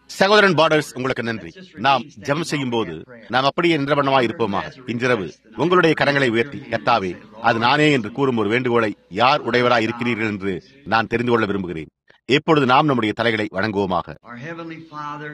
சகோதரன் பார்டர்ஸ் உங்களுக்கு நன்றி நாம் ஜெபம் செய்யும் போது நாம் அப்படியே நின்றவண்ணமாய் இருப்போமாக இன்றிரவு உங்களுடைய கரங்களை உயர்த்தி கத்தாவே அது நானே என்று கூறும் ஒரு வேண்டுகோளை யார் உடையவராய் இருக்கிறீர்கள் என்று நான் தெரிந்து கொள்ள விரும்புகிறேன் இப்பொழுது நாம் நம்முடைய தலைகளை வணங்குவோமாக Our Heavenly Father,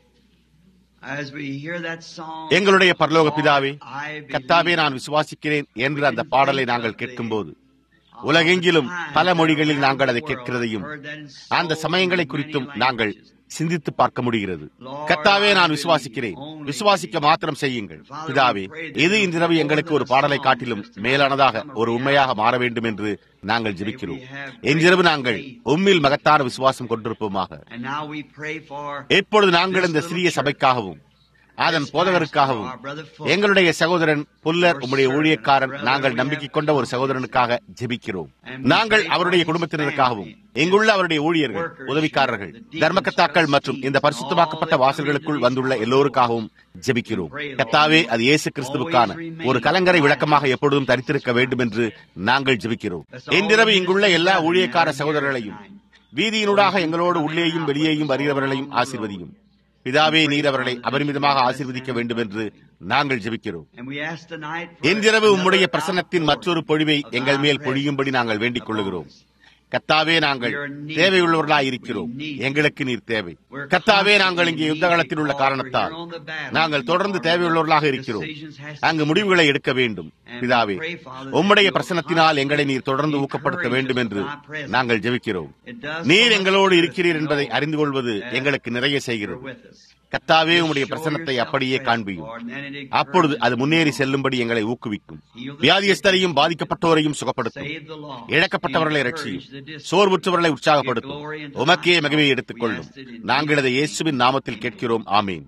as we hear that song, எங்களுடைய பரலோக பிதாவே I believe கத்தாவே நான் விசுவாசிக்கிறேன் என்று அந்த பாடலை நாங்கள் கேட்கும்போது உலகெங்கிலும் பல மொழிகளில் நாங்கள் அதை கேட்கிறதையும் அந்த சமயங்களை குறித்தும் நாங்கள் சிந்தித்து பார்க்க முடிகிறது கத்தாவே நான் விசுவாசிக்கிறேன் விசுவாசிக்க மாத்திரம் செய்யுங்கள் பிதாவே இது இன்றிரவு எங்களுக்கு ஒரு பாடலை காட்டிலும் மேலானதாக ஒரு உண்மையாக மாற வேண்டும் என்று நாங்கள் ஜெபிக்கிறோம் இன்றிரவு நாங்கள் உம்மில் மகத்தான விசுவாசம் கொண்டிருப்போமாக And now we pray for இப்பொழுது நாங்கள் இந்த சிறிய சபைக்காகவும் அதன் போதகருக்காகவும் எங்களுடைய சகோதரன் புல்லர் உம்முடைய ஊழியக்காரன் நாங்கள் நம்பிக்கை கொண்ட ஒரு சகோதரனுக்காக ஜெபிக்கிறோம் நாங்கள் அவருடைய குடும்பத்தினருக்காகவும் இங்குள்ள அவருடைய ஊழியர்கள் உதவிக்காரர்கள் தர்மகத்தாக்கள் மற்றும் இந்த பரிசுத்தமாக்கப்பட்ட வாசல்களுக்குள் வந்துள்ள எல்லோருக்காகவும் ஜெபிக்கிறோம் கத்தாவே அது இயேசு கிறிஸ்துவுக்கான ஒரு கலங்கரை விளக்கமாக எப்பொழுதும் தரித்திருக்க வேண்டும் என்று நாங்கள் ஜெபிக்கிறோம் இன்றிரவு இங்குள்ள எல்லா ஊழியக்கார சகோதரர்களையும் வீதியினூடாக எங்களோடு உள்ளேயும் வெளியேயும் வருகிறவர்களையும் ஆசீர்வதியும் பிதாவே நீர் அவர்களை அபரிமிதமாக ஆசீர்வதிக்க வேண்டும் என்று நாங்கள் ஜெபிக்கிறோம் and we ask tonight for இன்றிரவு உம்முடைய another பிரசன்னத்தின் outpouring மற்றொரு பொழிவை of எங்கள் thy மேல் blessing பொழியும்படி நாங்கள் வேண்டிக் upon கொள்ளுகிறோம் us. கத்தாவே நாங்கள் தேவையுள்ளவர்களாய் இருக்கிறோம் எங்களுக்கு நீர் தேவை கத்தாவே நாங்கள் இங்கே யுத்த காலத்தில் உள்ள காரணத்தால் நாங்கள் தொடர்ந்து தேவையுள்ளவர்களாக இருக்கிறோம் அங்கு முடிவுகளை எடுக்க வேண்டும் பிதாவே உம்முடைய பிரசனத்தினால் எங்களை நீர் தொடர்ந்து ஊக்கப்படுத்த வேண்டும் என்று நாங்கள் ஜெபிக்கிறோம் நீர் எங்களோடு இருக்கிறீர் என்பதை அறிந்து கொள்வது எங்களுக்கு நிறைய செய்கிறது கத்தாவே உம்முடைய பிரசன்னத்தை அப்படியே காண்பியும் அப்பொழுது அது முன்னேறி செல்லும்படி எங்களை ஊக்குவிக்கும் வியாதியஸ்தரையும் பாதிக்கப்பட்டோரையும் சுகப்படுத்தும் இழக்கப்பட்டவர்களை ரட்சியும் சோர்வுற்றவர்களை உற்சாகப்படுத்தும் உமக்கே மகிமையை எடுத்துக் கொள்ளும் நாங்கள் இதை இயேசுவின் நாமத்தில் கேட்கிறோம் ஆமீன்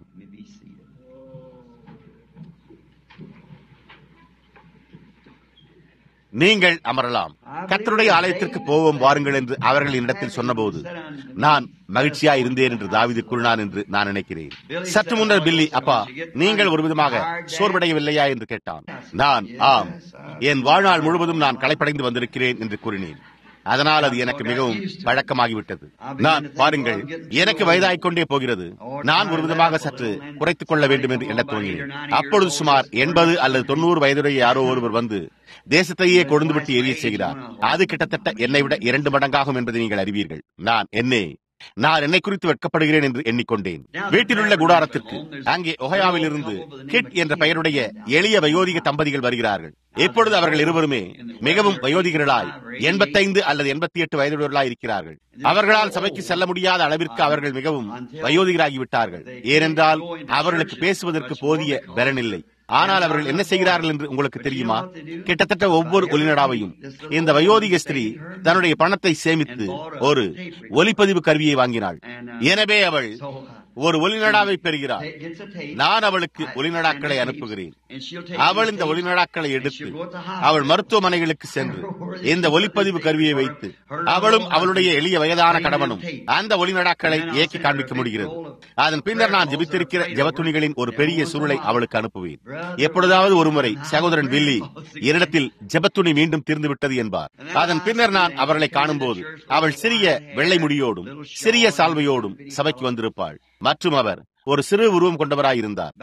நீங்கள் அமரலாம் கர்த்தருடைய ஆலயத்திற்கு போவோம் வாருங்கள் என்று அவர்கள் என்னிடத்தில் சொன்னபோது நான் மகிழ்ச்சியா இருந்தேன் என்று தாவிது கூறினான் என்று நான் நினைக்கிறேன் சற்று முன்னர் பில்லி அப்பா நீங்கள் ஒரு விதமாக சோர்வடையவில்லையா என்று கேட்டான் நான் ஆம் என் வாழ்நாள் முழுவதும் நான் களைப்படைந்து வந்திருக்கிறேன் என்று கூறினேன் அதனால் அது எனக்கு மிகவும் பழக்கமாகிவிட்டது நான் பாருங்கள் எனக்கு வயதாகிக் கொண்டே போகிறது நான் ஒரு விதமாக சற்று குறைத்துக் கொள்ள வேண்டும் என்று எண்ணத் துவங்கினேன் அப்பொழுது சுமார் எண்பது அல்லது தொண்ணூறு வயதுடைய யாரோ ஒருவர் வந்து தேசத்தையே கொழுந்துவிட்டு எரிய செய்கிறார் அது கிட்டத்தட்ட என்னை விட இரண்டு மடங்காகும் என்பதை நீங்கள் அறிவீர்கள் நான் என்னே நான் என்னை குறித்து வெட்கப்படுகிறேன் என்று எண்ணிக்கொண்டேன் வீட்டிலுள்ள கூடாரத்திற்கு அங்கே ஒஹயாவில் இருந்து கிட் என்ற பெயருடைய எளிய வயோதிக தம்பதிகள் வருகிறார்கள் இப்பொழுது அவர்கள் இருவருமே மிகவும் வயோதிகர்களாய் எண்பத்தைந்து அல்லது எண்பத்தி எட்டு வயதுடையவர்களாய் இருக்கிறார்கள் அவர்களால் சபைக்கு செல்ல முடியாத அளவிற்கு அவர்கள் மிகவும் வயோதிகராகிவிட்டார்கள் ஏனென்றால் அவர்களுக்கு பேசுவதற்கு போதிய பலனில்லை ஆனால் அவர்கள் என்ன செய்கிறார்கள் என்று உங்களுக்கு தெரியுமா கிட்டத்தட்ட ஒவ்வொரு ஒலிநடாவையும் இந்த வயோதிக ஸ்திரீ தன்னுடைய பணத்தை சேமித்து ஒரு ஒலிப்பதிவு கருவியை வாங்கினாள் எனவே அவள் ஒரு ஒலிநடாவை பெறுகிறாள் நான் அவளுக்கு ஒலிநடாக்களை அனுப்புகிறேன் அவள் இந்த ஒலிநடாக்களை எடுத்து அவள் மருத்துவமனைகளுக்கு சென்று இந்த ஒலிப்பதிவு கருவியை வைத்து அவளும் அவளுடைய எளிய வயதான கணவனும் அந்த ஒலிநடாக்களை இயக்கி காண்பிக்க முடிகிறது அதன் பின்னர் நான் ஜெபித்திருக்கிற ஜெபத்துணிகளின் ஒரு பெரிய சுருளை அவளுக்கு அனுப்புவேன் எப்பொழுதாவது ஒருமுறை சகோதரன் வில்லி என்னிடத்தில் ஜெபத்துணி மீண்டும் தீர்ந்து விட்டது என்பார் அதன் பின்னர் நான் அவர்களை காணும்போது அவள் சிறிய வெள்ளை முடியோடும் சிறிய சால்வையோடும் சபைக்கு வந்திருப்பாள் மற்றும் அவர் ஒரு சிறு உருவம் கொண்டவராயிருந்தார்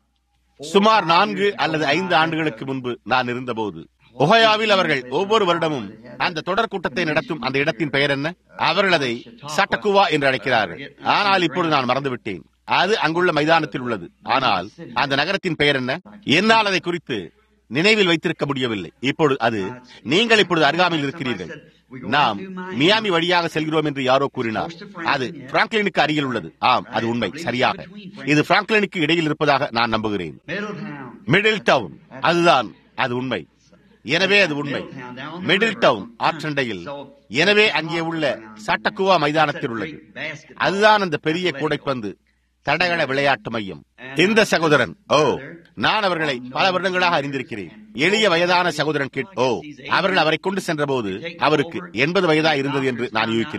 சுமார் நான்கு அல்லது ஐந்து ஆண்டுகளுக்கு முன்பு நான் இருந்தபோது ஒஹயாவில் அவர்கள் ஒவ்வொரு வருடமும் அந்த தொடர் கூட்டத்தை நடத்தும் அந்த இடத்தின் பெயர் என்ன அவர்கள் அதை சட்டக்குவா என்று அழைக்கிறார்கள் ஆனால் இப்பொழுது நான் மறந்துவிட்டேன் அது அங்குள்ள மைதானத்தில் உள்ளது ஆனால் அந்த நகரத்தின் பெயர் என்ன என்னால் அதை குறித்து நினைவில் வைத்திருக்க முடியவில்லை இப்பொழுது அது நீங்கள் இப்பொழுது அருகாமையில் இருக்கிறீர்கள் நாம் மியாமி வழியாக செல்கிறோம் என்று யாரோ கூறினார் அது பிராங்க்லினுக்கு அருகில் உள்ளது ஆம் அது உண்மை சரியாக இது பிராங்க்லினுக்கு இடையில் இருப்பதாக நான் நம்புகிறேன் மிடில் டவுன் அதுதான் அது உண்மை எனவே அது உண்மை மிடில் டவுன் ஆற்றண்டையில் எனவே அங்கே உள்ள சட்டக்குவா மைதானத்தில் உள்ளது அதுதான் அந்த பெரிய கூடைப்பந்து தடகள விளையாட்டு மையம் இந்த சகோதரன் ஓ நான் அவர்களை பல வருடங்களாக அறிந்திருக்கிறேன் எளிய வயதான சகோதரன் கிட் ஓ அவர்கள் அவரை கொண்டு சென்ற போது அவருக்கு எண்பது வயதா இருந்தது என்று நான் யூகிக்கிறேன்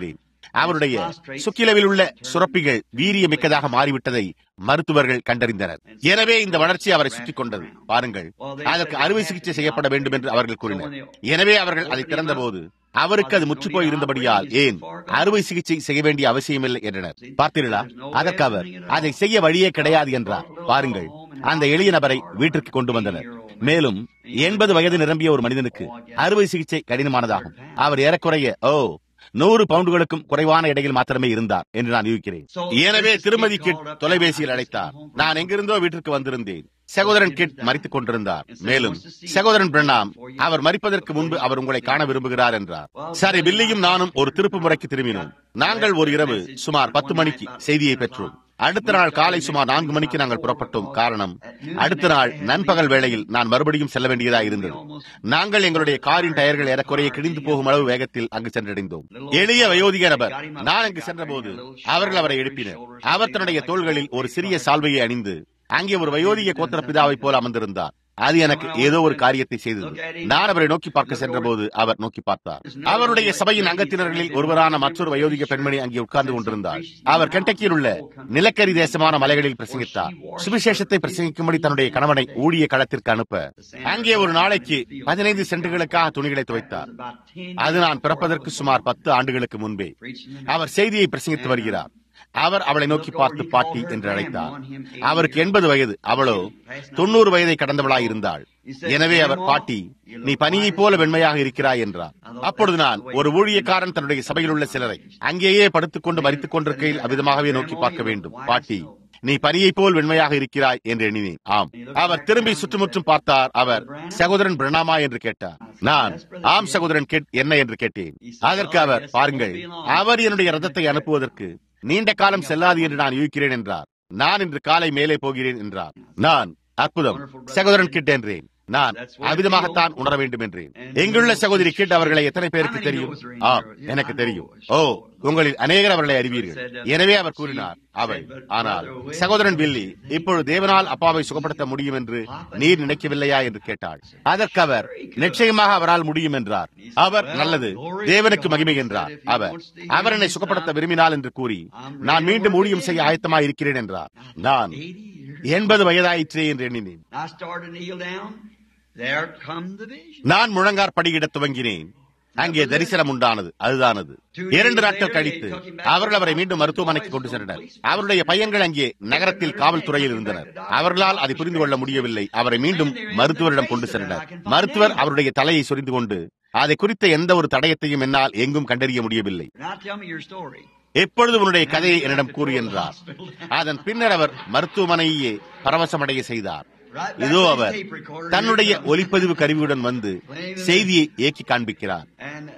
அவருடைய சுக்கிலவில் உள்ள சுரப்பிகள் வீரியமிக்கதாக மாறிவிட்டதை மருத்துவர்கள் கண்டறிந்தனர் எனவே இந்த வளர்ச்சி அவரை சுற்றிக் கொண்டது பாருங்கள் அதற்கு அறுவை சிகிச்சை செய்யப்பட வேண்டும் என்று அவர்கள் கூறினர் எனவே அவர்கள் அதை திறந்தபோது அவருக்கு அது முற்று போய் இருந்தபடியால் ஏன் அறுவை சிகிச்சை செய்ய வேண்டிய அவசியமில்லை என்றனர் பார்த்தீர்களா அதற்கு அவர் அதை செய்ய வழியே கிடையாது என்றார் பாருங்கள் அந்த எளிய நபரை வீட்டிற்கு கொண்டு வந்தனர் மேலும் எண்பது வயது நிரம்பிய ஒரு மனிதனுக்கு அறுவை சிகிச்சை கடினமானதாகும் அவர் ஏறக்குறைய ஓ நூறு பவுண்டுகளுக்கும் குறைவான இடையில் மாத்திரமே இருந்தார் என்று நான் யூகிக்கிறேன் எனவே திருமதி கிட் தொலைபேசியில் அழைத்தார் நான் எங்கிருந்தோ வீட்டிற்கு வந்திருந்தேன் சகோதரன் கிட் மறித்துக் கொண்டிருந்தார் மேலும் சகோதரன் பிரணாம் அவர் மறிப்பதற்கு முன்பு அவர் உங்களை காண விரும்புகிறார் என்றார் சரி பில்லியும் நானும் ஒரு திருப்பு முறைக்கு திரும்பினோம் நாங்கள் ஒரு இரவு சுமார் பத்து மணிக்கு செய்தியை பெற்றோம் அடுத்த நாள் காலை சுமார் நான்கு மணிக்கு நாங்கள் புறப்பட்டோம் காரணம் அடுத்த நாள் நண்பகல் வேளையில் நான் மறுபடியும் செல்ல வேண்டியதாக இருந்தது நாங்கள் எங்களுடைய காரின் டயர்கள் ஏறக்குறைய கிழிந்து போகும் அளவு வேகத்தில் அங்கு சென்றடைந்தோம் எளிய வயோதிக நபர் நான் அங்கு சென்றபோது அவர்கள் அவரை எழுப்பினர் அவர் தன்னுடைய தோள்களில் ஒரு சிறிய சால்வையை அணிந்து அங்கே ஒரு வயோதிக கோத்திரப்பிதாவை போல அமர்ந்திருந்தார் அது எனக்கு ஏதோ ஒரு காரியத்தை செய்தது நான் அவரை நோக்கி பார்க்க சென்றபோது அவர் நோக்கி பார்த்தார் அவருடைய சபையின் அங்கத்தினர்களில் ஒருவரான மற்றொரு வயோதிக பெண்மணி அங்கே உட்கார்ந்து கொண்டிருந்தார் அவர் கெண்டக்கியில் உள்ள நிலக்கரி தேசமான மலைகளில் பிரசங்கித்தார் சுவிசேஷத்தை பிரசங்கிக்கும்படி தன்னுடைய கணவனை ஊழிய களத்திற்கு அனுப்ப அங்கே ஒரு நாளைக்கு பதினைந்து சென்டுகளுக்காக துணிகளை துவைத்தார் அது நான் பிறப்பதற்கு சுமார் பத்து ஆண்டுகளுக்கு முன்பே அவர் செய்தியை பிரசங்கித்து வருகிறார் அவர் அவளை நோக்கி பார்த்து பாட்டி என்று அழைத்தார் அவருக்கு எண்பது வயது அவளோ தொண்ணூறு வயதை கடந்தவளாய் இருந்தாள் எனவே அவர் பாட்டி நீ பனியைப் போல வெண்மையாக இருக்கிறாய் என்றார் அப்பொழுது நான் ஒரு ஊழியக்காரன் தன்னுடைய சபையில் உள்ள சிலரை அங்கேயே படுத்துக் கொண்டு மறித்துக் கொண்டிருக்கையில் அவ்விதமாகவே நோக்கி பார்க்க வேண்டும் பாட்டி நீ பனியைப் போல் வெண்மையாக இருக்கிறாய் என்று எண்ணினேன் ஆம் அவர் திரும்பி சுற்றுமுற்றும் பார்த்தார் அவர் சகோதரன் பிரணாமா என்று கேட்டார் நான் ஆம் சகோதரன் கேட் என்ன என்று கேட்டேன் அதற்கு அவர் பாருங்கள் அவர் என்னுடைய ரதத்தை அனுப்புவதற்கு நீண்ட காலம் செல்லாது என்று நான் யூகிக்கிறேன் என்றார் நான் இன்று காலை மேலே போகிறேன் என்றார் நான் அற்புதம் சகோதரன் கிட் என்றேன் நான் அவ்விதமாகத்தான் உணர வேண்டும் என்றேன் எங்குள்ள சகோதரி கிட் அவர்களை எத்தனை பேருக்கு தெரியும் ஆ எனக்கு தெரியும் ஓ உங்களில் அநேகர் அவர்களை அறிவீர்கள் எனவே அவர் கூறினார் அவள் ஆனால் சகோதரன் வில்லி இப்பொழுது தேவனால் அப்பாவை சுகப்படுத்த முடியும் என்று நீர் நினைக்கவில்லையா என்று கேட்டாள் அதற்கு அவர் நிச்சயமாக அவரால் முடியும் என்றார் அவர் நல்லது தேவனுக்கு மகிமை என்றார் அவர் அவர் என்னை சுகப்படுத்த விரும்பினால் என்று கூறி நான் மீண்டும் ஊழியம் செய்ய ஆயத்தமாக இருக்கிறேன் என்றார் நான் எண்பது வயதாயிற்றே என்று எண்ணினேன் நான் முழங்கார் படியிட துவங்கினேன் அங்கே தரிசனம் உண்டானது அதுதானது இரண்டு நாட்கள் கழித்து அவர்கள் அவரை மீண்டும் மருத்துவமனைக்கு கொண்டு சென்றனர் அவருடைய பையன்கள் அங்கே நகரத்தில் காவல்துறையில் இருந்தனர் அவர்களால் அதை புரிந்து கொள்ள முடியவில்லை அவரை மீண்டும் மருத்துவரிடம் கொண்டு சென்றனர் மருத்துவர் அவருடைய தலையை சொரிந்து கொண்டு அதை குறித்த எந்த ஒரு தடயத்தையும் என்னால் எங்கும் கண்டறிய முடியவில்லை எப்பொழுது உன்னுடைய கதையை என்னிடம் கூறு என்றார் அதன் பின்னர் அவர் மருத்துவமனையே பரவசமடைய செய்தார் இதோ அவர் தன்னுடைய ஒலிப்பதிவு கருவியுடன் வந்து செய்தியை இயக்கி காண்பிக்கிறார்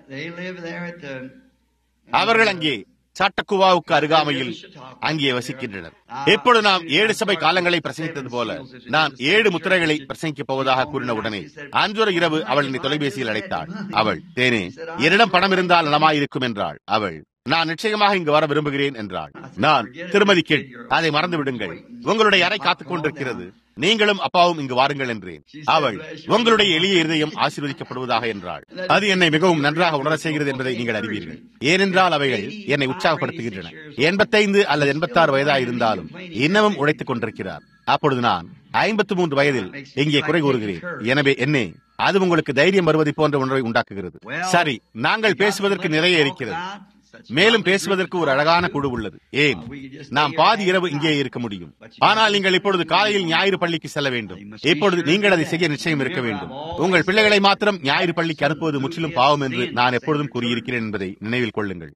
அவர்கள் அங்கே சாட்டக்குவாவுக்கு அருகாமையில் அங்கே வசிக்கின்றனர் எப்பொழுது நாம் ஏழு சபை காலங்களை பிரசங்கித்தது போல நான் ஏழு முத்திரைகளை பிரசங்கிக்கப் போவதாக கூறின உடனே அன்றொரு இரவு அவள் என்னை தொலைபேசியில் அழைத்தாள் அவள் தேனே என்னிடம் பணம் இருந்தால் நலமாயிருக்கும் என்றாள் அவள் நான் நிச்சயமாக இங்கு வர விரும்புகிறேன் என்றாள் நான் திருமதி கேட் அதை மறந்து விடுங்கள் உங்களுடைய அறை காத்துக் கொண்டிருக்கிறது நீங்களும் அப்பாவும் இங்கு வாருங்கள் என்றேன் அவள் உங்களுடைய எளிய இருதயம் ஆசீர்வதிக்கப்படுவதாக என்றாள் அது என்னை மிகவும் நன்றாக உணர செய்கிறது என்பதை நீங்கள் அறிவீர்கள் ஏனென்றால் அவைகள் என்னை உற்சாகப்படுத்துகின்றன எண்பத்தைந்து அல்லது எண்பத்தாறு வயதாக இருந்தாலும் இன்னமும் உழைத்துக் கொண்டிருக்கிறார் அப்பொழுது நான் ஐம்பத்தி மூன்று வயதில் இங்கே குறை கூறுகிறேன் எனவே என்னே அது உங்களுக்கு தைரியம் வருவதை போன்ற உணர்வை உண்டாக்குகிறது சரி நாங்கள் பேசுவதற்கு நிறைய இருக்கிறது மேலும் பேசுவதற்கு ஒரு அழகான குழு உள்ளது ஏன் நாம் பாதி இரவு இங்கே இருக்க முடியும் ஆனால் நீங்கள் இப்பொழுது காலையில் ஞாயிறு பள்ளிக்கு செல்ல வேண்டும் இப்பொழுது நீங்கள் அதை செய்ய நிச்சயம் இருக்க வேண்டும் உங்கள் பிள்ளைகளை மாத்திரம் ஞாயிறு பள்ளிக்கு அனுப்புவது முற்றிலும் பாவம் என்று நான் எப்பொழுதும் கூறியிருக்கிறேன் என்பதை நினைவில் கொள்ளுங்கள்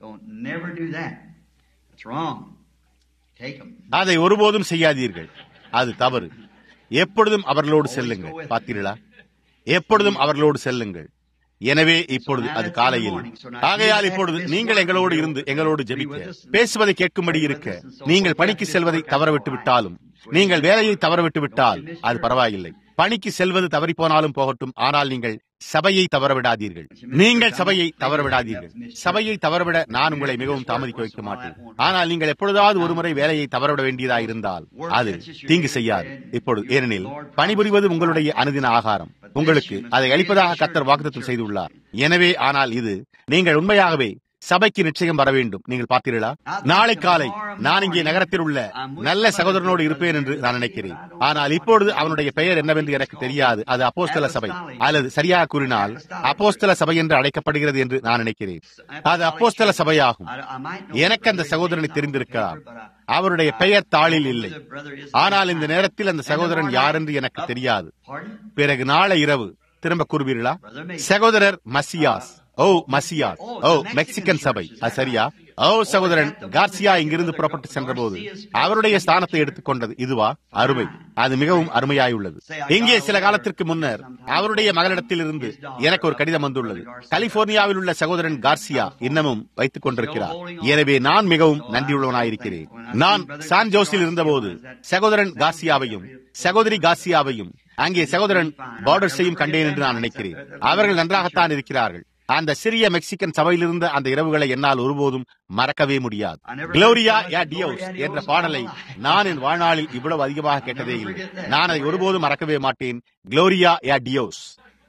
அதை ஒருபோதும் செய்யாதீர்கள் அது தவறு எப்பொழுதும் அவர்களோடு செல்லுங்கள் பார்த்தீர்களா எப்பொழுதும் அவர்களோடு செல்லுங்கள் எனவே இப்பொழுது அது காலையில் ஆகையால் இப்பொழுது நீங்கள் எங்களோடு இருந்து எங்களோடு ஜெபிக்க பேசுவதை கேட்கும்படி இருக்க நீங்கள் பணிக்கு செல்வதை தவறவிட்டு விட்டாலும் நீங்கள் வேலையை தவறவிட்டு விட்டால் அது பரவாயில்லை பணிக்கு செல்வது தவறி போனாலும் போகட்டும் ஆனால் நீங்கள் சபையை தவறவிடாதீர்கள் நீங்கள் சபையை தவறவிடாதீர்கள் சபையை தவறவிட நான் உங்களை மிகவும் தாமதிக்க வைக்க மாட்டேன் ஆனால் நீங்கள் எப்பொழுதாவது ஒருமுறை வேலையை தவறவிட வேண்டியதாக இருந்தால் அது தீங்கு செய்யாது இப்பொழுது ஏனெனில் பணிபுரிவது உங்களுடைய அனுதின ஆகாரம் உங்களுக்கு அதை அளிப்பதாக கத்தர் வாக்குத்தம் செய்துள்ளார் எனவே ஆனால் இது நீங்கள் உண்மையாகவே சபைக்கு நிச்சயம் வர வேண்டும் நீங்கள் பார்த்தீர்களா நாளை காலை நான் இங்கே நகரத்தில் உள்ள நல்ல சகோதரனோடு இருப்பேன் என்று நான் நினைக்கிறேன் ஆனால் இப்பொழுது அவனுடைய பெயர் என்னவென்று எனக்கு தெரியாது அது அப்போஸ்தல சபை அல்லது சரியாக கூறினால் அப்போஸ்தல சபை என்று அழைக்கப்படுகிறது என்று நான் நினைக்கிறேன் அது அப்போஸ்தல சபையாகும் எனக்கு அந்த சகோதரனை தெரிந்திருக்கிறார் அவருடைய பெயர் தாளில் இல்லை ஆனால் இந்த நேரத்தில் அந்த சகோதரன் யார் என்று எனக்கு தெரியாது பிறகு நாளை இரவு திரும்ப கூறுவீர்களா சகோதரர் மசியாஸ் ஓ மசியாஸ் ஓ மெக்சிகன் சபை அது சரியா ஓ சகோதரன் கார்சியா இங்கிருந்து புறப்பட்டு சென்றபோது அவருடைய ஸ்தானத்தை எடுத்துக்கொண்டது இதுவா அருமை அது மிகவும் அருமையாயுள்ளது இங்கே சில காலத்திற்கு முன்னர் அவருடைய மகளிடத்தில் இருந்து எனக்கு ஒரு கடிதம் வந்துள்ளது கலிபோர்னியாவில் உள்ள சகோதரன் கார்சியா இன்னமும் வைத்துக் கொண்டிருக்கிறார் எனவே நான் மிகவும் நன்றியுள்ளவனாயிருக்கிறேன் நான் சான் ஜோஸில் இருந்தபோது சகோதரன் கார்சியாவையும் சகோதரி கார்சியாவையும் அங்கே சகோதரன் பார்டர்ஸையும் கண்டேன் என்று நான் நினைக்கிறேன் அவர்கள் நன்றாகத்தான் இருக்கிறார்கள் அந்த சிறிய மெக்சிகன் சபையிலிருந்த அந்த இரவுகளை என்னால் ஒருபோதும் மறக்கவே முடியாது குளோரியா யா டியோஸ் என்ற பாடலை நான் என் வாழ்நாளில் இவ்வளவு அதிகமாக கேட்டதே இல்லை நான் அதை ஒருபோதும் மறக்கவே மாட்டேன் குளோரியா யா டியோஸ்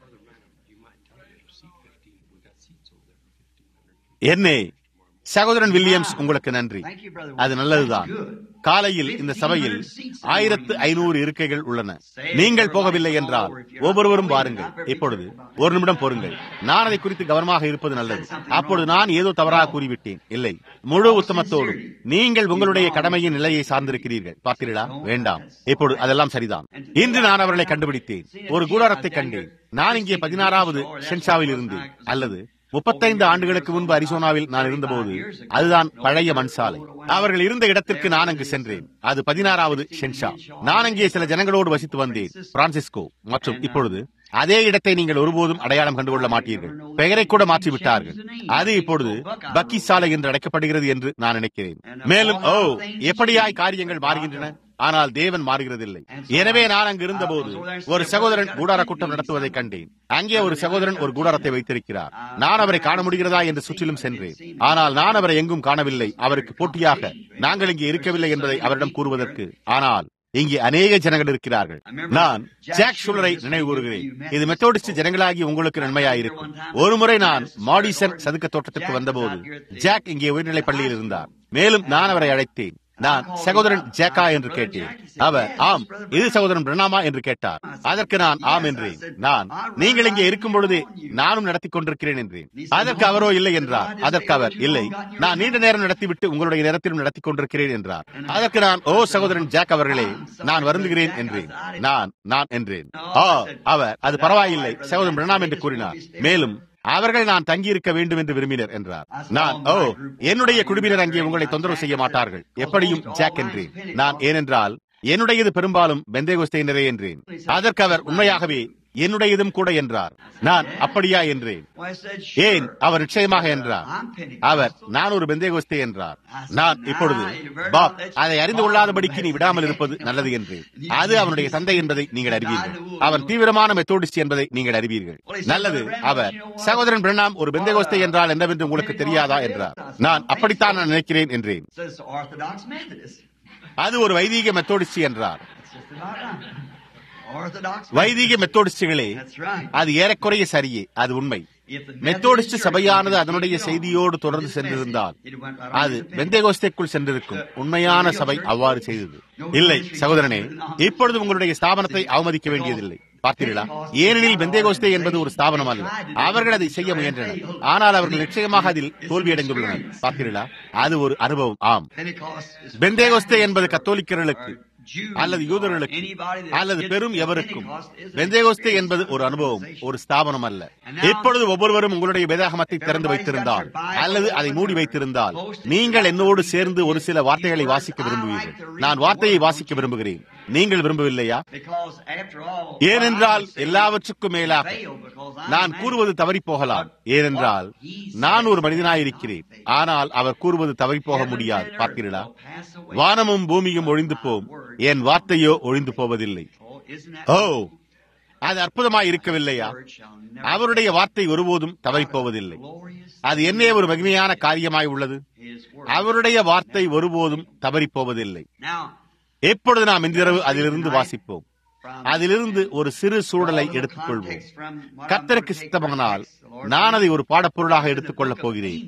என்னே சகோதரன் வில்லியம்ஸ் உங்களுக்கு நன்றி அது நல்லதுதான் காலையில் இந்த சபையில் ஆயிரத்து ஐநூறு இருக்கைகள் உள்ளன நீங்கள் போகவில்லை என்றால் ஒவ்வொருவரும் பாருங்கள் இப்பொழுது ஒரு நிமிடம் பொறுங்கள் நான் அதை குறித்து கவனமாக இருப்பது நல்லது அப்பொழுது நான் ஏதோ தவறாக கூறிவிட்டேன் இல்லை முழு உத்தமத்தோடும் நீங்கள் உங்களுடைய கடமையின் நிலையை சார்ந்திருக்கிறீர்கள் பார்த்தீர்களா வேண்டாம் இப்பொழுது அதெல்லாம் சரிதான் இன்று நான் அவர்களை கண்டுபிடித்தேன் ஒரு கூடாரத்தை கண்டேன் நான் இங்கே பதினாறாவது ஷென்ஷாவில் இருந்தேன் அல்லது முப்பத்தைந்து ஆண்டுகளுக்கு முன்பு அரிசோனாவில் நான் இருந்தபோது அதுதான் பழைய மண் சாலை அவர்கள் இருந்த இடத்திற்கு நான் அங்கு சென்றேன் அது பதினாறாவது ஷென்ஷா நான் அங்கே சில ஜனங்களோடு வசித்து வந்தேன் பிரான்சிஸ்கோ மற்றும் இப்பொழுது அதே இடத்தை நீங்கள் ஒருபோதும் அடையாளம் கண்டுகொள்ள மாட்டீர்கள் பெயரை கூட மாற்றிவிட்டார்கள் அது இப்பொழுது பக்கி சாலை என்று அழைக்கப்படுகிறது என்று நான் நினைக்கிறேன் மேலும் ஓ எப்படியாய் காரியங்கள் மாறுகின்றன ஆனால் தேவன் மாறுகிறதில்லை எனவே நான் அங்கு இருந்தபோது ஒரு சகோதரன் கூடார கூட்டம் நடத்துவதை கண்டேன் அங்கே ஒரு சகோதரன் ஒரு கூடாரத்தை வைத்திருக்கிறார் நான் அவரை காண முடிகிறதா என்று சுற்றிலும் சென்றேன் ஆனால் நான் அவரை எங்கும் காணவில்லை அவருக்கு போட்டியாக நாங்கள் இங்கே இருக்கவில்லை என்பதை அவரிடம் கூறுவதற்கு ஆனால் இங்கே அநேக ஜனங்கள் இருக்கிறார்கள் நான் ஜாக் ஷுலரை நினைவு கூறுகிறேன் இது மெத்தோடிஸ்ட் ஜனங்களாகி உங்களுக்கு நன்மையாயிருக்கும் ஒரு முறை நான் மாடிசன் சதுக்க தோட்டத்திற்கு வந்தபோது ஜாக் இங்கே உயர்நிலை பள்ளியில் இருந்தார் மேலும் நான் அவரை அழைத்தேன் நான் சகோதரன் ஜேக்கா என்று கேட்டேன் அவர் ஆம் இது சகோதரன் பிரணாமா என்று கேட்டார் அதற்கு நான் ஆம் என்றேன் நான் நீங்கள் இங்கே இருக்கும் பொழுது நானும் நடத்தி கொண்டிருக்கிறேன் என்றேன் அதற்கு அவரோ இல்லை என்றார் அதற்கு அவர் இல்லை நான் நீண்ட நேரம் நடத்திவிட்டு உங்களுடைய நேரத்திலும் நடத்தி கொண்டிருக்கிறேன் என்றார் அதற்கு நான் ஓ சகோதரன் ஜாக் அவர்களே நான் வருந்துகிறேன் என்றேன் நான் நான் என்றேன் ஆ அவர் அது பரவாயில்லை சகோதரன் பிரணாம் என்று கூறினார் மேலும் அவர்கள் நான் தங்கியிருக்க வேண்டும் என்று விரும்பினர் என்றார் நான் ஓ என்னுடைய குழுவினர் அங்கே உங்களை தொந்தரவு செய்ய மாட்டார்கள் எப்படியும் ஜாக் என்றேன் நான் ஏனென்றால் என்னுடையது பெரும்பாலும் பெந்தேகோஸ்தையினரே என்றேன் அதற்கு அவர் உண்மையாகவே என்னுடையதும் கூட என்றார் நான் அப்படியா என்றேன் ஏன் அவர் நிச்சயமாக என்றார் அவர் நான் ஒரு பெந்தேகோஸ்தே என்றார் நான் இப்பொழுது பாப் அதை அறிந்து கொள்ளாதபடிக்கு நீ விடாமல் இருப்பது நல்லது என்றேன் அது அவனுடைய தந்தை என்பதை நீங்கள் அறிவீர்கள் அவன் தீவிரமான மெத்தோடிஸ்ட் என்பதை நீங்கள் அறிவீர்கள் நல்லது அவர் சகோதரன் பிரணாம் ஒரு பெந்தேகோஸ்தே என்றால் என்னவென்று உங்களுக்கு தெரியாதா என்றார் நான் அப்படித்தான் நான் நினைக்கிறேன் என்றேன் அது ஒரு வைதீக மெத்தோடிஸ்ட் என்றார் வைதிக மெத்தோடிஸ்டுகளே அது ஏறக்குறைய சரியே அது உண்மை மெத்தோடிஸ்ட் சபையானது அதனுடைய செய்தியோடு தொடர்ந்து சென்றிருந்தால் அது வெந்தேகோஸ்தேக்குள் சென்றிருக்கும் உண்மையான சபை அவ்வாறு செய்தது இல்லை சகோதரனே இப்பொழுது உங்களுடைய ஸ்தாபனத்தை அவமதிக்க வேண்டியதில்லை பார்த்தீர்களா ஏனெனில் பெந்தேகோஸ்தே என்பது ஒரு ஸ்தாபனம் அல்ல அவர்கள் அதை செய்ய முயன்றனர் ஆனால் அவர்கள் நிச்சயமாக அதில் தோல்வியடைந்துள்ளனர் பார்த்தீர்களா அது ஒரு அனுபவம் ஆம் பெந்தேகோஸ்தே என்பது கத்தோலிக்கர்களுக்கு அல்லது யூதர்களுக்கு அல்லது பெரும் எவருக்கும் வெந்தேகோஸ்தே என்பது ஒரு அனுபவம் ஒரு ஸ்தாபனம் அல்ல இப்பொழுது ஒவ்வொருவரும் உங்களுடைய வேதாகமத்தை திறந்து வைத்திருந்தால் அல்லது அதை மூடி வைத்திருந்தால் நீங்கள் என்னோடு சேர்ந்து ஒரு சில வார்த்தைகளை வாசிக்க விரும்புவீர்கள் நான் வார்த்தையை வாசிக்க விரும்புகிறேன் நீங்கள் விரும்பவில்லையா ஏனென்றால் எல்லாவற்றுக்கும் மேலாக நான் கூறுவது தவறி போகலாம் ஏனென்றால் நான் ஒரு மனிதனாயிருக்கிறேன் ஆனால் அவர் கூறுவது தவறி போக முடியாது பார்த்தீர்களா வானமும் பூமியும் ஒழிந்து போம் என் வார்த்தையோ ஒழிந்து போவதில்லை ஓ அது அற்புதமாய் இருக்கவில்லையா அவருடைய வார்த்தை ஒருபோதும் தவறி போவதில்லை அது என்னே ஒரு மகிமையான காரியமாய் உள்ளது அவருடைய வார்த்தை ஒருபோதும் தவறி போவதில்லை எப்பொழுது நாம் இன்றிரவு அதிலிருந்து வாசிப்போம் அதிலிருந்து ஒரு சிறு சூழலை எடுத்துக் கொள்வோம் கத்தருக்கு சித்தமானால் நான் அதை ஒரு பாடப்பொருளாக எடுத்துக் கொள்ளப் போகிறேன்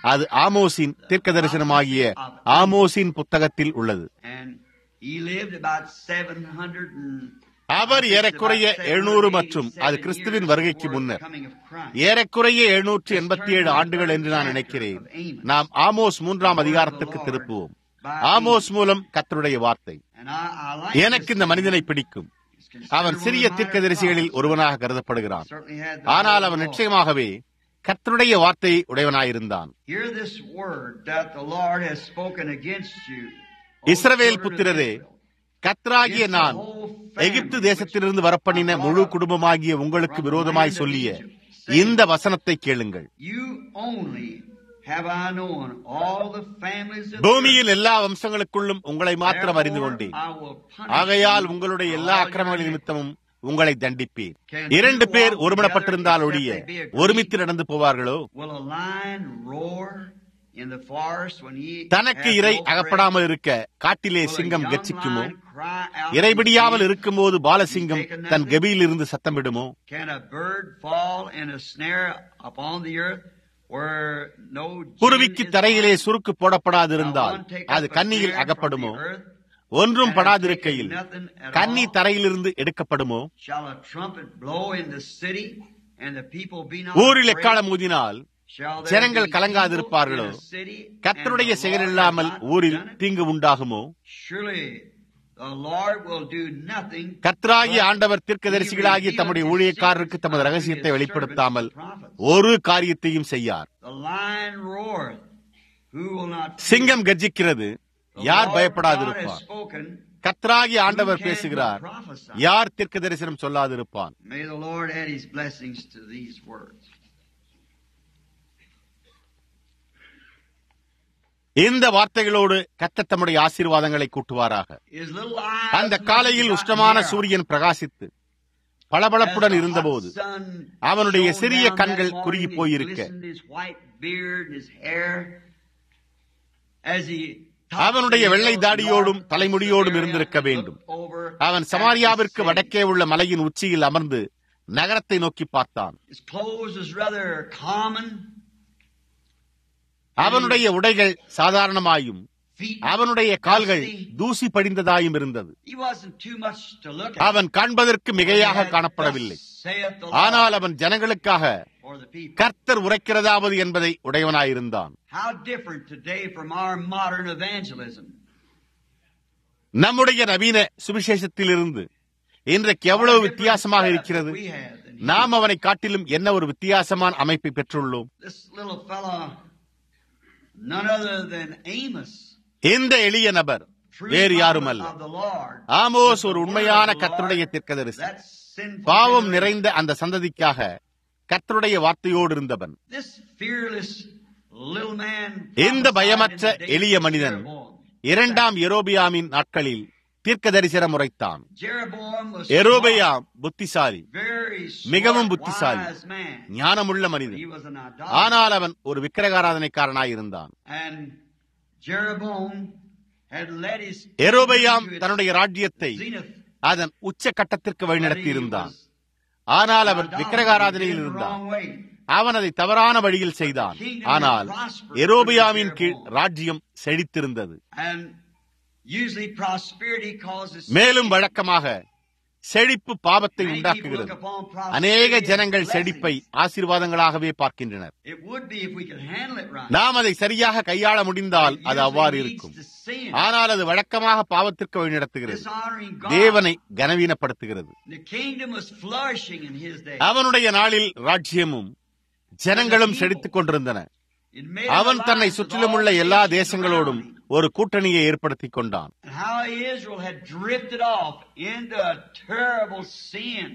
அது ஆமோஸின் தீர்க்க தரிசனமாகிய ஆமோஸின் புத்தகத்தில் உள்ளது And he lived about 700 and அவர் ஏறக்குறைய எழுநூறு மற்றும் அது கிறிஸ்துவின் வருகைக்கு முன்னர் coming of Christ. ஏறக்குறைய எழுநூற்று எண்பத்தி ஏழு ஆண்டுகள் என்று நான் நினைக்கிறேன் நாம் ஆமோஸ் மூன்றாம் அதிகாரத்திற்கு திருப்புவோம் ஆமோஸ் மூலம் கர்த்தருடைய வார்த்தை And I, I like எனக்கு this இந்த மனிதனை man. பிடிக்கும் He's considered அவன் one சிறிய of the தீர்க்கதரிசிகளில் minor ஒருவனாக கருதப்படுகிறான் prophets. Certainly had the ஆனால் word அவன் of the Lord. நிச்சயமாகவே கர்த்தருடைய வார்த்தையை உடையவனாயிருந்தான் Hear this word that the Lord has spoken against you. O Israel children of புத்திரரே Israel. கர்த்தராகிய நான் எகிப்து தேசத்திலிருந்து வரப்பண்ணின முழு குடும்பமாகிய உங்களுக்கு விரோதமாய் சொல்லிய இந்த வசனத்தை கேளுங்கள் You only have I known all the families of the பூமியில் எல்லா வம்சங்களுக்குள்ளும் உங்களை மாத்திரம் அறிந்து Therefore, கொண்டேன் I will punish ஆகையால் you உங்களுடைய for எல்லா all your அக்கிரமங்களின் iniquities. நிமித்தமும் உங்களை தண்டிப்பேன் இரண்டு பேர் ஒருமனப்பட்டிருந்தால் ஒழிய ஒருமித்து நடந்து போவார்களோ Will a lion roar in the forest when he தனக்கு has இறை no prey? அகப்படாமல் இருக்க காட்டிலே Will a சிங்கம் young கெர்ச்சிக்குமோ lion cry out இறைபிடியாமல் in இருக்கும்போது பாலசிங்கம் தன் கெபியில் இருந்து சத்தமிடுமோ Can a bird fall in a snare upon the earth where no gin குருவிக்கு is தரையிலே found? சுருக்கு Now போடப்படாதிருந்தால் one take அது up a கன்னியில் snare from அகப்படுமோ the earth, ஒன்றும் and படாதிருக்கையில் taking nothing at கன்னி all. தரையிலிருந்து எடுக்கப்படுமோ Shall a trumpet blow in the city and the people be not ஊரில் afraid? எக்காலம் ஊதினால் Shall there ஜனங்கள் be கலங்காதிருப்பார்களோ evil in the city, கர்த்தருடைய and the செயல் Lord இல்லாமல் has not ஊரில் done it? தீங்கு உண்டாகுமோ Surely the Lord will do nothing கர்த்தராகிய but ஆண்டவர் தீர்க்கதரிசிகளாகிய he தம்முடைய revealeth his ஊழியக்காரருக்கு தமது secrets ரகசியத்தை unto his வெளிப்படுத்தாமல் servants, the prophets. ஒரு காரியத்தையும் செய்யார் The lion roareth. Who will not fear? சிங்கம் கர்ஜிக்கிறது The யார் Lord God has பயப்படாதிருப்பார் spoken. கர்த்தராகிய Who ஆண்டவர் can பேசுகிறார் but prophesy? யார் தீர்க்க தரிசனம் சொல்லாதிருப்பான் May the Lord add his blessings to these words. இந்த வார்த்தைகளோடு கர்த்தர் தம்முடைய ஆசீர்வாதங்களை கூட்டுவாராக His little eyes அந்த must காலையில் have உஷ்ணமான gotten சூரியன் பிரகாசித்து narrow. பளபளப்புடன் As the இருந்தபோது hot sun அவனுடைய shone சிறிய down கண்கள் that morning, குறுகி he போயிருக்க, glistened his white beard and his hair as he அவனுடைய வெள்ளை தாடியோடும் தலைமுடியோடும் இருந்திருக்க வேண்டும். அவன் சமாரியாவிற்கு வடக்கே உள்ள மலையின் உச்சியில் அமர்ந்து நகரத்தை நோக்கி பார்த்தான் His clothes was rather common. அவனுடைய உடைகள் சாதாரணமாயும் Feet அவனுடைய கால்கள் dusty. தூசி படிந்ததாயும் இருந்தது He wasn't too much to look at. அவன் காண்பதற்கு மிகையாக Thus காணப்படவில்லை saith the Lord ஆனால் அவன் ஜனங்களுக்காக for the people. கர்த்தர் உரைக்கிறதாவது என்பதை உடையவனாயிருந்தான் How different today from our modern evangelism. நம்முடைய நவீன சுவிசேஷத்திலிருந்து இன்றைக்கு எவ்வளவு வித்தியாசமாக இருக்கிறது We have than he. நாம் அவனை காட்டிலும் என்ன ஒரு வித்தியாசமான அமைப்பை பெற்றுள்ளோம் This little fella, none other than Amos, இந்த எளிய நபர் true வேறு யாரும் prophet அல்ல of the Lord. ஆமோஸ் ஒரு The word உண்மையான of the கர்த்தருடைய Lord, தீர்க்கதரிசி that sinful பாவம் generation. நிறைந்த அந்த சந்ததிக்காக கர்த்தருடைய வார்த்தையோடு இருந்தவன் This fearless little man இந்த prophesied பயமற்ற in the days எளிய of மனிதன் Jeroboam. இரண்டாம் எரோபியாமின் நாட்களில் தீர்க்க தரிசனம் உரைத்தான் Jeroboam was எரோபியாம் புத்திசாலி very மிகவும் smart, புத்திசாலி. wise man. ஞானமுள்ள He மனிதன் was an idolater. ஆனால் அவன் ஒரு விக்கிரகாராதனைக்காரனாய் இருந்தான் And Jeroboam had led his எரோபயாம் kingdom to its தன்னுடைய ராஜ்யத்தை zenith. அதன் உச்ச கட்டத்திற்கு But வழிநடத்தி he இருந்தான் was ஆனால் அவன் idolatry. விக்கிரகாராதனையில் He did it the இருந்தான் wrong way. அவன் அதை தவறான வழியில் செய்தான் ஆனால் எரோபியாவின் கீழ் ராஜ்யம் செழித்திருந்தது And usually prosperity causes மேலும் வழக்கமாக செழிப்பு பாவத்தை Many people உண்டாக்குகிறது look upon prosperity அநேக as ஜனங்கள் blessings. செழிப்பை ஆசீர்வாதங்களாகவே பார்க்கின்றனர் It would be if we could handle it right. நாம் அதை சரியாக கையாள முடிந்தால் It அது usually அவ்வாறு leads இருக்கும் to sin. ஆனால் அது வழக்கமாக பாவத்திற்கு வழிநடத்துகிறது Dishonoring God. தேவனை கனவீனப்படுத்துகிறது The kingdom was flourishing in his day. அவனுடைய நாளில் ராஜ்யமும் ஜனங்களும் செழித்துக் கொண்டிருந்தன It made அவன் the தன்னை lives of சுற்றிலும் all உள்ள எல்லா nations தேசங்களோடும் around him. ஒரு கூட்டணியை ஏற்படுத்திக் கொண்டான் And how Israel had drifted off into a terrible sin.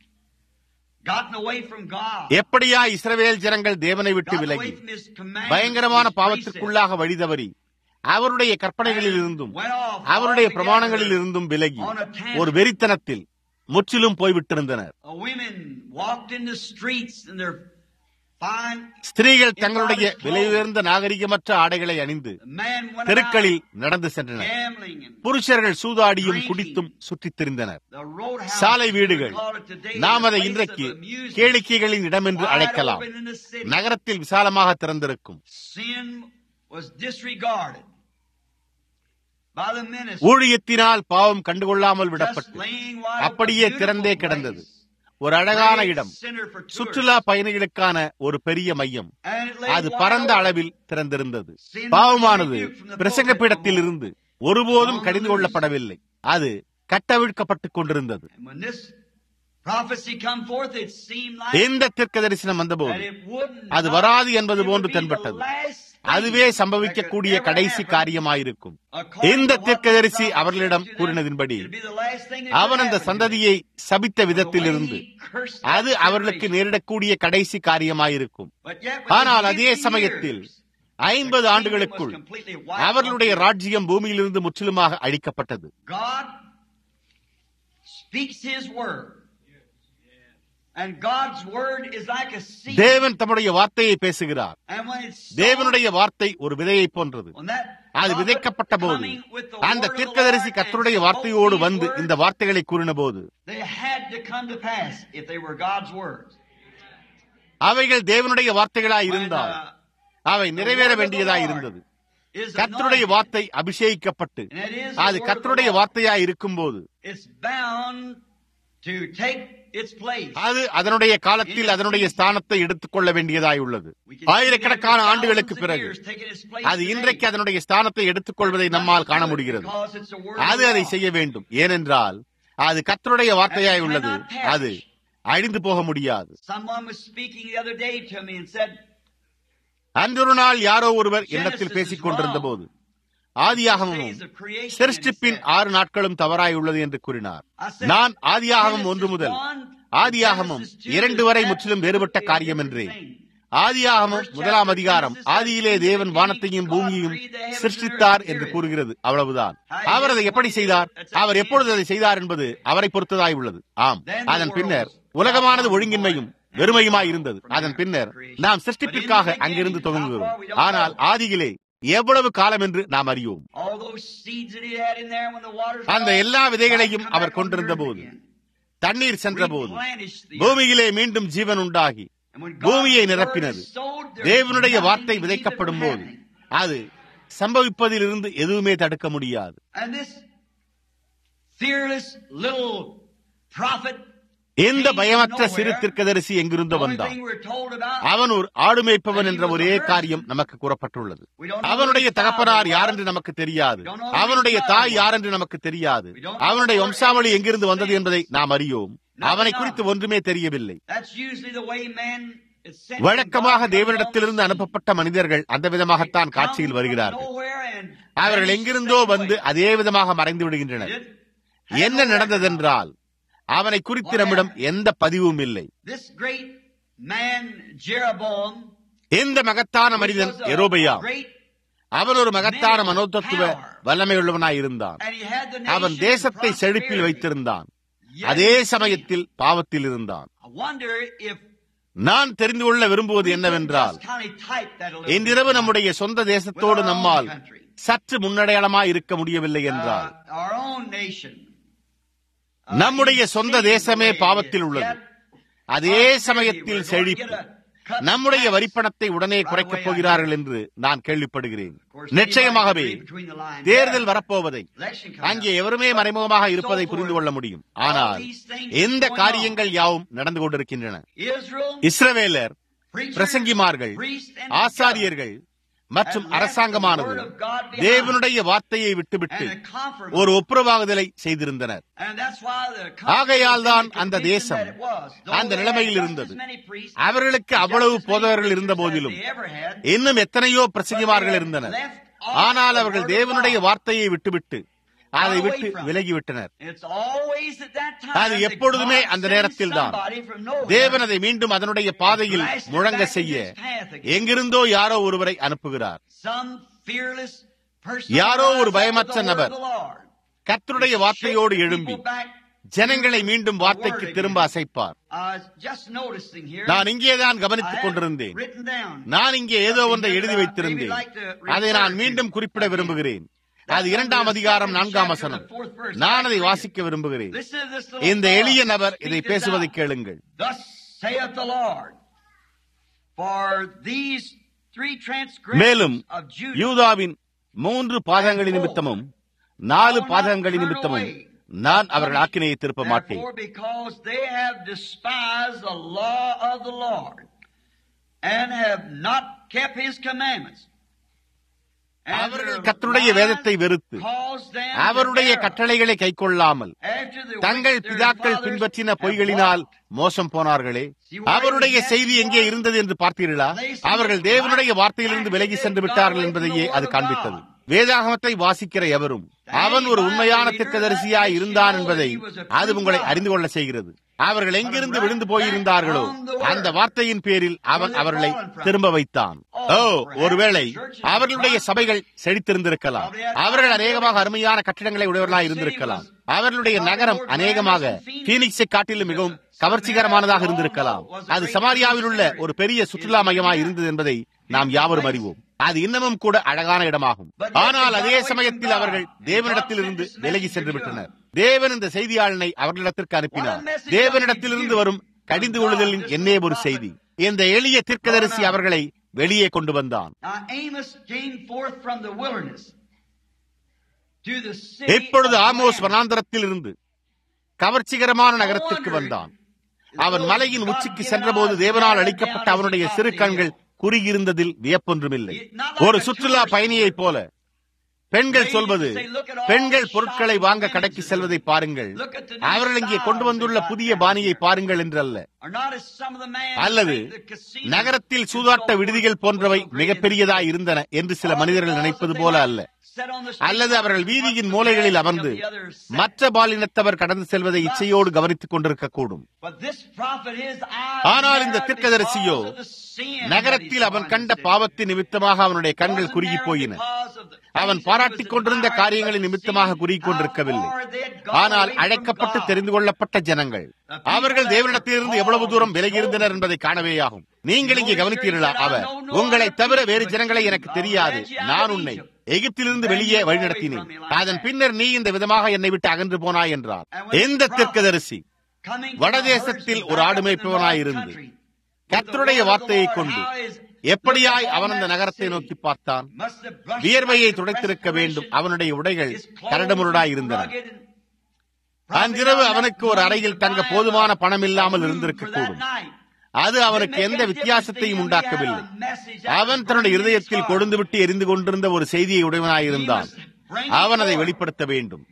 Gotten away from God. எப்படியா இஸ்ரவேல் ஜனங்கள் தேவனை விட்டு Gotten away விலகி from his commandments, பயங்கரமான his பாவத்திற்குள்ளாக வழிதவறி அவருடைய கற்பனைகளில் இருந்தும் அவருடைய பிரமாணங்களில் இருந்தும் விலகி ஒரு வெறித்தனத்தில் முற்றிலும் போய்விட்டிருந்தனர் Uh, Women walked in the streets and their fine. ஸ்திரீகள் தங்களுடைய விலை உயர்ந்த நாகரிகமற்ற ஆடைகளை அணிந்து The man went தெருக்களில் about நடந்து சென்றனர் gambling and புருஷர்கள் சூதாடியும் குடித்தும் சுற்றித் திரிந்தனர் the roadhouse. சாலை வீடுகள் we call it today, நாம் the அதை place இன்றைக்கு of amusement, கேளிக்கைகளின் இடம் என்று wide அழைக்கலாம் open in the city. நகரத்தில் விசாலமாக திறந்திருக்கும் Sin was disregarded by the minister. ஊழியத்தினால் பாவம் கண்டுகொள்ளாமல் Just விடப்பட்டு laying wide open, அப்படியே beautiful திறந்தே place. கிடந்தது ஒரு அழகான Great இடம் center for tourists. சுற்றுலா பயணிகளுக்கான ஒரு பெரிய மையம் And it lay அது wide பரந்த open. அளவில் திறந்திருந்தது பாவமானது பிரசங்க பீடத்தில் இருந்து ஒருபோதும் கடிந்து கொள்ளப்படவில்லை அது கட்டவிழ்க்கப்பட்டுக் கொண்டிருந்தது And when this prophecy come forth, it seemed like எந்த தீர்க்க தரிசனம் that வந்தபோது it wouldn't அது not- வராது என்பது it போன்று would be the தென்பட்டது last thing அதுவே that சம்பவிக்கக்கூடிய could ever கடைசி happen. காரியமாயிருக்கும் According எந்த to what தீர்க்கதரிசி the prophet அவர்களிடம் said to them, கூறினதின்படி it'd be the last thing that could அவன் அந்த happen. சந்ததியை சபித்த The way விதத்திலிருந்து he cursed that அது அவர்களுக்கு generation. நேரிடக்கூடிய கடைசி காரியமாயிருக்கும் But yet within ஆனால் அதே 50 சமயத்தில் years, ஐம்பது the kingdom ஆண்டுகளுக்குள் was completely wiped அவர்களுடைய out. ராஜ்யம் பூமியிலிருந்து முற்றிலுமாக அழிக்கப்பட்டது God speaks His word. And God's word is like a seed. தேவன் தம்முடைய வார்த்தையை பேசுகிறார் And when it's sown, தேவனுடைய வார்த்தை ஒரு விதையை போன்றது when that அது prophet விதைக்கப்பட்ட போது coming with the அந்த word of the தீர்க்கதரிசி Lord கர்த்தருடைய and வார்த்தையோடு spoke வந்து these இந்த words, வார்த்தைகளை கூறின போது They had to come to pass if they were God's words. அவைகள் தேவனுடைய வார்த்தைகளாய் When, இருந்தால் uh, அவை நிறைவேற வேண்டியதாய் இருந்தது is கர்த்தருடைய anointed, வார்த்தை அபிஷேகிக்கப்பட்டு and it is the அது word of கர்த்தருடைய the Lord. வார்த்தையாய் இருக்கும்போது It's bound to take its place. அது அதனுடைய காலத்தில் அதனுடைய ஸ்தானத்தை எடுத்துக்கொள்ள வேண்டியதாய் உள்ளது We can see ஆயிரக்கணக்கான that for ஆண்டுகளுக்கு thousands of பிறகு years taking its place அது today. இன்றைக்கு அதனுடைய ஸ்தானத்தை எடுத்துக்கொள்வதை நம்மால் காண முடிகிறது Because it's the word of அது the அதை Lord. செய்ய வேண்டும் ஏனென்றால் அது கர்த்தருடைய வார்த்தையாய் உள்ளது அது அழிந்து போக முடியாது Someone was speaking the other day to me and said, அன்றொரு நாள் யாரோ ஒருவர் என்னிடத்தில் பேசிக் கொண்டிருந்த போது ஆதியாகமும் days of creation. and சிருஷ்டிப்பின் he said, ஆறு நாட்களும் தவறாய் உள்ளது என்று கூறினார் I said, நான் ஆதியாகமம் ஒன்று Genesis முதல் one, ஆதியாகமம் Genesis two இரண்டு is வரை முற்றிலும் வேறுபட்ட absolutely a காரியம் different என்றேன் thing. ஆதியாகமம் முதலாம் அதிகாரம் ஆதியிலே தேவன் வானத்தையும் பூமியையும் சிருஷ்டித்தார் என்று கூறுகிறது அவ்வளவுதான் அவர் அதை எப்படி செய்தார் அவர் எப்பொழுது அதை செய்தார் என்பது அவரை பொறுத்ததாய் உள்ளது ஆம் அதன் பின்னர் உலகமானது ஒழுங்கின்மையும் வெறுமையுமாய் இருந்தது அதன் பின்னர் நாம் சிருஷ்டிப்பிற்காக அங்கிருந்து துவங்குகிறோம் ஆனால் ஆதியிலே எவ்வளவு காலம் என்று நாம் அறியோம் All those seeds that he had in there when the waters அந்த fell, எல்லா விதைகளையும் come அவர் back on கொண்டிருந்த the earth போது again. தண்ணீர் சென்றபோது Replenish the earth. பூமியிலே மீண்டும் ஜீவன் உண்டாகி And when God's பூமியை word நிரப்பினது is sowed, there's தேவனுடைய nothing வார்த்தை to keep it விதைக்கப்படும் from போது happening. அது சம்பவிப்பதிலிருந்து எதுவுமே தடுக்க முடியாது And this fearless little prophet, எந்த பயமற்ற சிறு தீர்க்கதரிசி the எங்கிருந்து only வந்தான் thing we're told about, அவன் ஒரு ஆடு மேய்ப்பவன் என்ற ஒரே காரியம் நமக்கு கூறப்பட்டுள்ளது அவனுடைய தகப்பனார் யார் என்று நமக்கு தெரியாது அவனுடைய தாய் யார் என்று நமக்கு தெரியாது அவனுடைய வம்சாவளி எங்கிருந்து வந்தது என்பதை நாம் அறியோம் அவனை குறித்து ஒன்றுமே தெரியவில்லை that's usually the way man is sent. வழக்கமாக தேவனிடத்திலிருந்து அனுப்பப்பட்ட மனிதர்கள் அந்த விதமாகத்தான் காட்சியில் வருகிறார்கள் அவர்கள் எங்கிருந்தோ வந்து அதே விதமாக மறைந்து விடுகின்றனர் என்ன நடந்ததென்றால் அவனை குறித்து நம்மிடம் எந்த பதிவும் இல்லை This great man, Jeroboam, எந்த மகத்தான மனிதன் was a எரோபையா great, அவன் ஒரு மகத்தான மனோதத்துவ வல்லமையுள்ளவனாய் இருந்தான் and he had the அவன் nation தேசத்தை in செழிப்பில் prosperity. வைத்திருந்தான் Yet அதே he sinned. சமயத்தில் பாவத்தில் இருந்தான் I wonder if நான் தெரிந்து கொள்ள விரும்புவது we could என்னவென்றால் just kind of type that a little இன்றிரவு bit நம்முடைய சொந்த தேசத்தோடு with our own நம்மால் country. சற்று முன்னடையாளமாய் இருக்க முடியவில்லை என்றால் Uh, our own nation. Uh, நம்முடைய in சொந்த sin தேசமே the way it பாவத்தில் is. உள்ளது Yet, அதே prosperity, சமயத்தில் we're going to செழிப்பு get a cut நம்முடைய tax. வரிப்பணத்தை உடனே Right குறைக்கப் away, I போகிறார்கள் hear. என்று நான் கேள்விப்படுகிறேன் Of course, நிச்சயமாகவே anybody can read between the lines தேர்தல் there. வரப்போவதை Election coming அங்கே up. எவருமே But மறைமுகமாக so இருப்பதை forth. புரிந்து கொள்ள முடியும் ஆனால் All these things எந்த going காரியங்கள் யாவும் நடந்து கொண்டிருக்கின்றன Israel, இஸ்ரவேலர் preachers, பிரசங்கிமார்கள் priests, and ஆசாரியர்கள் மற்றும் அரசாங்கமானது தேவனுடைய வார்த்தையை விட்டுவிட்டு and a compromise. ஒரு ஒப்புரவாகுதலை செய்திருந்தனர் And that's why the ஆகையால் தான் conference அந்த convinced தேசம் them that it was. Though அந்த they had நிலைமையில் just இருந்தது. as many priests, அவர்களுக்கு just அவ்வளவு as many போதகர்கள் preachers இருந்த as போதிலும் they ever had, இன்னும் எத்தனையோ but they பிரசங்கிமார்கள் had இருந்தனர் left off ஆனால் the அவர்கள் word of தேவனுடைய God. வார்த்தையை விட்டுவிட்டு அதை away விட்டு from it. விலகிவிட்டனர் It's always at that time அது that எப்பொழுதுமே God அந்த sends நேரத்தில் தான். somebody from nowhere தேவன் அதை மீண்டும் அதனுடைய பாதையில் blasted முழங்க back செய்ய into his path again. எங்கிருந்தோ யாரோ ஒருவரை அனுப்புகிறார் Some fearless person யாரோ ஒரு rise up with பயமற்ற the word நபர் of the Lord. கர்த்தருடைய வார்த்தையோடு எழும்பி ஜனங்களை மீண்டும் வார்த்தைக்கு திரும்ப அசைப்பார் I was just noticing here. நான் இங்கேதான் I கவனித்துக் had கொண்டிருந்தேன் written down. நான் இங்கே ஏதோ ஒன்றை எழுதி வைத்திருந்தேன் அதை நான் மீண்டும் குறிப்பிட விரும்புகிறேன் அது இரண்டாம் அதிகாரம் நான்காம் வசனம் நான் அதை வாசிக்க விரும்புகிறேன் Listen to this little இந்த எளிய fellow நபர் speak இதை this பேசுவதை out. கேளுங்கள் Thus saith the Lord, for these three transgressions மேலும் of Judah யூதாவின் மூன்று பாதங்களின் நிமித்தமும் நாலு பாதங்களின் நிமித்தமும் நான் அவர்கள் ஆக்கினையை திருப்ப மாட்டேன் Therefore, because they have despised the law of the Lord and have not kept his commandments. and அவர்கள் their கர்த்தருடைய lies வேதத்தை வெறுத்து caused them to அவருடைய err கட்டளைகளை கைக்கொள்ளாமல் after the தங்கள் which their பிதாக்கள் fathers பின்பற்றின have பொய்களினால் walked. மோசம் போனார்களே அவருடைய செய்தி எங்கே இருந்தது என்று பார்த்தீர்களா அவர்கள் தேவனுடைய வார்த்தையிலிருந்து விலகி சென்று விட்டார்கள் என்பதையே அது காண்பித்தது வேதாகமத்தை வாசிக்கிற எவரும் அவன் ஒரு உண்மையான திர்க்கதரிசியாய் இருந்தான் என்பதை அது உங்களை அறிந்து கொள்ள செய்கிறது அவர்கள் எங்கிருந்து விழுந்து போயிருந்தார்களோ அந்த வார்த்தையின் பேரில் அவன் அவர்களை திரும்ப வைத்தான் ஓ ஒருவேளை அவர்களுடைய சபைகள் செழித்திருந்திருக்கலாம் அவர்கள் அநேகமாக அருமையான கட்டிடங்களை உடையவர்களாக இருந்திருக்கலாம் அவர்களுடைய நகரம் அநேகமாக பீனிக்ஸை காட்டிலும் மிகவும் கவர்ச்சிகரமானதாக இருந்திருக்கலாம் அது சமாரியாவில் உள்ள ஒரு பெரிய சுற்றுலா மையமாக இருந்தது என்பதை நாம் யாவரும் அறிவோம் அது இன்னமும் கூட அழகான இடமாகும் ஆனால் அதே சமயத்தில் அவர்கள் தேவனிடத்தில் இருந்து விலகி சென்று விட்டனர் தேவன் இந்த செய்தியாளனை அவர்களிடத்திற்கு அனுப்பினார் தேவனிடத்திலிருந்து வரும் கடிந்து கொள்ளுதலின் என்னே ஒரு செய்தி இந்த எளிய தீர்க்கதரிசி அவர்களை வெளியே கொண்டு வந்தான் Now Amos came forth from the wilderness to the city இப்பொழுது of ஆமோஸ் Ram. வனாந்தரத்தில் இருந்து கவர்ச்சிகரமான நகரத்திற்கு வந்தான் அவன் மலையின் உச்சிக்கு சென்றபோது தேவனால் அளிக்கப்பட்ட அவனுடைய சிறு கண்கள் குறுகியிருந்ததில் வியப்பொன்றுமில்லை ஒரு சுற்றுலா பயணியைப் போல பெண்கள் சொல்வது பெண்கள் பொருட்களை வாங்க கடைக்கு செல்வதை பாருங்கள் அவர்கள் இங்கே கொண்டு வந்துள்ள புதிய பாணியை பாருங்கள் என்றல்ல Or not as some of the man அல்லது think the casino நகரத்தில் சூதாட்ட விடுதிகள் போன்றவை மிகப்பெரியதாய் இருந்தன என்று சில மனிதர்கள் நினைப்பது போல அல்ல set on the street அல்லது அவர்கள் வீதியின் மூலைகளில் அமர்ந்து of the other sex. மற்ற பாலினத்தவர் கடந்து செல்வதை இச்சையோடு கவனித்துக் கொண்டிருக்க கூடும் But this prophet, his eyes ஆனால் இந்த narrowed தீர்க்கதரிசியோ because of the sin நகரத்தில் that he அவன் saw in கண்ட the city. பாவத்தின் நிமித்தமாக அவனுடைய கண்கள் Wasn't குறுகி narrowed போயின because of the அவன் things பாராட்டிக் that he was கொண்டிருந்த admiring, காரியங்களின் but நிமித்தமாக see குறுகிக் கொண்டிருக்கவில்லை how far they had gone ஆனால் away from அழைக்கப்பட்டு God. தெரிந்து கொள்ளப்பட்ட ஜனங்கள் அவர்கள் தேவனிடத்திலிருந்து எவ்வளவு தூரம் விலகி இருந்தனர் என்பதை காணவேயாகும் நீங்கள் இங்கே கவனித்தீர்களா அவர் உங்களை தவிர வேறு ஜனங்களை எனக்கு தெரியாது நான் உன்னை எகிப்திலிருந்து வெளியே வழிநடத்தினேன் அதன் பின்னர் நீ இந்த விதமாக என்னை விட்டு அகன்று போனாய் என்றார் எந்த தீர்க்கதரிசி Coming from வடதேசத்தில் the ஒரு ஆடு herdsman மேய்ப்பவனாயிருந்து back in the north country. கர்த்தருடைய வார்த்தையை கொண்டு எப்படியாய் அவன் அந்த நகரத்தை நோக்கி பார்த்தான் வியர்வையை துடைத்திருக்க வேண்டும் அவனுடைய உடைகள் கரடுமுரடாய் இருந்தன அன்றிரவு அவனுக்கு ஒரு அறையில் தங்க போதுமான பணம் இல்லாமல் இருந்திருக்க கூடும் அது அவனுக்கு எந்த வித்தியாசத்தையும் உண்டாக்கவில்லை அவன் தன்னுடைய இருதயத்தில் கொடுந்துவிட்டு எரிந்து கொண்டிருந்த ஒரு செய்தியை உடையவனாயிருந்தான் அவன் அதை வெளிப்படுத்த வேண்டும்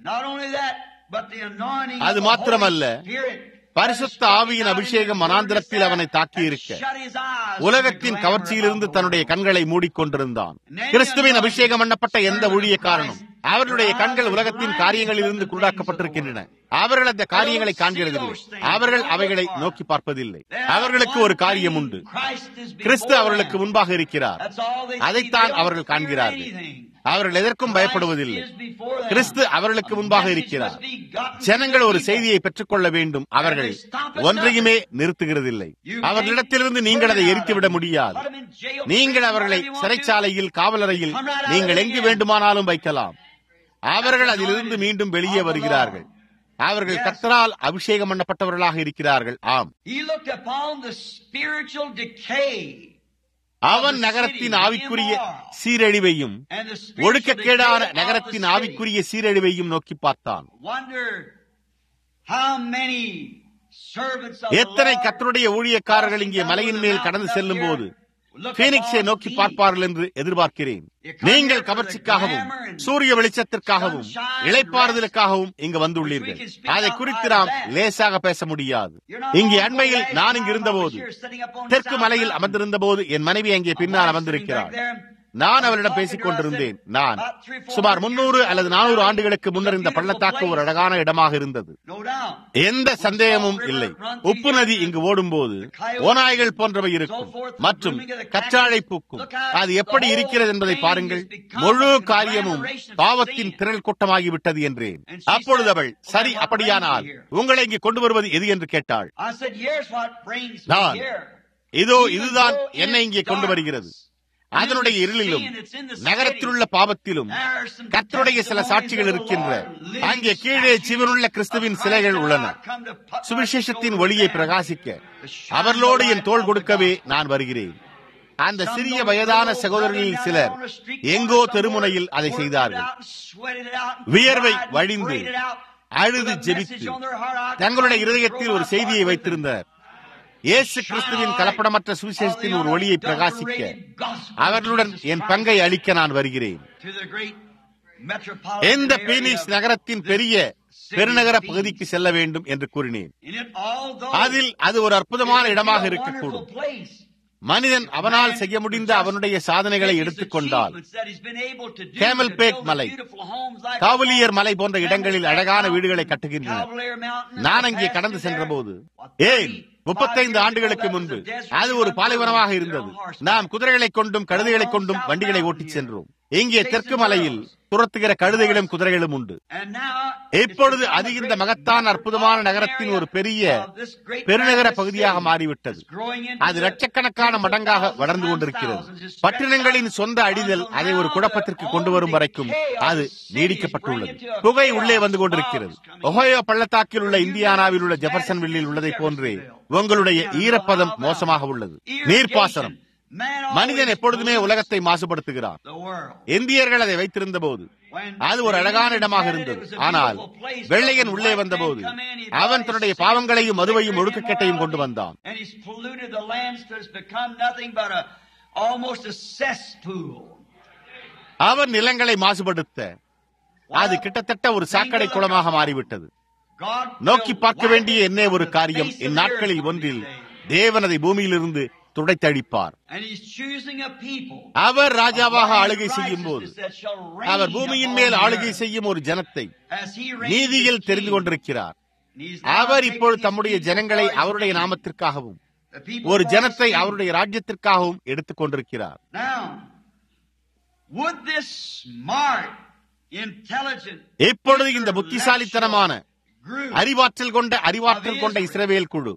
அது மாத்திரமல்ல பரிசுத்த ஆவியின் அபிஷேகம் மனாந்திரத்தில் அவனை தாக்கியிருக்க உலகத்தின் கவர்ச்சியிலிருந்து தன்னுடைய கண்களை மூடிக்கொண்டிருந்தான் கிறிஸ்துவின் அபிஷேகம் பண்ணப்பட்ட எந்த ஊழியக்காரனும் அவர்களுடைய கண்கள் உலகத்தின் காரியங்களிலிருந்து குருடாக்கப்பட்டிருக்கின்றன அவர்கள் அந்த காரியங்களை காண்கிறதில்லை அவர்கள் அவைகளை நோக்கி பார்ப்பதில்லை அவர்களுக்கு ஒரு காரியம் உண்டு கிறிஸ்து அவர்களுக்கு முன்பாக இருக்கிறார் அதைத்தான் அவர்கள் காண்கிறார்கள் அவர்கள் எதற்கும் பயப்படுவதில்லை கிறிஸ்து அவர்களுக்கு முன்பாக இருக்கிறார் ஜனங்கள் ஒரு செய்தியை பெற்றுக்கொள்ள வேண்டும் அவர்கள் ஒன்றையுமே நிறுத்துகிறதில்லை அவர்களிடத்திலிருந்து நீங்கள் அதை எரித்துவிட முடியாது நீங்கள் அவர்களை சிறைச்சாலையில் காவலறையில் நீங்கள் எங்கு வேண்டுமானாலும் வைக்கலாம் அவர்கள் அதிலிருந்து மீண்டும் வெளியே வருகிறார்கள் அவர்கள் கத்தரால் அபிஷேகம் பண்ணப்பட்டவர்களாக இருக்கிறார்கள் ஆம் He looked upon the spiritual decay அவன் நகரத்தின் ஆவிக்குரிய சீரழிவையும் and the spiritual ஒழுக்கக்கேடான decay of the நகரத்தின் city. ஆவிக்குரிய சீரழிவையும் நோக்கி பார்த்தான் Wonder how many servants of the எத்தனை Lord கத்தருடைய ஊழியக்காரர்கள் இங்கே மலையின் மேல் கடந்து செல்லும் போது பீனிக்ஸை நோக்கி பார்ப்பார்கள் என்று எதிர்பார்க்கிறேன் நீங்கள் கவர்ச்சிக்காகவும் சூரிய வெளிச்சத்திற்காகவும் இளைப்பாறுதலுக்காகவும் இங்கு வந்துள்ளீர்கள் அதை குறித்து நாம் லேசாக பேச முடியாது இங்கே அண்மையில் நான் இங்கு இருந்தபோது தெற்கு மலையில் அமர்ந்திருந்த போது என் மனைவி அங்கே பின்னால் அமர்ந்திருக்கிறாள் நான் அவரிடம் பேசிக் கொண்டிருந்தேன் நான் சுமார் முன்னூறு அல்லது நானூறு ஆண்டுகளுக்கு முன்னர் இந்த பள்ளத்தாக்கு ஒரு அழகான இடமாக இருந்தது No doubt. எந்த சந்தேகமும் இல்லை உப்பு நதி இங்கு ஓடும்போது ஓநாய்கள் போன்றவை இருக்கும் மற்றும் கற்றாழை பூக்கும் அது எப்படி இருக்கிறது என்பதை பாருங்கள் முழு காரியமும் பாவத்தின் திரள் கூட்டமாகிவிட்டது என்றேன் அப்பொழுது அவள் சரி அப்படியானால் உங்களை இங்கு கொண்டு வருவது எது என்று கேட்டாள் I said, here's what brings me நான், here. இதோ இதுதான் என்னை இங்கே கொண்டு வருகிறது அதனுடைய இருளிலும் நகரத்திலுள்ள பாவத்திலும் கர்த்தருடைய சில சாட்சிகள் இருக்கின்ற அங்கே கீழே சிவனுள்ள கிறிஸ்துவின் சிலைகள் உள்ளன சுவிசேஷத்தின் ஒளியை பிரகாசிக்க அவர்களோடு என் தோள் கொடுக்கவே நான் வருகிறேன் அந்த சிறிய வயதான சகோதரர்களில் சிலர் எங்கோ தெருமுனையில் அதை செய்தார்கள் வியர்வை வழிந்து அழுது ஜெபித்து தங்களுடைய இருதயத்தில் ஒரு செய்தியை வைத்திருந்தனர் இயேசு கிறிஸ்துவின் கலப்படமற்ற சுவிசேஷத்தின் ஒரு ஒளியை பிரகாசிக்க அவர்களுடன் என் பங்கை அளிக்க நான் வருகிறேன் எந்த பீனிக்ஸ் நகரத்தின் பெரிய பெருநகர பகுதிக்கு செல்ல வேண்டும் என்று கூறினேன் அதில் அது ஒரு அற்புதமான இடமாக இருக்கக்கூடும் மனிதன் அவனால் செய்ய முடிந்த அவனுடைய சாதனைகளை எடுத்துக்கொண்டால் கேமல்பேட் மலை காவலியர் மலை போன்ற இடங்களில் அழகான வீடுகளை கட்டுகின்றனர் நான் அங்கே கடந்து சென்றபோது ஏன் முப்பத்தைந்து ஆண்டுகளுக்கு முன்பு அது ஒரு பாலைவனமாக இருந்தது நாம் குதிரைகளை கொண்டும் கழுதைகளை கொண்டும் வண்டிகளை ஓட்டிச் சென்றோம் இங்கே தெற்கு மலையில் துரத்துகிற கழுதைகளும் குதிரைகளும் உண்டு இப்பொழுது அது இந்த மகத்தான் அற்புதமான நகரத்தின் ஒரு பெரிய பெருநகர பகுதியாக மாறிவிட்டது அது லட்சக்கணக்கான மடங்காக வளர்ந்து கொண்டிருக்கிறது பட்டினங்களின் சொந்த அடிதல் அதை ஒரு குழப்பத்திற்கு கொண்டு வரும் வரைக்கும் அது நீடிக்கப்பட்டுள்ளது புகை உள்ளே வந்து கொண்டிருக்கிறது ஒஹோயோ பள்ளத்தாக்கில் உள்ள இந்தியானாவில் உள்ள ஜெபர்சன் வில்லில் உள்ளதை போன்றே உங்களுடைய ஈரப்பதம் மோசமாக உள்ளது நீர்ப்பாசனம் மனிதன் எப்பொழுதுமே உலகத்தை மாசுபடுத்துகிறான் இந்தியர்கள் அதை வைத்திருந்த போது அது ஒரு அழகான இடமாக இருந்தது ஆனால் வெள்ளையன் உள்ளே வந்தபோது அவன் தன்னுடைய பாவங்களையும் மதுவையும் ஒழுக்கக்கெட்டையும் கொண்டு வந்தான் அவன் நிலங்களை மாசுபடுத்த அது கிட்டத்தட்ட ஒரு சாக்கடை குளமாக மாறிவிட்டது நோக்கி பார்க்க வேண்டிய என்ன ஒரு காரியம் இந்நாட்களில் ஒன்றில் தேவனதை பூமியிலிருந்து துடைத்தழிப்பார் அவர் ராஜாவாக ஆளுகை செய்யும் போது அவர் பூமியின் மேல் ஆளுகை செய்யும் ஒரு ஜனத்தை நீதியில் தெரிந்து கொண்டிருக்கிறார் அவர் இப்பொழுது தம்முடைய ஜனங்களை அவருடைய நாமத்திற்காகவும் ஒரு ஜனத்தை அவருடைய ராஜ்யத்திற்காகவும் எடுத்துக் கொண்டிருக்கிறார் இப்பொழுது இந்த புத்திசாலித்தனமான அறிவாற்றல் கொண்ட அறிவாற்றல் கொண்ட இஸ்ரவேல் குழு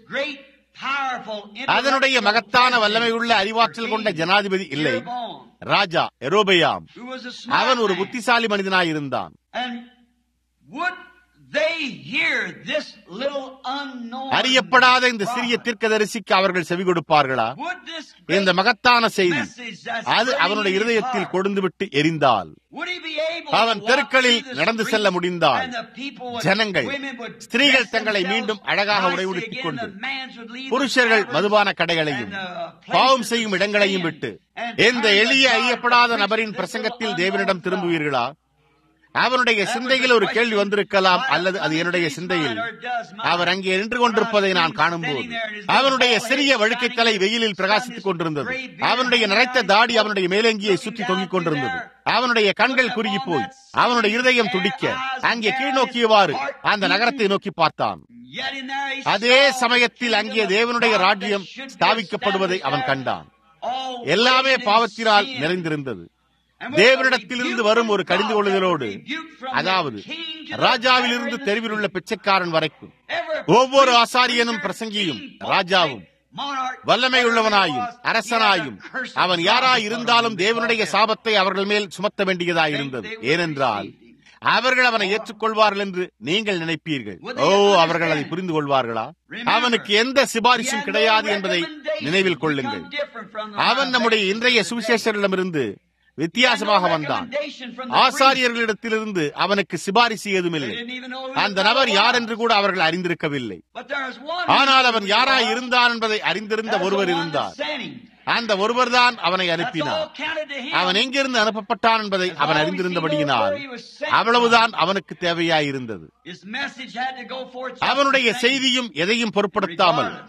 அதனுடைய மகத்தான வல்லமை உள்ள அறிவாற்றல் கொண்ட ஜனாதிபதி இல்லை ராஜா எரோபயாம் அவன் ஒரு புத்திசாலி மனிதனாயிருந்தான் அறியப்படாத இந்த சிறிய தீர்க்கதரிசிக்கு அவர்கள் செவி கொடுப்பார்களா இந்த மகத்தான செய்தி அது அவனுடைய இருதயத்தில் கொடுந்துவிட்டு எரிந்தால் அவன் தெருக்களில் நடந்து செல்ல முடிந்தால் ஜனங்கள் ஸ்திரீகள் தங்களை மீண்டும் அழகாக உடைவுடுத்திக் கொண்டு புருஷர்கள் மதுபான கடைகளையும் பாவம் செய்யும் இடங்களையும் விட்டு இந்த எளிய அறியப்படாத நபரின் பிரசங்கத்தில் தேவனிடம் திரும்புவீர்களா அவனுடைய சிந்தையில் ஒரு கேள்வி வந்திருக்கலாம் அல்லது அது என்னுடைய சிந்தையில் அவர் அங்கே நின்று கொண்டிருப்பதை நான் காணும்போது அவனுடைய சிறிய வழுக்கை தலை வெயிலில் பிரகாசித்துக் கொண்டிருந்தது அவனுடைய நரைத்த தாடி அவனுடைய மேலங்கியை சுற்றி தொங்கிக் கொண்டிருந்தது அவனுடைய கண்கள் குறுகி போய் அவனுடைய இருதயம் துடிக்க அங்கே கீழ்நோக்கியவாறு அந்த நகரத்தை நோக்கி பார்த்தான் அதே சமயத்தில் அங்கே தேவனுடைய ராஜ்யம் ஸ்தாபிக்கப்படுவதை அவன் கண்டான் எல்லாமே பாவத்தினால் நிறைந்திருந்தது தேவனிடத்திலிருந்து வரும் ஒரு கடிந்து கொள்ளுதலோடு அதாவது ராஜாவிலிருந்து தெருவில் உள்ள பிச்சைக்காரன் வரைக்கும் ஒவ்வொரு ஆசாரியனும் பிரசங்கியும் ராஜாவும் வல்லமை உள்ளவனாயும் அரசனாயும் அவன் யாராய் இருந்தாலும் தேவனுடைய சாபத்தை அவர்கள் மேல் சுமத்த வேண்டியதாய் இருந்தது ஏனென்றால் அவர்கள் அவனை ஏற்றுக்கொள்வார்கள் என்று நீங்கள் நினைப்பீர்கள் ஓ அவர்கள் அதை புரிந்து கொள்வார்களா அவனுக்கு எந்த சிபாரிசும் கிடையாது என்பதை நினைவில் கொள்ளுங்கள் அவன் நம்முடைய இன்றைய சுவிசேஷரிடமிருந்து வித்தியாசமாக வந்தான் ஆசாரியர்களிடத்திலிருந்து அவனுக்கு சிபாரிசு ஏதுமில்லை அந்த நபர் யார் என்று கூட அவர்கள் அறிந்திருக்கவில்லை ஆனால் அவன் யாராய் இருந்தான் என்பதை அறிந்திருந்த ஒருவர் இருந்தார் அந்த ஒருவர்தான் அவனை அனுப்பினார் அவன் எங்கிருந்து அனுப்பப்பட்டான் என்பதை அவன் அறிந்திருந்தபடியினால் அவ்வளவுதான் அவனுக்கு தேவையாயிருந்தது அவனுடைய செய்தியும் எதையும் பொருட்படுத்தாமல்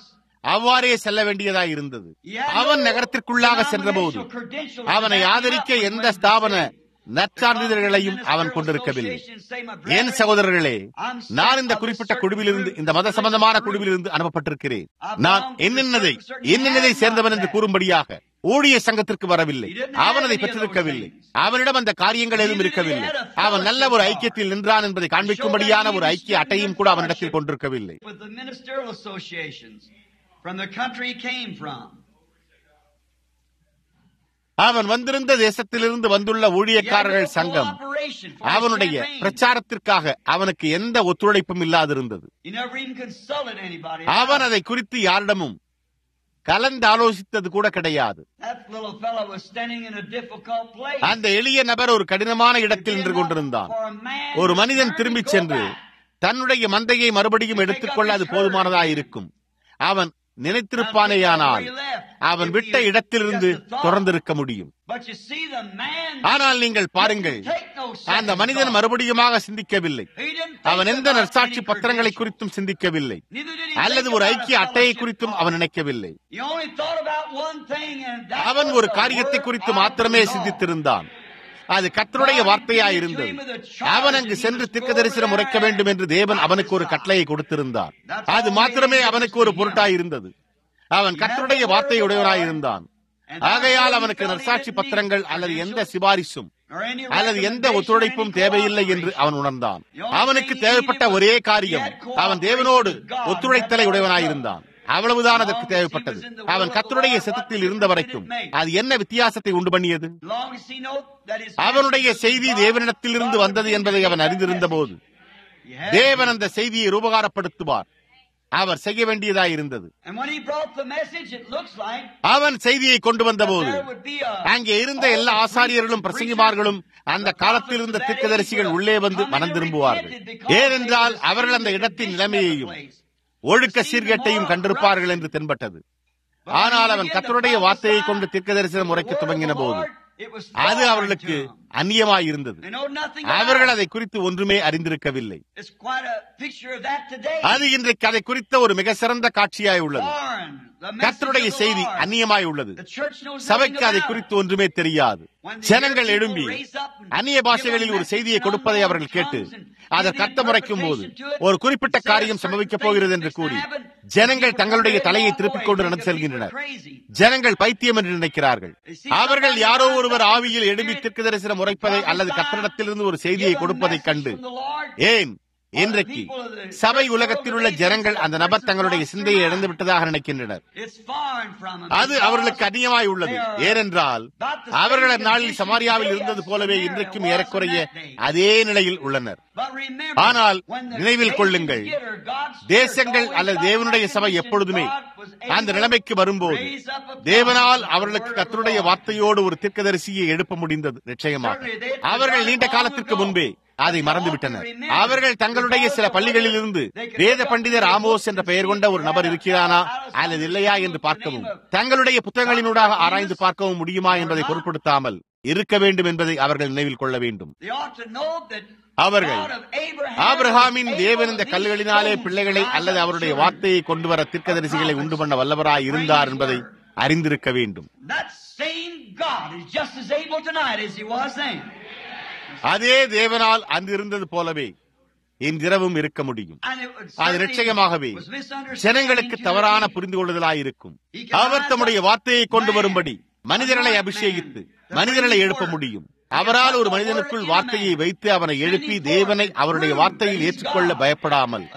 அவ்வாறே செல்ல வேண்டியதாய் இருந்தது அவன் நகரத்திற்குள்ளாக சென்றபோது அவனை ஆதரிக்க எந்த ஸ்தாபன நற்சான்றிதழ்களையும் அவன் கொண்டிருக்கவில்லை என் சகோதரர்களே நான் இந்த குறிப்பிட்ட குழுவிலிருந்து இந்த மத சம்பந்தமான குழுவிலிருந்து அனுப்பப்பட்டிருக்கிறேன் நான் என்னென்னதை என்னென்னதை சேர்ந்தவன் என்று கூறும்படியாக ஊழிய சங்கத்திற்கு வரவில்லை அவன் அதை பெற்றிருக்கவில்லை அவனிடம் அந்த காரியங்கள் எதுவும் இருக்கவில்லை அவன் நல்ல ஒரு ஐக்கியத்தில் நின்றான் என்பதை காண்பிக்கும்படியான ஒரு ஐக்கிய அட்டையும் கூட அவனிடத்தில் கொண்டிருக்கவில்லை with the ministerial associations from the country he came from. அவன் வந்திருந்த தேசத்திலிருந்து வந்துள்ள ஊழியக்காரர்கள் சங்கம் Cooperation for his அவனுடைய campaign. பிரச்சாரத்திற்காக அவனுக்கு எந்த ஒத்துழைப்பும் இல்லாதிருந்தது He never even consulted anybody. அவன் அதை குறித்து யாரிடமும் கலந்து ஆலோசித்தது கூட கிடையாது That little fellow was standing in a difficult place. அந்த எளிய நபர் ஒரு கடினமான இடத்தில் நின்று கொண்டிருந்தான் For a man ஒரு to மனிதன் turn திரும்பிச் and go சென்று back. தன்னுடைய மந்தையை மறுபடியும் எடுத்துக்கொள்ள அது போதுமானதாயிருக்கும் அவன் நினைத்திருப்பானேயானால் அவன் விட்ட இடத்திலிருந்து தொடர்ந்திருக்க முடியும் But you see, the man ஆனால் நீங்கள் பாருங்கள் didn't take no second அந்த மனிதன் thought. மறுபடியுமாக சிந்திக்கவில்லை He didn't think அவன் எந்த about நற்சாட்சி any பத்திரங்களை credentials. குறித்தும் சிந்திக்கவில்லை Neither did he அல்லது think ஒரு about a ஐக்கிய அட்டையை fellowship குறித்தும் card. அவன் நினைக்கவில்லை He only thought about one thing, and that அவன் was ஒரு the காரியத்தை word குறித்து of மாத்திரமே the Lord. சிந்தித்திருந்தான் அது கர்த்தருடைய வார்த்தையாய் இருந்தது அவன் அங்கு சென்று திக்க தரிசனம் உரைக்க வேண்டும் என்று தேவன் அவனுக்கு ஒரு கட்டளையை கொடுத்திருந்தார் அது மாத்திரமே அவனுக்கு ஒரு பொருட்டாய் இருந்தது அவன் கர்த்தருடைய வார்த்தையுடையவனாய் இருந்தான் ஆகையால் அவனுக்கு நற்சாட்சி பத்திரங்கள் அல்லது எந்த சிபாரிசும் Or any அல்லது எந்த recommendation, ஒத்துழைப்பும் any தேவையில்லை என்று cooperation. அவன் உணர்ந்தான் அவனுக்கு தேவைப்பட்ட ஒரே காரியம் அவன் தேவனோடு ஒத்துழைத்தலை உடையவனாயிருந்தான் அவ்வளவுதான் அதற்கு தேவைப்பட்டது அவன் கர்த்தருடைய சித்தத்தில் இருந்த வரைக்கும் அது என்ன வித்தியாசத்தை உண்டு பண்ணியது Long as he know that his அவனுடைய message செய்தி was God, தேவனிடத்திலிருந்து God வந்தது would என்பதை give அவன் that அறிந்திருந்த போது message. He had தேவன் to. அந்த செய்தியை ரூபகாரப்படுத்துவார் அவர் செய்ய வேண்டியதாய் இருந்தது And when he brought the message, it looks like அவன் செய்தியை கொண்டு வந்தபோது there would be a அங்கே இருந்த எல்லா ஆசாரியர்களும் பிரசங்கிமார்களும் அந்த காலத்தில் இருந்த தீர்க்கதரிசிகள் உள்ளே வந்து மனம் திரும்புவார்கள் ஏனென்றால் அவர்கள் அந்த இடத்தின் நிலைமையையும் ஒழுக்க சீர்கேட்டையும் கண்டிருப்பார்கள் என்று தென்பட்டது ஆனால் அவன் கர்த்தருடைய வார்த்தையை கொண்டு தீர்க்கதரிசனம் உரைக்க துவங்கின போது அது அவர்களுக்கு அந்நியமாய் இருந்தது அவர்கள் அதை குறித்து ஒன்றுமே அறிந்திருக்கவில்லை It's quite a picture of that today. அது இன்றைக்கு அதை குறித்த ஒரு மிக சிறந்த காட்சியாய் உள்ளது Foreign. The message கர்த்தருடைய of the செய்தி Lord. அந்நியமாய் உள்ளது The church knows nothing சபைக்கு அதை about குறித்து it. ஒன்றுமே தெரியாது ஜனங்கள் எழும்பி அந்நிய பாஷைகளில் ஒரு செய்தியை கொடுப்பதை அவர்கள் கேட்டு அதற்கு அர்த்தம் உரைக்கும் போது ஒரு குறிப்பிட்ட காரியம் சம்பவிக்கப் போகிறது என்று கூறி ஜனங்கள் தங்களுடைய தலையை திருப்பிக் கொண்டு நடந்து செல்கின்றனர் ஜனங்கள் பைத்தியம் என்று நினைக்கிறார்கள் அவர்கள் யாரோ ஒருவர் ஆவியில் எழும்பி திருக்கு தரிசனம் உரைப்பதை அல்லது கத்தரிடத்திலிருந்து ஒரு செய்தியை கொடுப்பதைக் கண்டு ஏன் இன்றைக்கு சபை உலகத்தில் உள்ள ஜனங்கள் அந்த நபர் தங்களுடைய சிந்தையை இழந்து விட்டதாக நினைக்கின்றனர் அது அவர்களுக்கு அந்நியமாய் உள்ளது ஏனென்றால் அவர்கள் அந்நாளில் சமாரியாவில் இருந்தது போலவே இன்றைக்கும் ஏறக்குறைய அதே நிலையில் உள்ளனர் ஆனால் நினைவில் கொள்ளுங்கள் தேசங்கள் அல்லது தேவனுடைய சபை எப்பொழுதுமே அந்த நிலைமைக்கு வரும்போது தேவனால் அவர்களுக்கு கத்தருடைய வார்த்தையோடு ஒரு தீர்க்கதரிசியை எழுப்ப முடிந்தது நிச்சயமாக அவர்கள் நீண்ட காலத்திற்கு முன்பே அதை மறந்துவிட்டனர் அவர்கள் தங்களுடைய சில பள்ளிகளில் இருந்து வேத பண்டிதர் ஆமோஸ் என்ற பெயர் கொண்ட ஒரு நபர் இருக்கிறானா அல்லது இல்லையா என்று பார்க்கவும் தங்களுடைய புத்தகங்களினூடாக ஆராய்ந்து பார்க்கவும் முடியுமா என்பதை பொருட்படுத்தாமல் இருக்க வேண்டும் என்பதை அவர்கள் நினைவில் கொள்ள வேண்டும் அவர்கள் ஆபிரகாமின் தேவன் இந்த கல்லுகளினாலே பிள்ளைகளை அல்லது அவருடைய வார்த்தையை கொண்டு வர தீர்க்கதரிசிகளை உண்டு பண்ண வல்லவராய் இருந்தார் என்பதை அறிந்திருக்க வேண்டும் அதே தேவனால் அன்று இருந்தது போலவே இன்றிரவும் இருக்க முடியும் அது நிச்சயமாகவே ஜனங்களுக்கு தவறான புரிந்து கொள்ளுதலாயிருக்கும் அவர் தம்முடைய வார்த்தையை கொண்டு வரும்படி மனிதர்களை அபிஷேகித்து மனிதர்களை எழுப்ப முடியும் அவரால் ஒரு மனிதனுக்குள் வார்த்தையை வைத்து அவனை எழுப்பி தேவனை அவருடைய வார்த்தையில் ஏற்றுக்கொள்ள பயப்படாமல்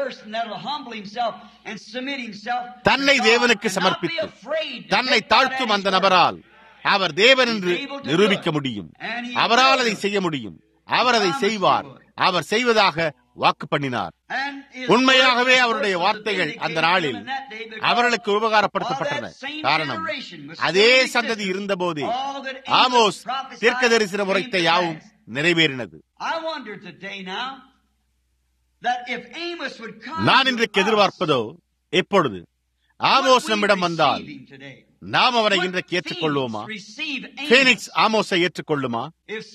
தன்னை தேவனுக்கு சமர்ப்பித்து தன்னை தாழ்த்தும் அந்த நபரால் அவர் தேவன் என்று நிரூபிக்க முடியும் அவரால் அதை செய்ய முடியும் அவர் அதை செய்வார் அவர் செய்வதாக வாக்கு பண்ணினார் உண்மையாகவே அவருடைய வார்த்தைகள் அந்த நாளில் அவர்களுக்கு உபகாரப்படுத்தப்பட்டன காரணம் அதே சந்ததி இருந்த போதே ஆமோஸ் தீர்க்க தரிசனம் உரைத்த யாவும் நிறைவேறினது நான் இன்றைக்கு எதிர்பார்ப்பதோ எப்பொழுது ஆமோஸ் நம்மிடம் வந்தால் நாம் அவனை இன்றைக்கு ஏற்றுக்கொள்வோமா பீனிக்ஸ் ஆமோஸை ஏற்றுக்கொள்ளுமா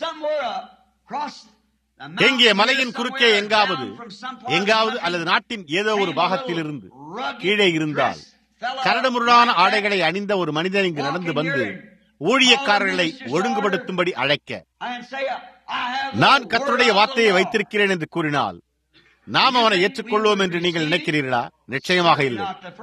எங்கே மலையின் குறுக்கே எங்காவது எங்காவது அல்லது நாட்டின் ஏதோ ஒரு பாகத்தில் இருந்து கீழே இருந்தால் கரடுமுரடான ஆடைகளை அணிந்த ஒரு மனிதன் இங்கு நடந்து வந்து ஊழியக்காரர்களை ஒழுங்குபடுத்தும்படி அழைக்க நான் கத்தருடைய வார்த்தையை வைத்திருக்கிறேன் என்று கூறினால் நாம் அவனை ஏற்றுக்கொள்வோம் என்று நீங்கள் நினைக்கிறீர்களா நிச்சயமாக இல்லை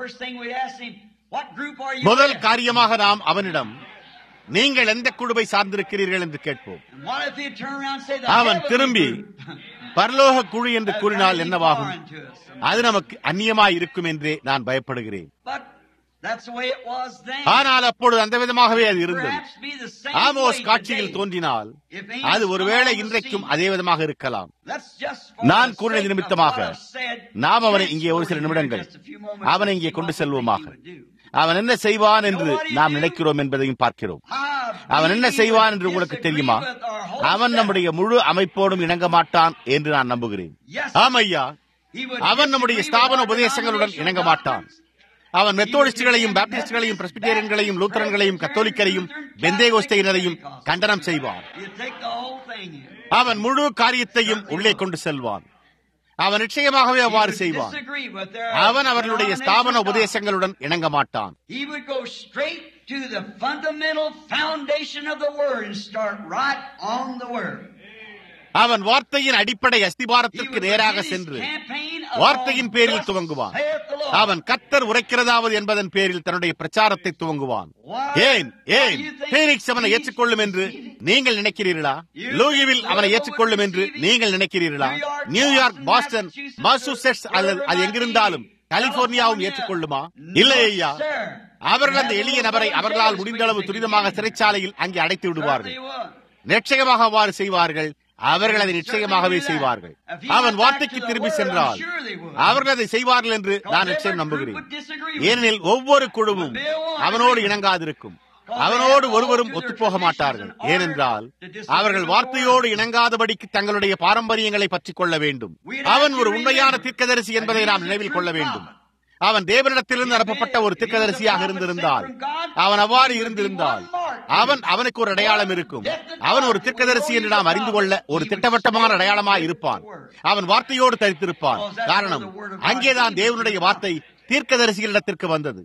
முதல் காரியமாக நாம் அவனிடம் நீங்கள் எந்த குழுவை சார்ந்திருக்கிறீர்கள் என்று கேட்போம் அவன் திரும்பி பரலோக குழு என்று கூறினால் என்னவாகும் அது நமக்கு அந்நியமாய் இருக்கும் என்றே நான் பயப்படுகிறேன் ஆனால் அப்பொழுது அந்த விதமாகவே அது இருந்தது ஆமோஸ் காட்சியில் தோன்றினால் அது ஒருவேளை இன்றைக்கும் அதே விதமாக இருக்கலாம் நான் கூறினது நிமித்தமாக நாம் அவனை இங்கே ஒரு சில நிமிடங்கள் அவனை இங்கே கொண்டு செல்வோமாக அவன் என்ன செய்வான் என்று நாம் நினைக்கிறோம் என்பதையும் பார்க்கிறோம் அவன் என்ன செய்வான் என்று உங்களுக்கு தெரியுமா அவன் நம்முடைய முழு அமைப்போடும் இணங்க மாட்டான் என்று நான் நம்புகிறேன் ஆமையா அவன் நம்முடைய ஸ்தாபன உபதேசங்களுடன் இணங்க மாட்டான் அவன் மெத்தோடிஸ்டுகளையும் பாப்டிஸ்டுகளையும் பிரஸ்பிட்டேரியன்களையும் லூத்தரன்களையும் கத்தோலிக்கரையும் பெந்தேகோஸ்தையினரையும் கண்டனம் செய்வான் அவன் முழு காரியத்தையும் உள்ளே கொண்டு செல்வான் அவன் நிச்சயமாகவே அவ்வாறு செய்வான் அவன் அவர்களுடைய ஸ்தாபன உபதேசங்களுடன் இணங்க மாட்டான் to the fundamental foundation of the Word and start right on the Word. அவன் வார்த்தையின் அடிப்படை அஸ்திபாரத்திற்கு நேராக சென்று வார்த்தையின் பேரில் துவங்குவான் அவன் கத்தர் உரைக்கிறதாவது என்பதன் பேரில் தன்னுடைய பிரச்சாரத்தை துவங்குவான் ஏன் ஏன் பீனிக்ஸ் அவனை ஏற்றுக்கொள்ளும் என்று நீங்கள் நினைக்கிறீர்களா லூயிவில் அவனை ஏற்றுக்கொள்ளும் என்று நீங்கள் நினைக்கிறீர்களா நியூயார்க் பாஸ்டன் மாசூசெட்ஸ் அல்லது அது எங்கிருந்தாலும் கலிபோர்னியாவும் ஏற்றுக்கொள்ளுமா இல்லை ஐயா அவர்கள் அந்த எளிய நபரை அவர்களால் முடிந்த அளவு துரிதமாக சிறைச்சாலையில் அங்கே அடைத்து விடுவார்கள் நிச்சயமாக அவ்வாறு செய்வார்கள் அவர்கள் அதை நிச்சயமாகவே செய்வார்கள் அவன் வார்த்தைக்கு திரும்பி சென்றால் அவர்கள் அதை செய்வார்கள் என்று நான் நிச்சயம் நம்புகிறேன் ஏனெனில் ஒவ்வொரு குழுவும் அவனோடு இணங்காதிருக்கும் அவனோடு ஒருவரும் ஒத்துப்போக மாட்டார்கள் ஏனென்றால் அவர்கள் வார்த்தையோடு இணங்காதபடிக்கு தங்களுடைய பாரம்பரியங்களை பற்றிக் கொள்ள வேண்டும் அவன் ஒரு உண்மையான தீர்க்கதரிசி என்பதை நாம் நினைவில் கொள்ள வேண்டும் அவன் தேவனிடத்திலிருந்து அனுப்பப்பட்ட ஒரு திக்கதரிசியாக இருந்திருந்தால் அவன் அவ்வாறு இருந்திருந்தால் அவன் அவனுக்கு ஒரு அடையாளம் இருக்கும் அவன் ஒரு திக்கதரிசி என்று நாம் அறிந்து கொள்ள ஒரு திட்டவட்டமான அடையாளமாய் இருப்பான் அவன் வார்த்தையோடு தரித்திருப்பான் காரணம் அங்கேதான் தேவனுடைய வார்த்தை தீர்க்கதரிசிகளிடத்திற்கு வந்தது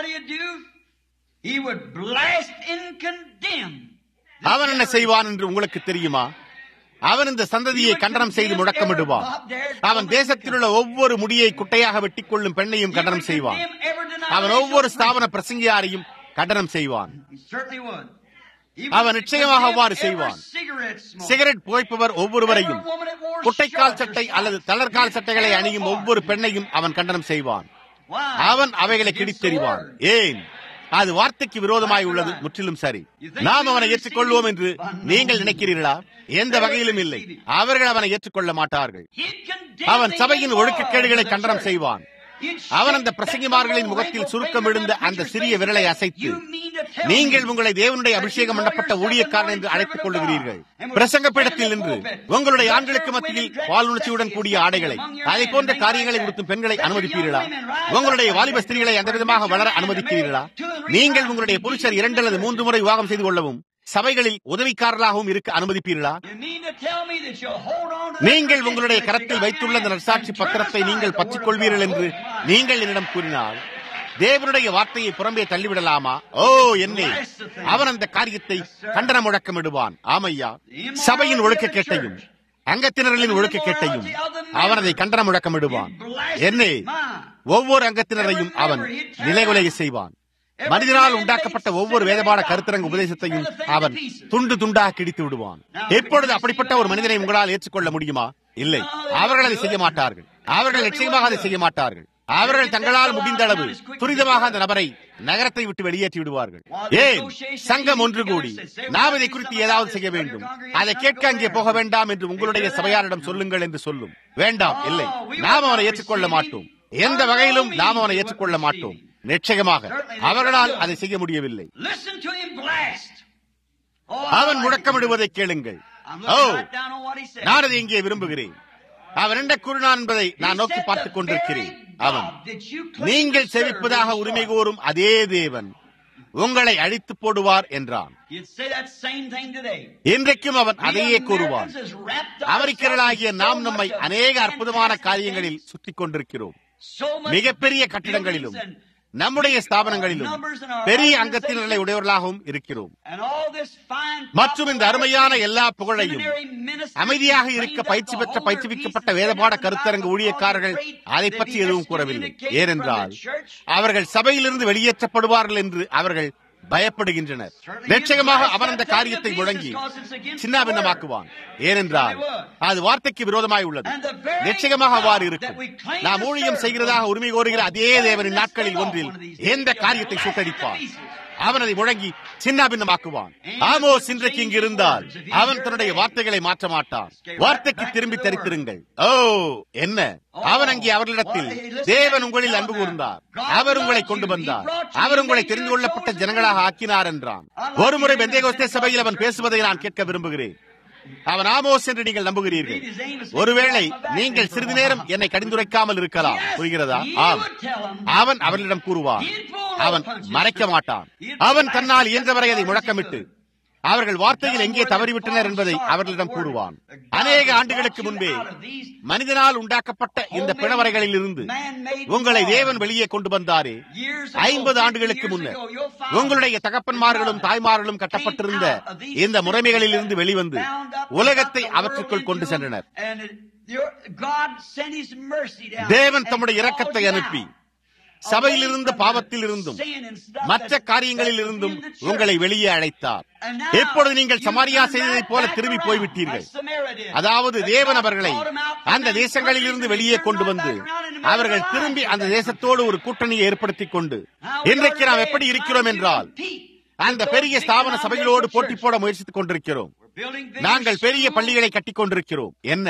அவன் என்ன செய்வான் என்று உங்களுக்கு தெரியுமா அவன் இந்த சந்ததியை கண்டனம் செய்து முழக்கமிடுவான் அவன் தேசத்தில் உள்ள ஒவ்வொரு முடியை குட்டையாக வெட்டிக் கொள்ளும் பெண்ணையும் கண்டனம் செய்வான் அவன் ஒவ்வொரு ஸ்தாபன பிரசங்கியாரையும் கண்டனம் செய்வான் அவன் நிச்சயமாக அவ்வாறு செய்வான் சிகரெட் புகைப்பவர் ஒவ்வொருவரையும் குட்டைக்கால் சட்டை அல்லது தளர்கால் சட்டைகளை அணியும் ஒவ்வொரு பெண்ணையும் அவன் கண்டனம் செய்வான் அவன் அவைகளை கிடித்தெறிவான் ஏன் அது வார்த்தைக்கு விரோதமாய் உள்ளது முற்றிலும் சரி நாம் அவனை ஏற்றுக்கொள்வோம் என்று நீங்கள் நினைக்கிறீர்களா எந்த வகையிலும் இல்லை அவர்கள் அவனை ஏற்றுக்கொள்ள மாட்டார்கள் அவன் சபையின் ஒழுக்கக்கேடுகளை கண்டனம் செய்வான் அவன் அந்த பிரசங்கிமார்களின் முகத்தில் சுருக்கம் விழுந்த அந்த சிறிய விரலை அசைத்து நீங்கள் உங்களை தேவனுடைய அபிஷேகம் பண்ணப்பட்ட ஊழியக்காரன் என்று அழைத்துக் கொள்ளுகிறீர்கள் பிரசங்க பீடத்தில் நின்று உங்களுடைய ஆண்களுக்கு மத்தியில் பாலுணர்ச்சியுடன் கூடிய ஆடைகளை அதை போன்ற காரியங்களை உடுத்தும் பெண்களை அனுமதிப்பீர்களா உங்களுடைய வாலிப ஸ்திரீகளை அந்த விதமாக வளர அனுமதிக்கிறீர்களா நீங்கள் உங்களுடைய புருஷர் இரண்டு அல்லது மூன்று முறை விவாகம் செய்து கொள்ளவும் சபைகளில் உதவிக்காரர்களாகவும் இருக்க அனுமதிப்பீர்களா நீங்கள் உங்களுடைய கரத்தில் வைத்துள்ள அந்த நற்சாட்சி பத்திரத்தை நீங்கள் பற்றிக் கொள்வீர்கள் என்று நீங்கள் என்னிடம் கூறினால் தேவனுடைய வார்த்தையை புறம்பே தள்ளிவிடலாமா ஓ என்னே அவன் அந்த காரியத்தை கண்டன முழக்கமிடுவான் ஆமையா சபையின் ஒழுக்க கேட்டையும் அங்கத்தினர்களின் ஒழுக்க கேட்டையும் அவன் அதை கண்டன முழக்கமிடுவான் என்னே ஒவ்வொரு அங்கத்தினரையும் அவன் நிலைகுலைய செய்வான் மனிதனால் உண்டாக்கப்பட்ட ஒவ்வொரு வேதபாட கருத்தரங்க உபதேசத்தையும் அவன் துண்டு துண்டாக கிடித்து விடுவான் எப்பொழுது அப்படிப்பட்ட ஒரு மனிதனை உங்களால் ஏற்றுக்கொள்ள முடியுமா இல்லை அவர்கள் அதை செய்ய மாட்டார்கள் அவர்கள் நிச்சயமாக அதை செய்ய மாட்டார்கள் அவர்கள் தங்களால் முடிந்த அளவு துரிதமாக அந்த நபரை நகரத்தை விட்டு வெளியேற்றி விடுவார்கள் ஏன் சங்கம் ஒன்று கூடி நாம் இதை குறித்து ஏதாவது செய்ய வேண்டும் அதை கேட்க அங்கே போக வேண்டாம் என்று உங்களுடைய சபையாரிடம் சொல்லுங்கள் என்று சொல்லும் வேண்டாம் இல்லை நாம் அவனை ஏற்றுக்கொள்ள மாட்டோம் எந்த வகையிலும் நாம் அவனை ஏற்றுக்கொள்ள மாட்டோம் நிச்சயமாக அவர்களால் அதை செய்ய முடியவில்லை அவன் முழக்கமிடுவதை கேளுங்கள் ஓ நான் அதை இங்கே விரும்புகிறேன் அவன் என்ன கூறினான் என்பதை நான் நோக்கி பார்த்துக் கொண்டிருக்கிறேன் அவன் நீங்கள் செவிப்பதாக உரிமை கோரும் அதே தேவன் உங்களை அழித்து போடுவார் என்றான் இன்றைக்கும் அவன் அதையே கூறுவான் அமெரிக்கர்களாகிய நாம் நம்மை அநேக அற்புதமான காரியங்களில் சுற்றிக் கொண்டிருக்கிறோம் மிகப்பெரிய கட்டிடங்களிலும் நம்முடைய ஸ்தாபனங்களிலும் பெரிய அங்கத்தினர்களை உடையவர்களாகவும் இருக்கிறோம் மற்றும் இந்த அருமையான எல்லா புகழையும் அமைதியாக இருக்க பயிற்சி பெற்ற பயிற்றுவிக்கப்பட்ட வேதபாட கருத்தரங்கு ஊழியக்காரர்கள் அதை பற்றி எதுவும் கூறவில்லை ஏனென்றால் அவர்கள் சபையிலிருந்து வெளியேற்றப்படுவார்கள் என்று அவர்கள் பயப்படுகின்றனர் நிச்சயமாக அவன் அந்த காரியத்தை முழங்கி சின்னாபின்னமாக்குவான் ஏனென்றால் அது வார்த்தைக்கு விரோதமாய் உள்ளது நிச்சயமாக அவ்வாறு இருக்கும் நாம் ஊழியம் செய்கிறதாக உரிமை கோருகிற அதே தேவனின் நாட்களில் ஒன்றில் எந்த காரியத்தை சுட்டடிப்பான் அவன் அதை முழங்கி சின்னாபின்னமாக்குவான் ஆமோஸ் இன்றைக்கு இங்கு இருந்தால் அவன் தன்னுடைய வார்த்தைகளை மாற்ற மாட்டான் வார்த்தைக்கு திரும்பி தரித்திருங்கள் ஓ என்ன அவன் அங்கே அவர்களிடத்தில் தேவன் உங்களில் அன்பு கூர்ந்தார் அவர் உங்களை கொண்டு வந்தார் அவர் உங்களை தெரிந்து கொள்ளப்பட்ட ஜனங்களாக ஆக்கினார் என்றான் ஒருமுறை பெந்தேகோஸ்தே சபையில் அவன் பேசுவதை நான் கேட்க விரும்புகிறேன் அவன் ஆமோஸ் என்று நீங்கள் நம்புகிறீர்கள் ஒருவேளை நீங்கள் சிறிது நேரம் என்னை கடிந்துரைக்காமல் இருக்கலாம் புரிகிறதா ஆம் அவன் அவர்களிடம் கூறுவான் அவன் மறைக்க மாட்டான் அவன் தன்னால் இயன்றவரை அதை முழக்கமிட்டு அவர்கள் வார்த்தையில் எங்கே தவறிவிட்டனர் என்பதை அவர்களிடம் கூறுவான் அநேக ஆண்டுகளுக்கு முன்பே மனிதனால் உண்டாக்கப்பட்ட இந்த பிணவரைகளில் இருந்து உங்களை தேவன் வெளியே கொண்டு வந்தாரே ஐம்பது ஆண்டுகளுக்கு முன்னர் உங்களுடைய தகப்பன்மார்களும் தாய்மார்களும் கட்டப்பட்டிருந்த இந்த முறைமைகளில் இருந்து வெளிவந்து உலகத்தை அவற்றுக்குள் கொண்டு சென்றனர் தேவன் தம்முடைய இரக்கத்தை அனுப்பி சபையிலிருந்து பாவத்தில் இருந்தும் மற்ற காரியங்களில் இருந்தும் உங்களை வெளியே அழைத்தார் எப்பொழுது நீங்கள் சமாரியா செய்ததைப் போல திரும்பி போய்விட்டீர்கள் அதாவது தேவன் அவர்களை அந்த தேசங்களில் இருந்து வெளியே கொண்டு வந்து அவர்கள் திரும்பி அந்த தேசத்தோடு ஒரு கூட்டணியை ஏற்படுத்திக் கொண்டு இன்றைக்கு நாம் எப்படி இருக்கிறோம் என்றால் அந்த பெரிய ஸ்தாபன சபைகளோடு போட்டி போட முயற்சித்துக் கொண்டிருக்கிறோம் நாங்கள் பெரிய பள்ளிகளை கட்டிக் கொண்டிருக்கிறோம் என்ன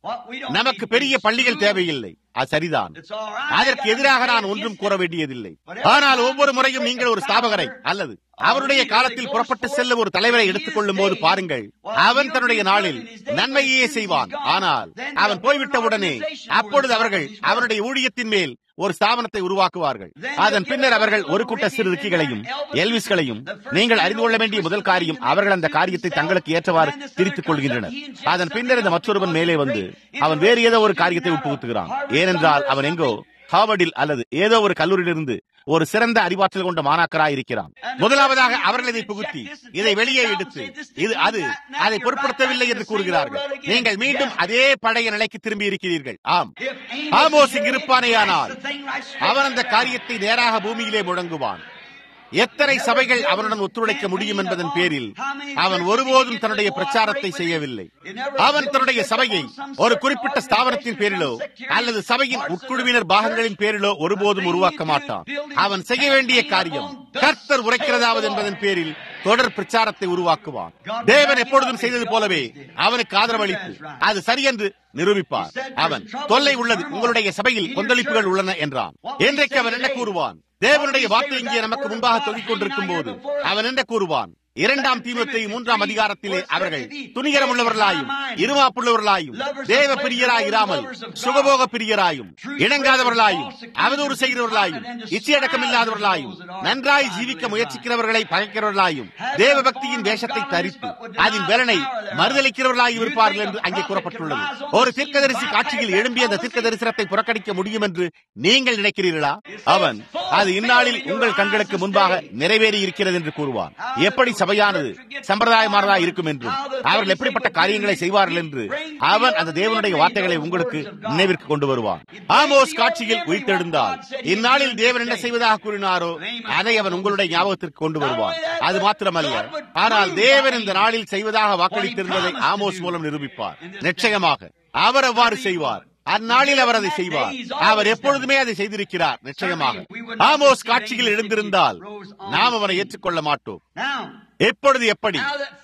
நமக்கு பெரிய பள்ளிகள் தேவையில்லை அது சரிதான் அதற்கு எதிராக நான் ஒன்றும் கூற வேண்டியதில்லை ஆனால் ஒவ்வொரு முறையும் நீங்கள் ஒரு ஸ்தாபகரை அல்லது அவருடைய காலத்தில் புறப்பட்டு செல்லும் ஒரு தலைவரை எடுத்துக் கொள்ளும் போது பாருங்கள் அவன் தன்னுடைய நாளில் நன்மையே செய்வான் ஆனால் அவன் போய்விட்டவுடனே அப்பொழுது அவர்கள் அவருடைய ஊழியத்தின் மேல் ஒரு ஸ்தாபனத்தை உருவாக்குவார்கள் அதன் பின்னர் அவர்கள் ஒரு கூட்ட சிறுக்கிகளையும் எல்விஸ்களையும் நீங்கள் அறிந்து கொள்ள வேண்டிய முதல் காரியம் அவர்கள் அந்த காரியத்தை தங்களுக்கு ஏற்றவாறு திரித்துக் கொள்கின்றனர் அதன் பின்னர் இந்த மற்றொருவன் மேலே வந்து அவன் வேறு ஏதோ ஒரு காரியத்தை உட்புகுத்துகிறான் ஏனென்றால் அவன் எங்கோ ஹார்வர்டில் அல்லது ஏதோ ஒரு கல்லூரியிலிருந்து ஒரு சிறந்த அறிவாற்றல் கொண்ட மாணாக்கராய் இருக்கிறான் முதலாவதாக அவர்கள் இதை புகுத்தி இதை வெளியே எடுத்து இது அது அதை பொருட்படுத்தவில்லை என்று கூறுகிறார்கள் நீங்கள் மீண்டும் அதே பழைய நிலைக்கு திரும்பி இருக்கிறீர்கள் ஆம் ஆமோஸ் இங்கு இருப்பானேயானால் அவன் அந்த காரியத்தை நேராக பூமியிலே முழங்குவான் எத்தனை சபைகள் அவனுடன் ஒத்துழைக்க முடியும் என்பதன் பேரில் அவன் ஒருபோதும் தன்னுடைய பிரச்சாரத்தை செய்யவில்லை அவன் தன்னுடைய சபையை ஒரு குறிப்பிட்ட ஸ்தாபனத்தின் பேரிலோ அல்லது சபையின் உட்குழுவினர் பாகங்களின் பேரிலோ ஒருபோதும் உருவாக்க மாட்டான் அவன் செய்ய வேண்டிய காரியம் கர்த்தர் உரைக்கிறதாவது என்பதன் பேரில் தொடர் பிரச்சாரத்தை உருவாக்குவான் தேவன் எப்பொழுதும் செய்தது போலவே அவனுக்கு ஆதரவளித்து அது சரியென்று நிரூபிப்பார் அவன் தொல்லை உள்ளது உங்களுடைய சபையில் கொந்தளிப்புகள் உள்ளன என்றான் இன்றைக்கு அவன் என்ன கூறுவான் தேவனுடைய வார்த்தை இங்கே நமக்கு முன்பாக தொங்கிக் கொண்டிருக்கும் போது அவன் என்ன கூறுவான் இரண்டாம் தீமத்தை மூன்றாம் அதிகாரத்திலே அவர்கள் துணிகரம் உள்ளவர்களாயும் இருமாப்புள்ளவர்களாயும் தேவ பிரியராய் இராமல் சுகபோக பிரியராயும் இணங்காதவர்களாயும் அவதூறு செய்கிறவர்களாயும் இச்சையடக்கம் இல்லாதவர்களாயும் நன்றாய் ஜீவிக்க முயற்சிக்கிறவர்களை பகைக்கிறவர்களாயும் தேவ பக்தியின் வேஷத்தை தரித்து அதன் பலனை மறுதளிக்கிறவர்களாயும் இருப்பார்கள் என்று அங்கே கூறப்பட்டுள்ளது ஒரு தீர்க்கதரிசி காட்சியில் எழும்பிய அந்த தீர்க்க தரிசனத்தை புறக்கணிக்க முடியும் என்று நீங்கள் நினைக்கிறீர்களா அவன் அது இந்நாளில் உங்கள் கண்களுக்கு முன்பாக நிறைவேறி இருக்கிறது என்று கூறுவான் எப்படி சபையானது சம்பிரதாயமானதா இருக்கும் என்றும் அவர்கள் எப்படிப்பட்ட காரியங்களை செய்வார்கள் என்று அவன் அந்த தேவனுடைய வார்த்தைகளை உங்களுக்கு நினைவிற்கு கொண்டு வருவான் ஆமோஸ் காட்சியில் உயிர்த்தெழுந்தால் இந்நாளில் தேவன் என்ன செய்வதாக கூறினாரோ அதை அவன் உங்களுடைய ஞாபகத்திற்கு கொண்டு வருவான் அது மாத்திரமல்ல ஆனால் தேவன் இந்த நாளில் செய்வதாக வாக்களித்திருந்ததை ஆமோஸ் மூலம் நிரூபிப்பார் நிச்சயமாக அவர் அவ்வாறு செய்வார் அந்நாளில் அவர் அதை செய்வார் அவர் எப்பொழுதுமே அதை செய்திருக்கிறார் நிச்சயமாக ஆமோஸ் காட்சியில் எழுந்திருந்தால் நாம் அவனை ஏற்றுக்கொள்ள மாட்டோம் எப்பொழுது எப்படி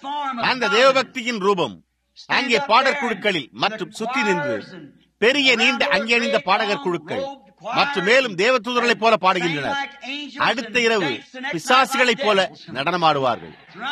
அந்த தேவபக்தியின் ரூபம் அங்கே பாடற் குழுக்களில் மற்றும் சுற்றி நின்று பெரிய நீண்ட அங்கேணிந்த பாடகர் குழுக்கள் மற்றும் மேலும் தேவதூதர்களைப் போல பாடுகின்றனர் அடுத்த இரவு பிசாசுகளைப் போல நடனமாடுவார்கள்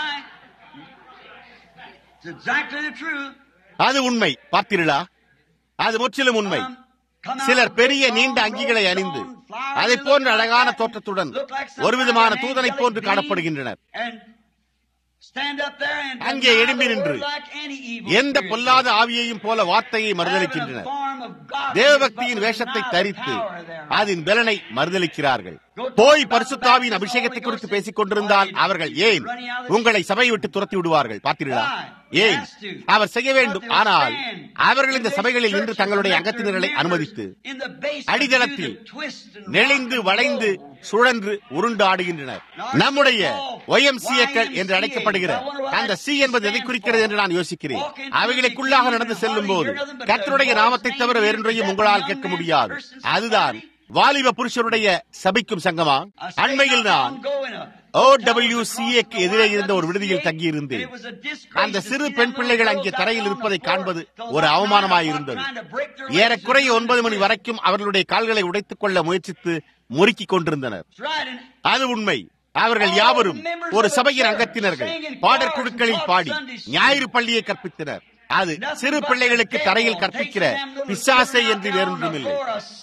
அது உண்மை பார்த்தீர்களா அது முற்றிலும் உண்மை சிலர் பெரிய நீண்ட அங்கிகளை அணிந்து அதை போன்ற அழகான தோற்றத்துடன் ஒரு விதமான தூதனை போன்று காணப்படுகின்றனர் stand up there and அங்கே deny எழும்பி the நின்று word like any evil எந்த spirit பொல்லாத would. ஆவியையும் போல வார்த்தையை Having a மறுதளிக்கின்றனர் form of godliness, தேவபக்தியின் but வேஷத்தை deny the தரித்து power thereof. அதன் பலனை மறுதளிக்கிறார்கள் போய் பரிசுத்தாவின் அபிஷேகத்தை குறித்து பேசிக் கொண்டிருந்தால் அவர்கள் ஏன் உங்களை சபையை விட்டு துரத்தி விடுவார்கள் பார்த்தீர்களா ஏன் அவர் செய்ய வேண்டும் ஆனால் அவர்கள் இந்த சபைகளில் நின்று தங்களுடைய அங்கத்தினர்களை அனுமதித்து In the base அடித்தளத்தில் of twist and நெளிந்து rock and வளைந்து roll. சுழன்று உருண்டு ஆடுகின்றனர் நம்முடைய ஒய்எம்சிஏக்கள் என்று அழைக்கப்படுகிற அந்த சி என்பது எதை குறிக்கிறது என்று நான் யோசிக்கிறேன் அவைகளுக்குள்ளாக நடந்து செல்லும் போது கர்த்தருடைய நாமத்தை தவிர வேறொன்றையும் உங்களால் கேட்க முடியாது அதுதான் வாலிப புருஷருடைய சபிக்கும் சங்கமா அண்மையில் நான் OWCA-க்கு எதிரே இருந்த ஒரு விடுதியில் தங்கியிருந்தேன் அந்த சிறு பெண் பிள்ளைகள் அங்கே தரையில் இருப்பதை காண்பது ஒரு அவமானமாயிருந்தது ஏறக்குறைய ஒன்பது மணி வரைக்கும் அவர்களுடைய கால்களை உடைத்துக் கொள்ள முயற்சித்து முறுக்கிக் கொண்டிருந்தனர் அது உண்மை அவர்கள் யாவரும் ஒரு சபையின் அங்கத்தினர்கள் பாடற் குழுக்களில் பாடி ஞாயிறு பள்ளியை கற்பித்தனர் அது சிறு பிள்ளைகளுக்கு தரையில் கற்பிக்கிற பிசாசை என்று வேறொன்றுமில்லை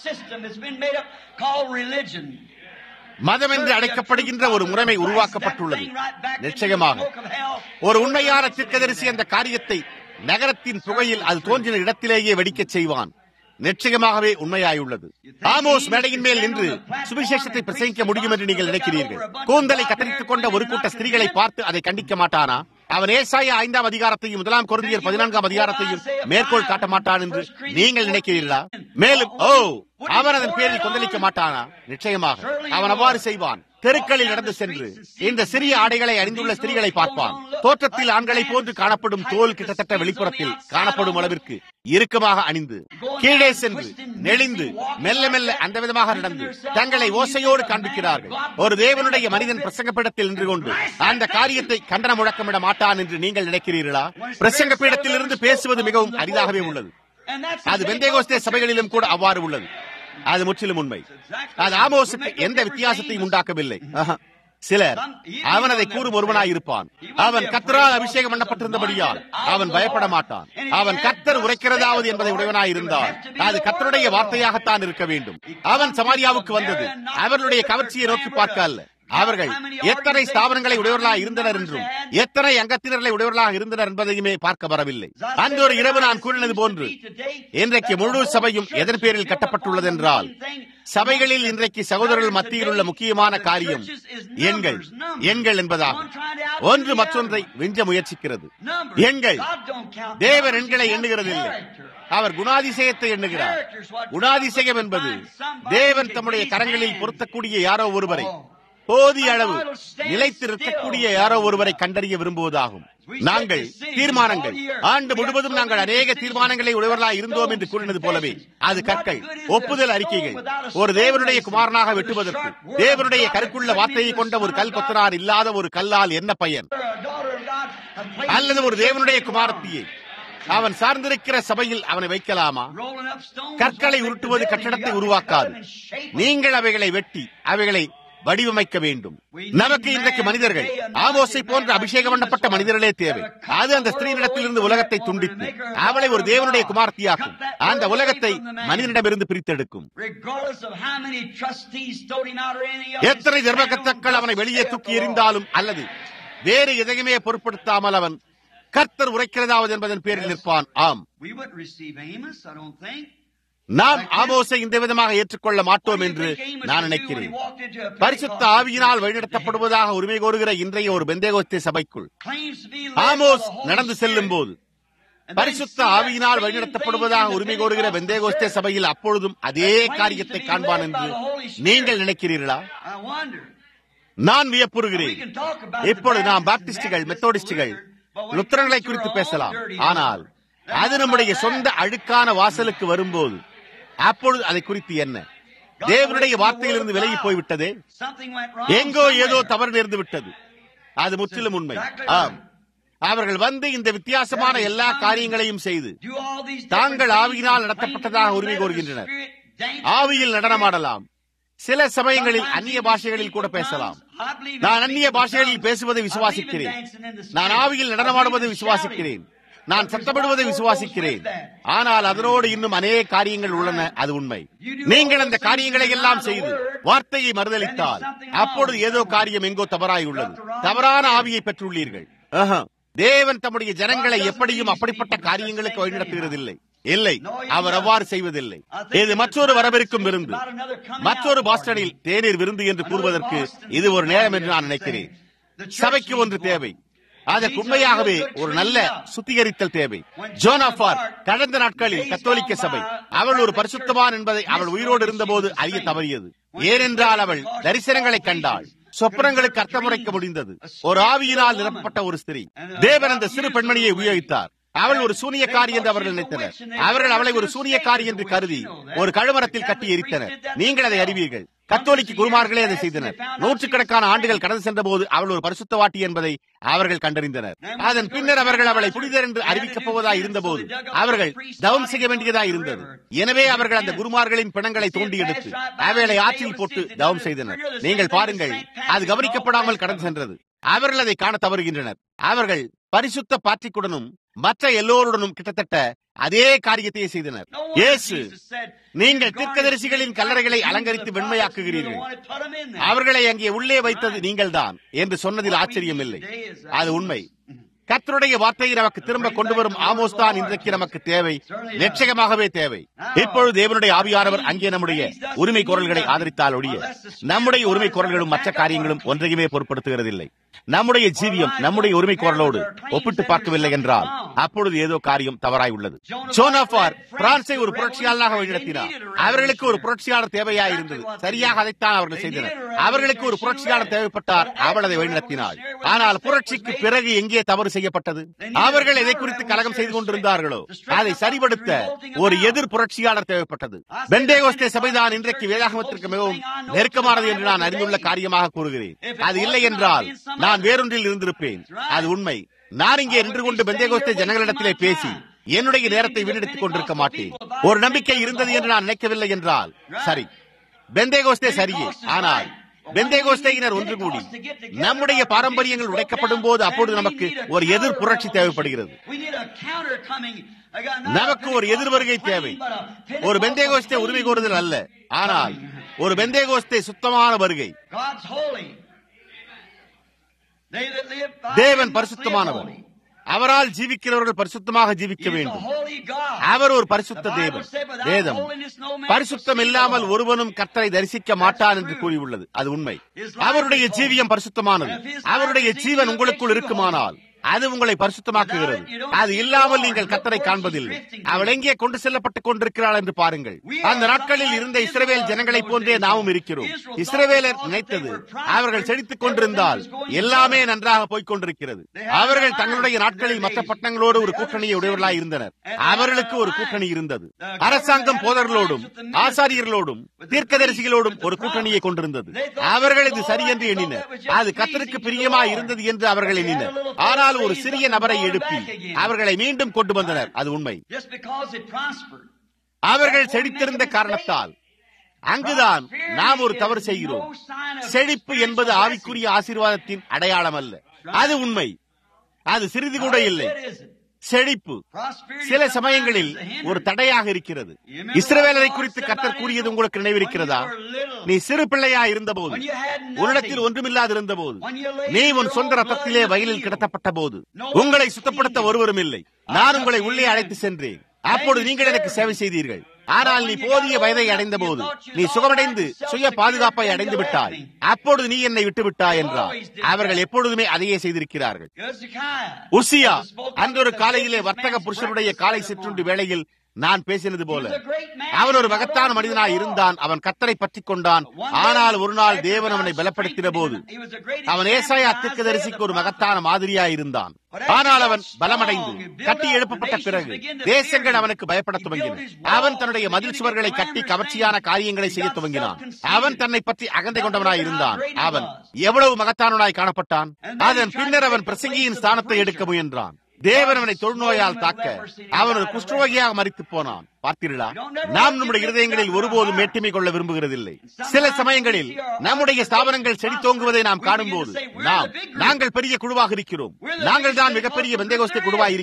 மதம் என்று அழைக்கப்படுகின்ற ஒரு முறைமை உருவாக்கப்பட்டுள்ளது நிச்சயமாக ஒரு உண்மையான தீர்க்கதரிசி அந்த காரியத்தை நகரத்தின் புகையில் அது தோன்றின இடத்திலேயே வெடிக்கச் செய்வான் நிச்சயமாகவே உண்மையாயுள்ளது ஆமோஸ் மேடையின் மேல் நின்று சுவிசேஷத்தை பிரசங்கிக்க முடியும் என்று நீங்கள் நினைக்கிறீர்கள் கூந்தலை கத்தரித்துக் கொண்ட ஒரு கூட்ட ஸ்திரீகளை பார்த்து அதை கண்டிக்க மாட்டானா அவன் ஏசாய ஐந்தாம் அதிகாரத்தையும் முதலாம் குருந்தியர் பதினான்காம் அதிகாரத்தையும் மேற்கோள் காட்ட மாட்டான் என்று நீங்கள் நினைக்கிறீர்களா மேலும் ஓ அவன் அதன் பேரில் கொந்தளிக்க மாட்டானா நிச்சயமாக அவன் அவ்வாறு செய்வான் தெருக்களில் நடந்து சென்று இந்த சிறிய ஆடைகளை அணிந்துள்ள ஸ்திரீகளை பார்ப்பான் தோற்றத்தில் ஆண்களை போன்று காணப்படும் தோல் கிட்டத்தட்ட வெளிப்புறத்தில் காணப்படும் அளவிற்கு இறுக்கமாக அணிந்து கீழே சென்று நெளிந்து மெல்ல மெல்ல அந்த விதமாக நடந்து தங்களை ஓசையோடு காண்பிக்கிறார்கள் ஒரு தேவனுடைய மனிதன் பிரசங்கப்பீடத்தில் நின்று கொண்டு அந்த காரியத்தை கண்டன முழக்கமிட மாட்டான் என்று நீங்கள் நினைக்கிறீர்களா பிரசங்க பீடத்தில் இருந்து பேசுவது மிகவும் அரிதாகவே உள்ளது அது வெந்தேகோஸ்தே சபைகளிலும் கூட அவ்வாறு உள்ளது அது முற்றிலும் உண்மை அது ஆமோசுக்கு எந்த வித்தியாசத்தையும் உண்டாக்கவில்லை ஆஹா. சிலர் அவன் அதை கூறும் ஒருவனாய் இருப்பான் அவன் கத்தரால் அபிஷேகம் பண்ணப்பட்டிருந்தபடியால் அவன் பயப்பட மாட்டான் அவன் கத்தர் உரைக்கிறதாவது என்பதை உடையவனாய் இருந்தால் அது கத்தருடைய வார்த்தையாகத்தான் இருக்க வேண்டும் அவன் சமாரியாவுக்கு வந்தது அவர்களுடைய கவர்ச்சியை நோக்கி பார்க்க அல்ல அவர்கள் எத்தனை ஸ்தாபனங்களை உடையவர்களாக இருந்தனர் என்றும் எத்தனை அங்கத்தினர்களை உடையவர்களாக இருந்தனர் என்பதையுமே பார்க்க வரவில்லை அந்த ஒரு இரவு நான் கூறினது போன்று இன்றைக்கு முழு சபையும் எதன் பேரில் கட்டப்பட்டுள்ளது என்றால் சபைகளில் இன்றைக்கு சகோதரர்கள் மத்தியில் உள்ள முக்கியமான காரியம் எண்கள் எண்கள் என்பதாகும் ஒன்று மற்றொன்றை விஞ்ச முயற்சிக்கிறது எண்கள் தேவன் எண்களை எண்ணுகிறதில்லை அவர் குணாதிசயத்தை எண்ணுகிறார் குணாதிசயம் என்பது தேவன் தம்முடைய கரங்களில் பொருத்தக்கூடிய யாரோ ஒருவரை போதிய அளவு நிலைத்து இருக்கக்கூடிய யாரோ ஒருவரை கண்டறிய விரும்புவதாகும் நாங்கள் தீர்மானங்கள் ஆண்டு முழுவதும் நாங்கள் அநேக தீர்மானங்களை உடையவர்களாக இருந்தோம் என்று கூறினது போலவே அது கற்கள் ஒப்புதல் அறிக்கைகள் ஒரு தேவனுடைய குமாரனாக வெட்டுவதற்கு தேவனுடைய கருக்குள்ள வார்த்தையை கொண்ட ஒரு கல் கொத்தனார் இல்லாத ஒரு கல்லால் என்ன பயன் அல்லது ஒரு தேவனுடைய குமாரத்தியை அவன் சார்ந்திருக்கிற சபையில் அவனை வைக்கலாமா கற்களை உருட்டுவது கட்டடத்தை உருவாக்காது நீங்கள் அவைகளை வெட்டி அவைகளை வடிவமைக்க வேண்டும் நமக்கு இன்றைக்கு மனிதர்கள் ஆமோசை போன்ற அபிஷேகம் பண்ணப்பட்ட மனிதர்களே தேவை அது அந்த ஸ்திரீனிடத்திலிருந்து உலகத்தை துண்டித்து அவளை ஒரு தேவனுடைய குமார்த்தியாக்கும் அந்த உலகத்தை மனிதனிடமிருந்து பிரித்தெடுக்கும் எத்தனை தர்மகர்த்தாக்கள் அவனை வெளியே தூக்கி எறிந்தாலும் அல்லது வேறு எதையுமே பொருட்படுத்தாமல் அவன் கர்த்தர் உரைக்கிறதாவது என்பதன் பேரில் நிற்பான் ஆம் நாம் ஆமோசை இந்த விதமாக ஏற்றுக்கொள்ள மாட்டோம் என்று நான் நினைக்கிறேன் பரிசுத்த ஆவியினால் வழிநடத்தப்படுவதாக உரிமை கோருகிற இன்றைய ஒரு பெந்தேகோஸ்தே சபைக்குள் ஆமோஸ் நடந்து செல்லும் போது பரிசுத்த ஆவியினால் வழிநடத்தப்படுவதாக உரிமை கோருகிற பெந்தேகோஸ்தே சபையில் அப்பொழுதும் அதே காரியத்தை காண்பான் என்று நீங்கள் நினைக்கிறீர்களா நான் வியப்புறுகிறேன் இப்பொழுது நாம் பாப்டிஸ்டுகள் மெத்தோடிஸ்டுகள் லுத்தரன்களை குறித்து பேசலாம் ஆனால் அது நம்முடைய சொந்த அழுக்கான வாசலுக்கு வரும்போது அப்பொழுது அதை குறித்து என்ன தேவனுடைய வார்த்தையிலிருந்து விலகி போய்விட்டதே எங்கோ ஏதோ தவறு நேர்ந்து விட்டது அது முற்றிலும் உண்மை ஆம் அவர்கள் வந்து இந்த வித்தியாசமான எல்லா காரியங்களையும் செய்து தாங்கள் ஆவியினால் நடத்தப்பட்டதாக உரிமை கோருகின்றனர் ஆவியில் நடனமாடலாம் சில சமயங்களில் அந்நிய பாஷைகளில் கூட பேசலாம் நான் அந்நிய பாஷைகளில் பேசுவதை விசுவாசிக்கிறேன் நான் ஆவியில் நடனமாடுவதை விசுவாசிக்கிறேன் நான் சத்தப்படுவதை விசுவாசிக்கிறேன் ஆனால் அதனோடு இன்னும் அநேக காரியங்கள் உள்ளன அது உண்மை நீங்கள் அந்த காரியங்களை எல்லாம் செய்து வார்த்தையை மறுதளித்தால் அப்பொழுது ஏதோ காரியம் எங்கோ தவறாய் உள்ளது தவறான ஆவியை பெற்றுள்ளீர்கள் ஆஹா. தேவன் தம்முடைய ஜனங்களை எப்படியும் அப்படிப்பட்ட காரியங்களுக்கு வழிநடத்துகிறதில்லை இல்லை அவர் அவ்வாறு செய்வதில்லை இது மற்றொரு வரவிருக்கும் விருந்து மற்றொரு பாஸ்டனில் தேநீர் விருந்து என்று கூறுவதற்கு இது ஒரு நேரம் என்று நான் நினைக்கிறேன் சபைக்கு ஒன்று தேவை அதற்கு உண்மையாகவே ஒரு நல்ல சுத்திகரித்தல் தேவை ஜோனாபார் கடந்த நாட்களில் கத்தோலிக்க சபை அவள் ஒரு பரிசுத்தவான் என்பதை அவள் உயிரோடு இருந்தபோது அறிய தவறியது ஏனென்றால் அவள் தரிசனங்களை கண்டாள் சொப்பனங்களுக்கு அர்த்தமுறைக்க முடிந்தது ஒரு ஆவியினால் நிரப்பப்பட்ட ஒரு ஸ்திரீ தேவன் அந்த சிறு பெண்மணியை உபயோகித்தார் அவள் ஒரு சூனியக்காரி என்று அவர்கள் நினைத்தனர் அவர்கள் அவளை ஒரு சூனியக்காரி என்று கருதி ஒரு கழுமரத்தில் கட்டி எரித்தனர் நீங்கள் அதை அறிவீர்கள் கத்தோலிக்க குருமார்களே அதை செய்தனர் நூற்றுக்கணக்கான ஆண்டுகள் கடந்து சென்ற போது அவள் ஒரு பரிசுத்தவாட்டி என்பதை அவர்கள் கண்டறிந்தனர் அதன் பின்னர் அவர்கள் அவளை புனிதர் என்று அறிவிக்கப் போவதாய் இருந்தபோது அவர்கள் தவம் செய்ய வேண்டியதாய் இருந்தது எனவே அவர்கள் அந்த குருமார்களின் பிணங்களை தோண்டி எடுத்து அவளை ஆற்றில் போட்டு தவம் செய்தனர் நீங்கள் பாருங்கள் அது கவனிக்கப்படாமல் கடந்து சென்றது அவர்கள் அதை காண தவறுகின்றனர் அவர்கள் பரிசுத்த பாத்திக்குடனும் மற்ற எல்லோருடனும் கிட்டத்தட்ட அதே காரியத்தையே செய்தனர் இயேசு நீங்கள் தீர்க்கதரிசிகளின் கல்லறைகளை அலங்கரித்து வெண்மையாக்குகிறீர்கள் அவர்களை அங்கே உள்ளே வைத்தது நீங்கள்தான் என்று சொன்னதில் ஆச்சரியமில்லை அது உண்மை கத்தருடைய வார்த்தையை நமக்கு திரும்ப கொண்டு வரும் ஆமோஸ் தான் இன்றைக்கு நமக்கு தேவை நிச்சயமாகவே தேவை இப்பொழுது தேவனுடைய ஆவியானவர் அங்கே நம்முடைய உரிமை குரல்களை ஆதரித்தால் ஒழிய நம்முடைய உரிமை குரல்களும் மற்ற காரியங்களும் ஒன்றையுமே பொருட்படுத்துகிறதில்லை நம்முடைய ஜீவியம் நம்முடைய உரிமை குரலோடு ஒப்பிட்டு பார்க்கவில்லை என்றால் அப்பொழுது ஏதோ காரியம் தவறாய் உள்ளது ஜோனாபார் பிரான்சை ஒரு புரட்சியாளராக வழிநடத்தினார் அவர்களுக்கு ஒரு புரட்சியாளர் தேவையா இருந்தது சரியாக அதைத்தான் அவர்கள் செய்தனர் அவர்களுக்கு ஒரு புரட்சியாளர் தேவைப்பட்டார் அவள் அதை வழிநடத்தினாள் ஆனால் புரட்சிக்கு பிறகு எங்கே தவறு செய்யப்பட்டது அவர்கள் எதை குறித்து கலகம் செய்து கொண்டிருந்தார்களோ அதை சரிபடுத்த ஒரு எதிர் புரட்சியாளர் தேவைப்பட்டது பெண்டேகோஸ்தே சபைதான் இன்றைக்கு வேதாகமத்திற்கு மிகவும் நெருக்கமானது என்று நான் அறிந்துள்ள காரியமாக கூறுகிறேன் அது இல்லை என்றால் நான் வேறொன்றில் இருந்திருப்பேன் அது உண்மை நான் இங்கே நின்று கொண்டு பெந்தேகோஸ்தே ஜனங்களிடத்திலே பேசி என்னுடைய நேரத்தை வீணடித்துக் கொண்டிருக்க மாட்டேன் ஒரு நம்பிக்கை இருந்தது என்று நான் நினைக்கவில்லை என்றால் சரி பெந்தேகோஸ்தே சரியே ஆனால் பெந்தேகோஸ்தேயினர் ஒன்று கூடி நம்முடைய பாரம்பரியங்கள் உடைக்கப்படும் போது அப்பொழுது நமக்கு ஒரு எதிர் புரட்சி தேவைப்படுகிறது நமக்கு ஒரு எதிர் வருகை தேவை ஒரு பெந்தேகோஸ்தே உரிமை கோருதல் அல்ல ஆனால் ஒரு பெந்தேகோஸ்தே சுத்தமான வருகை தேவன் பரிசுத்தமானவர் அவரால் ஜீவிக்கிறவர்கள் பரிசுத்தமாக ஜீவிக்க வேண்டும் அவர் ஒரு பரிசுத்த தேவன் வேதம் பரிசுத்தம் இல்லாமல் ஒருவனும் கர்த்தரை தரிசிக்க மாட்டான் என்று கூறியுள்ளது அது உண்மை அவருடைய ஜீவியம் பரிசுத்தமானது அவருடைய ஜீவன் உங்களுக்குள் இருக்குமானால் அது உங்களை பரிசுத்தமாக்குகிறது அது இல்லாமல் நீங்கள் கத்தரை காண்பதில்லை அவள் எங்கே கொண்டு செல்லப்பட்டுக் கொண்டிருக்கிறாள் என்று பாருங்கள் அந்த நாட்களில் இருந்த இஸ்ரவேல் ஜனங்களைப் போன்றே நாமும் இருக்கிறோம் இஸ்ரவேலர் நினைத்தது அவர்கள் செழித்துக் கொண்டிருந்தால் எல்லாமே நன்றாக போய்க் கொண்டிருக்கிறது அவர்கள் தங்களுடைய நாட்களில் மற்ற பட்டணங்களோடு ஒரு கூட்டணியை உடையவர்களாய் இருந்தனர் அவர்களுக்கு ஒரு கூட்டணி இருந்தது அரசாங்கம் போதர்களோடும் ஆசாரியர்களோடும் தீர்க்கதரிசிகளோடும் ஒரு கூட்டணியை கொண்டிருந்தது அவர்கள் இது சரி என்று எண்ணினர் அது கத்தருக்கு பிரியமா இருந்தது என்று அவர்கள் எண்ணினர் ஆனால் ஒரு சிறிய நபரை எழுப்பி அவர்களை மீண்டும் கொண்டு வந்தனர் அது உண்மை அவர்கள் செழித்திருந்த காரணத்தால் அங்குதான் நாம் ஒரு தவறு செய்கிறோம் செழிப்பு என்பது ஆவிக்குரிய ஆசீர்வாதத்தின் அடையாளம் அல்ல அது உண்மை அது சிறிது கூட இல்லை செழிப்பு சில சமயங்களில் ஒரு தடையாக இருக்கிறது இஸ்ரவேலரை குறித்து கத்தர் கூறியது உங்களுக்கு நினைவிருக்கிறதா நீ சிறு பிள்ளையா இருந்தபோது உன்னிடத்தில் ஒன்றுமில்லாது இருந்தபோது நீ உன் சொந்த ரத்தத்திலே வயலில் கிடத்தப்பட்ட போது உங்களை சுத்தப்படுத்த ஒருவரும் இல்லை நான் உங்களை உள்ளே அழைத்து சென்றேன் அப்பொழுது நீங்கள் எனக்கு சேவை செய்தீர்கள் ஆனால் நீ போதிய வயதை அடைந்த போது நீ சுகமடைந்து சுய பாதுகாப்பை அடைந்து விட்டாய் அப்பொழுது நீ என்னை விட்டு விட்டாய் என்றார் அவர்கள் எப்பொழுதுமே அதையே செய்திருக்கிறார்கள் உசியா அன்றொரு காலையிலே வர்த்தக புருஷனுடைய காலை சிற்றுண்டு வேளையில் நான் பேசினது போல அவன் ஒரு மகத்தான மனிதனாய் இருந்தான் அவன் கத்தரை பற்றிக் கொண்டான் ஆனால் ஒரு நாள் தேவன் அவனை பலப்படுத்தின போது அவன் ஏசாய அத்திற்கு ஒரு மகத்தான மாதிரியாய் இருந்தான் ஆனால் அவன் பலமடைந்து கட்டி எழுப்பப்பட்ட பிறகு தேசங்கள் அவனுக்கு பயப்பட துவங்கின அவன் தன்னுடைய மதில் சுவர்களை கட்டி கவர்ச்சியான காரியங்களை செய்ய துவங்கினான் அவன் தன்னை பற்றி அகந்தை கொண்டவனாய் இருந்தான் அவன் எவ்வளவு மகத்தானவனாய் காணப்பட்டான் அதன் பின்னர் அவன் பிரசங்கியின் ஸ்தானத்தை எடுக்க முயன்றான் தேவன் அவனை தொழுநோயால் தாக்க அவன் ஒரு குஷ்டரோகியாக மறித்து போனான் பார்த்தீர்களா நாம் நம்முடைய இருதயங்களில் ஒருபோதும் மேட்டுமை கொள்ள விரும்புகிறதில்லை சில சமயங்களில் நம்முடைய ஸ்தாபனங்கள் செழித்தோங்குவதை நாம் காணும் போது நாம் நாங்கள் பெரிய குழுவாக இருக்கிறோம் நாங்கள் தான் மிகப்பெரிய வெந்தகோஸ்தை குழுவாக இருக்கிறோம்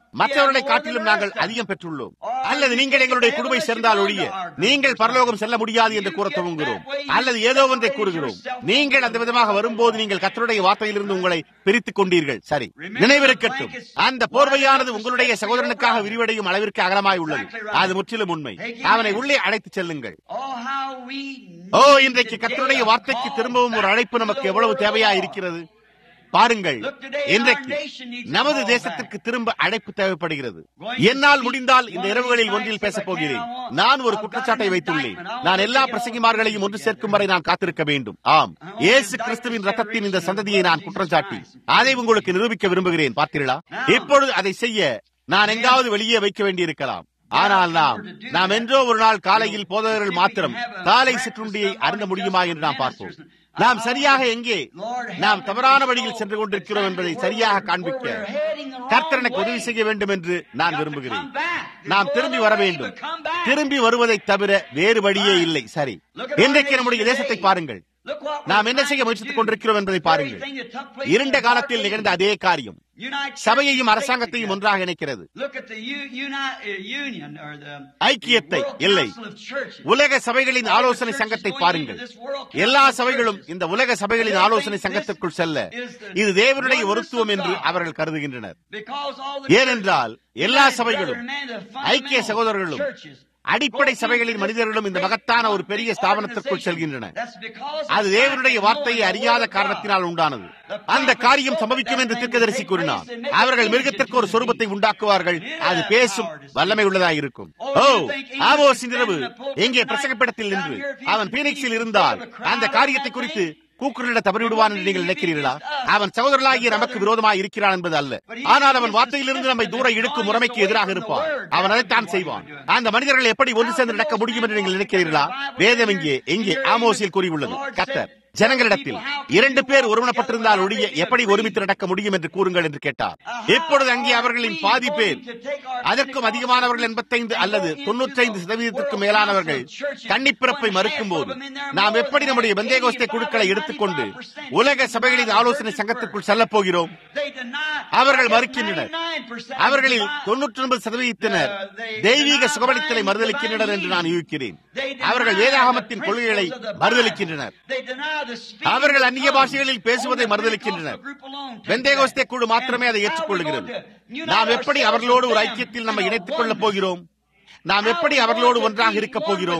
மற்றவர்களை காட்டிலும் நாங்கள் அதிகம் பெற்றுள்ளோம் அல்லது நீங்கள் எங்களுடைய குழுவை சேர்ந்தால் ஒழிய நீங்கள் பரலோகம் செல்ல முடியாது என்று கூற துவங்குகிறோம் அல்லது ஏதோ ஒன்றை கூறுகிறோம் நீங்கள் அந்த விதமாக வரும்போது நீங்கள் கத்தருடைய வார்த்தையிலிருந்து உங்களை பிரித்துக் கொண்டீர்கள் சரி நினைவிருக்கட்டும் அந்த போர்வையானது உங்களுடைய சகோதரனுக்காக விரிவடையும் அளவிற்கு அகலமாய் உள்ளது அது முற்றிலும் உண்மை அவனை உள்ளே அழைத்துச் செல்லுங்கள் ஓ இன்றைக்கு கத்தருடைய வார்த்தைக்கு திரும்பவும் ஒரு அழைப்பு நமக்கு எவ்வளவு தேவையா இருக்கிறது பாருங்கள் இன்றைக்கு நமது தேசத்திற்கு திரும்ப அழைப்பு தேவைப்படுகிறது என்னால் முடிந்தால் இந்த இரவுகளில் ஒன்றில் பேசப் போகிறேன் நான் ஒரு குற்றச்சாட்டை வைத்துள்ளேன் நான் எல்லா பிரசங்கிமார்களையும் ஒன்று சேர்க்கும் வரை நான் காத்திருக்க வேண்டும் ஆம் இயேசு கிறிஸ்துவின் ரத்தத்தின் இந்த சந்ததியை நான் குற்றம் சாட்டி அதை உங்களுக்கு நிரூபிக்க விரும்புகிறேன் பார்த்தீர்களா இப்பொழுது அதை செய்ய நான் எங்காவது வெளியே வைக்க வேண்டியிருக்கலாம் ஆனால் நாம் நாம் என்றோ ஒரு நாள் காலையில் போதகர்கள் மாத்திரம் காலை சிற்றுண்டியை அருந்த முடியுமா என்று நாம் பார்ப்போம் நாம் சரியாக எங்கே நாம் தவறான வழியில் சென்று கொண்டிருக்கிறோம் என்பதை சரியாக காண்பிக்க கர்த்தர் எனக்கு உதவி செய்ய வேண்டும் என்று நான் விரும்புகிறேன் நாம் திரும்பி வர வேண்டும் திரும்பி வருவதை தவிர வேறு வழியே இல்லை சரி இன்றைக்கு நம்முடைய தேசத்தை பாருங்கள் நாம் என்ன செய்ய முயற்சித்துக் கொண்டிருக்கிறோம் என்பதை பாருங்கள் இருண்ட காலத்தில் நிகழ்ந்த அதே காரியம் சபையையும் அரசாங்கத்தையும் ஒன்றாக இணைக்கிறது ஐக்கியத்தை இல்லை உலக சபைகளின் ஆலோசனை சங்கத்தை பாருங்கள் எல்லா சபைகளும் இந்த உலக சபைகளின் ஆலோசனை சங்கத்திற்குள் செல்ல இது தேவனுடைய ஒருத்துவம் என்று அவர்கள் கருதுகின்றனர் ஏனென்றால் எல்லா சபைகளும் ஐக்கிய சகோதரர்களும் அடிப்படை சபைகளின் மனிதர்களும் இந்த மகத்தான ஒரு பெரிய ஸ்தாபனத்திற்குள் செல்கின்றன அது தேவனுடைய வார்த்தையை அறியாத காரணத்தினால் உண்டானது அந்த காரியம் சம்பவிக்கும் என்று தீர்க்கதரிசி கூறினார் அவர்கள் மிருகத்திற்கு ஒரு சொரூபத்தை உண்டாக்குவார்கள் அது பேசும் வல்லமை உள்ளதாக இருக்கும் ஓ ஆவோசின் இரவு எங்கே பிரசங்கப்படத்தில் நின்று அவன் பீனிக்ஸில் இருந்தால் அந்த காரியத்தை குறித்து கூக்குரலிட தவறிவிடுவான் என்று நீங்கள் நினைக்கிறீர்களா அவன் சகோதரர்களாகிய நமக்கு விரோதமாக இருக்கிறான் என்பது அல்ல ஆனால் அவன் வார்த்தையிலிருந்து நம்மை தூர இழுக்கும் முறைமைக்கு எதிராக இருப்பான் அவன் அதைத்தான் செய்வான் அந்த மனிதர்கள் எப்படி ஒன்று சேர்ந்து நடக்க முடியும் என்று நீங்கள் நினைக்கிறீர்களா வேதம் இங்கே எங்கே ஆமோசில் கூறியுள்ளது கத்தர் ஜனங்களிடத்தில் இரண்டு பேர் ஒருமனப்பட்டிருந்தால் ஒழிய எப்படி ஒருமித்து நடக்க முடியும் என்று கூறுங்கள் என்று கேட்டார் இப்பொழுது அங்கே அவர்களின் பாதி பேர் அதற்கும் அதிகமானவர்கள் எண்பத்தைந்து அல்லது தொன்னூற்றைந்து சதவீதத்திற்கும் மேலானவர்கள் தன்னிப்பிறப்பை மறுக்கும் போது நாம் எப்படி நம்முடைய பெந்தேகோஸ்தே குழுக்களை எடுத்துக்கொண்டு உலக சபைகளின் ஆலோசனை சங்கத்திற்குள் செல்லப் போகிறோம் அவர்கள் மறுக்கின்றனர் அவர்களில் தொன்னூற்றி ஒன்பது சதவீதத்தினர் தெய்வீக சுகமளித்தலை மறுதளிக்கின்றனர் என்று நான் யூகிக்கிறேன் அவர்கள் வேதாகமத்தின் கொள்கைகளை மறுதளிக்கின்றனர் அவர்கள் அந்நிய பாஷைகளில் பேசுவதை மறுதளிக்கின்றனர் வெந்தேகோஸ்தே குழு மாத்திரமே அதை ஏற்றுக்கொள்கிறது நாம் எப்படி அவர்களோடு ஒரு ஐக்கியத்தில் நம்ம இணைத்துக் கொள்ளப் போகிறோம் நாம் எப்படி அவர்களோடு ஒன்றாக இருக்க போகிறோம்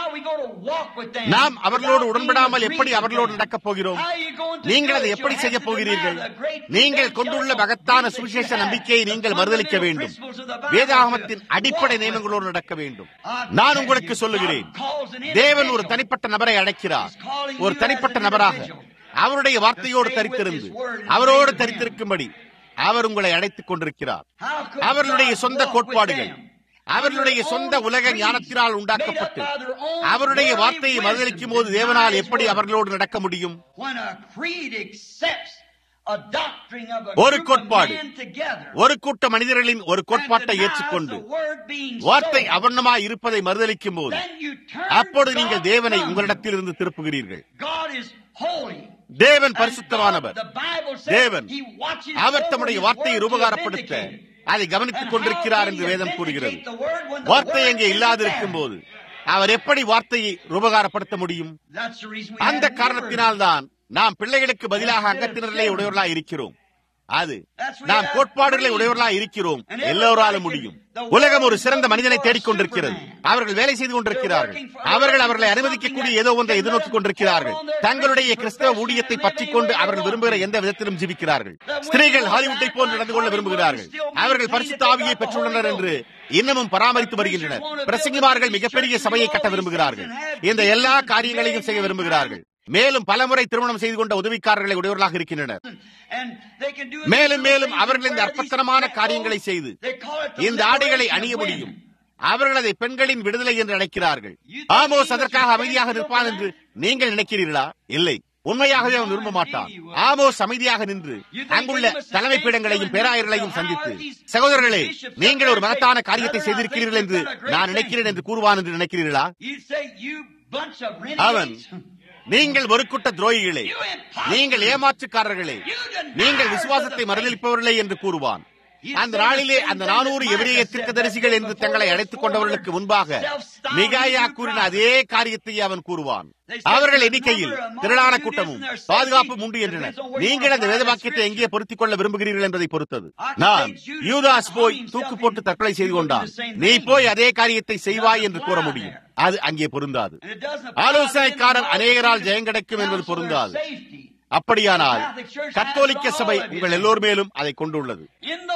நாம் அவர்களோடு உடன்படாமல் எப்படி அவர்களோடு நடக்கப் போகிறோம் நீங்கள் அதை எப்படி செய்ய போகிறீர்கள் நீங்கள் கொண்டுள்ள மகத்தான சுவிசேஷ நம்பிக்கையை நீங்கள் மறுதளிக்க வேண்டும் வேதாகமத்தின் அடிப்படை நியமங்களோடு நடக்க வேண்டும் நான் உங்களுக்கு சொல்லுகிறேன் தேவன் ஒரு தனிப்பட்ட நபரை அழைக்கிறார் ஒரு தனிப்பட்ட நபராக அவருடைய வார்த்தையோடு தரித்திருந்து அவரோடு தரித்திருக்கும்படி அவர் உங்களை அழைத்துக் கொண்டிருக்கிறார் அவர்களுடைய சொந்த கோட்பாடுகள் அவர்களுடைய சொந்த உலக ஞானத்தினால் உண்டாக்கப்பட்டு அவருடைய வார்த்தையை மறுதளிக்கும் போது தேவனால் எப்படி அவர்களோடு நடக்க முடியும் ஒரு கோட்பாடு ஒரு கூட்ட மனிதர்களின் ஒரு கோட்பாட்டை ஏற்றுக்கொண்டு வார்த்தை அவர்ணமாய் இருப்பதை மறுதளிக்கும் போது அப்பொழுது நீங்கள் தேவனை உங்களிடத்தில் இருந்து திருப்புகிறீர்கள் தேவன் பரிசுத்தமானவர் தேவன் அவர் தம்முடைய வார்த்தையை ரூபகாரப்படுத்த அதை கவனித்துக் கொண்டிருக்கிறார் என்று வேதம் கூறுகிறது வார்த்தை எங்கே இல்லாதிருக்கும் போது அவர் எப்படி வார்த்தையை ரூபகாரப்படுத்த முடியும் அந்த காரணத்தினால் தான் நாம் பிள்ளைகளுக்கு பதிலாக அங்கத்தினர்களே உடையவர்களாக இருக்கிறோம் அது நாம் கோட்பாடுகளை உடையவர்களாக இருக்கிறோம் எல்லோராலும் முடியும் உலகம் ஒரு சிறந்த மனிதனை தேடிக்கொண்டிருக்கிறது அவர்கள் வேலை செய்து கொண்டிருக்கிறார்கள் அவர்கள் அவர்களை அனுமதிக்கக்கூடிய ஏதோ ஒன்றை எதிர்நோக்கிக் கொண்டிருக்கிறார்கள் தங்களுடைய கிறிஸ்தவ ஊழியத்தை பற்றிக் கொண்டு அவர்கள் விரும்புகிற எந்த விதத்திலும் ஜீவிக்கிறார்கள் ஸ்திரீகள் ஹாலிவுட்டை போன்று நடந்து கொள்ள விரும்புகிறார்கள் அவர்கள் பரிசுத்த ஆவியை பெற்றுள்ளனர் என்று இன்னமும் பராமரித்து வருகின்றனர் பிரசங்கிமார்கள் மிகப்பெரிய சபையை கட்ட விரும்புகிறார்கள் இந்த எல்லா காரியங்களையும் செய்ய விரும்புகிறார்கள் மேலும் பலமுறை திருமணம் செய்து கொண்ட உதவிக்காரர்களை உடையவர்களாக இருக்கின்றனர் மேலும் மேலும் அவர்கள் இந்த அற்பத்தனமான காரியங்களை செய்து இந்த ஆடைகளை அணிய முடியும் அவர்கள் அதை பெண்களின் விடுதலை என்று அழைக்கிறார்கள் ஆமோஸ் அதற்காக அமைதியாக நிற்பான் என்று நீங்கள் நினைக்கிறீர்களா இல்லை உண்மையாகவே அவன் விரும்ப மாட்டான் ஆமோஸ் அமைதியாக நின்று அங்குள்ள தலைமை பீடங்களையும் பேராயர்களையும் சந்தித்து சகோதரர்களே நீங்கள் ஒரு மகத்தான காரியத்தை செய்திருக்கிறீர்கள் என்று நான் நினைக்கிறேன் என்று கூறுவான் என்று நினைக்கிறீர்களா அவன் நீங்கள் ஒரு கூட்ட துரோகிகளே நீங்கள் ஏமாற்றுக்காரர்களே நீங்கள் விசுவாசத்தை மறுதளிப்பவர்களே என்று கூறுவான் அந்த நாளிலே அந்த நானூறு எபிரேய தீர்க்கதரிசிகள் என்று தங்களை அழைத்துக் கொண்டவர்களுக்கு முன்பாக மிகாயா கூறின அதே காரியத்தை அவன் கூறுவான் அவர்கள் எண்ணிக்கையில் திரளான கூட்டமும் பாதுகாப்பும் உண்டு என்றனர் நீங்கள் அந்த வேதவாக்கியத்தை எங்கே பொருத்திக் கொள்ள விரும்புகிறீர்கள் என்பதை பொறுத்தது நான் யூதாஸ் போய் தூக்கு போட்டு தற்கொலை செய்து கொண்டான் நீ போய் அதே காரியத்தை செய்வாய் என்று கூற முடியும் அது அங்கே பொருந்தாது ஆலோசனைக்காரர் அநேகரால் ஜெயம் கிடைக்கும் என்பது பொருந்தாது அப்படியானால் கத்தோலிக்க சபை உங்கள் எல்லோர் மேலும் அதை கொண்டுள்ளது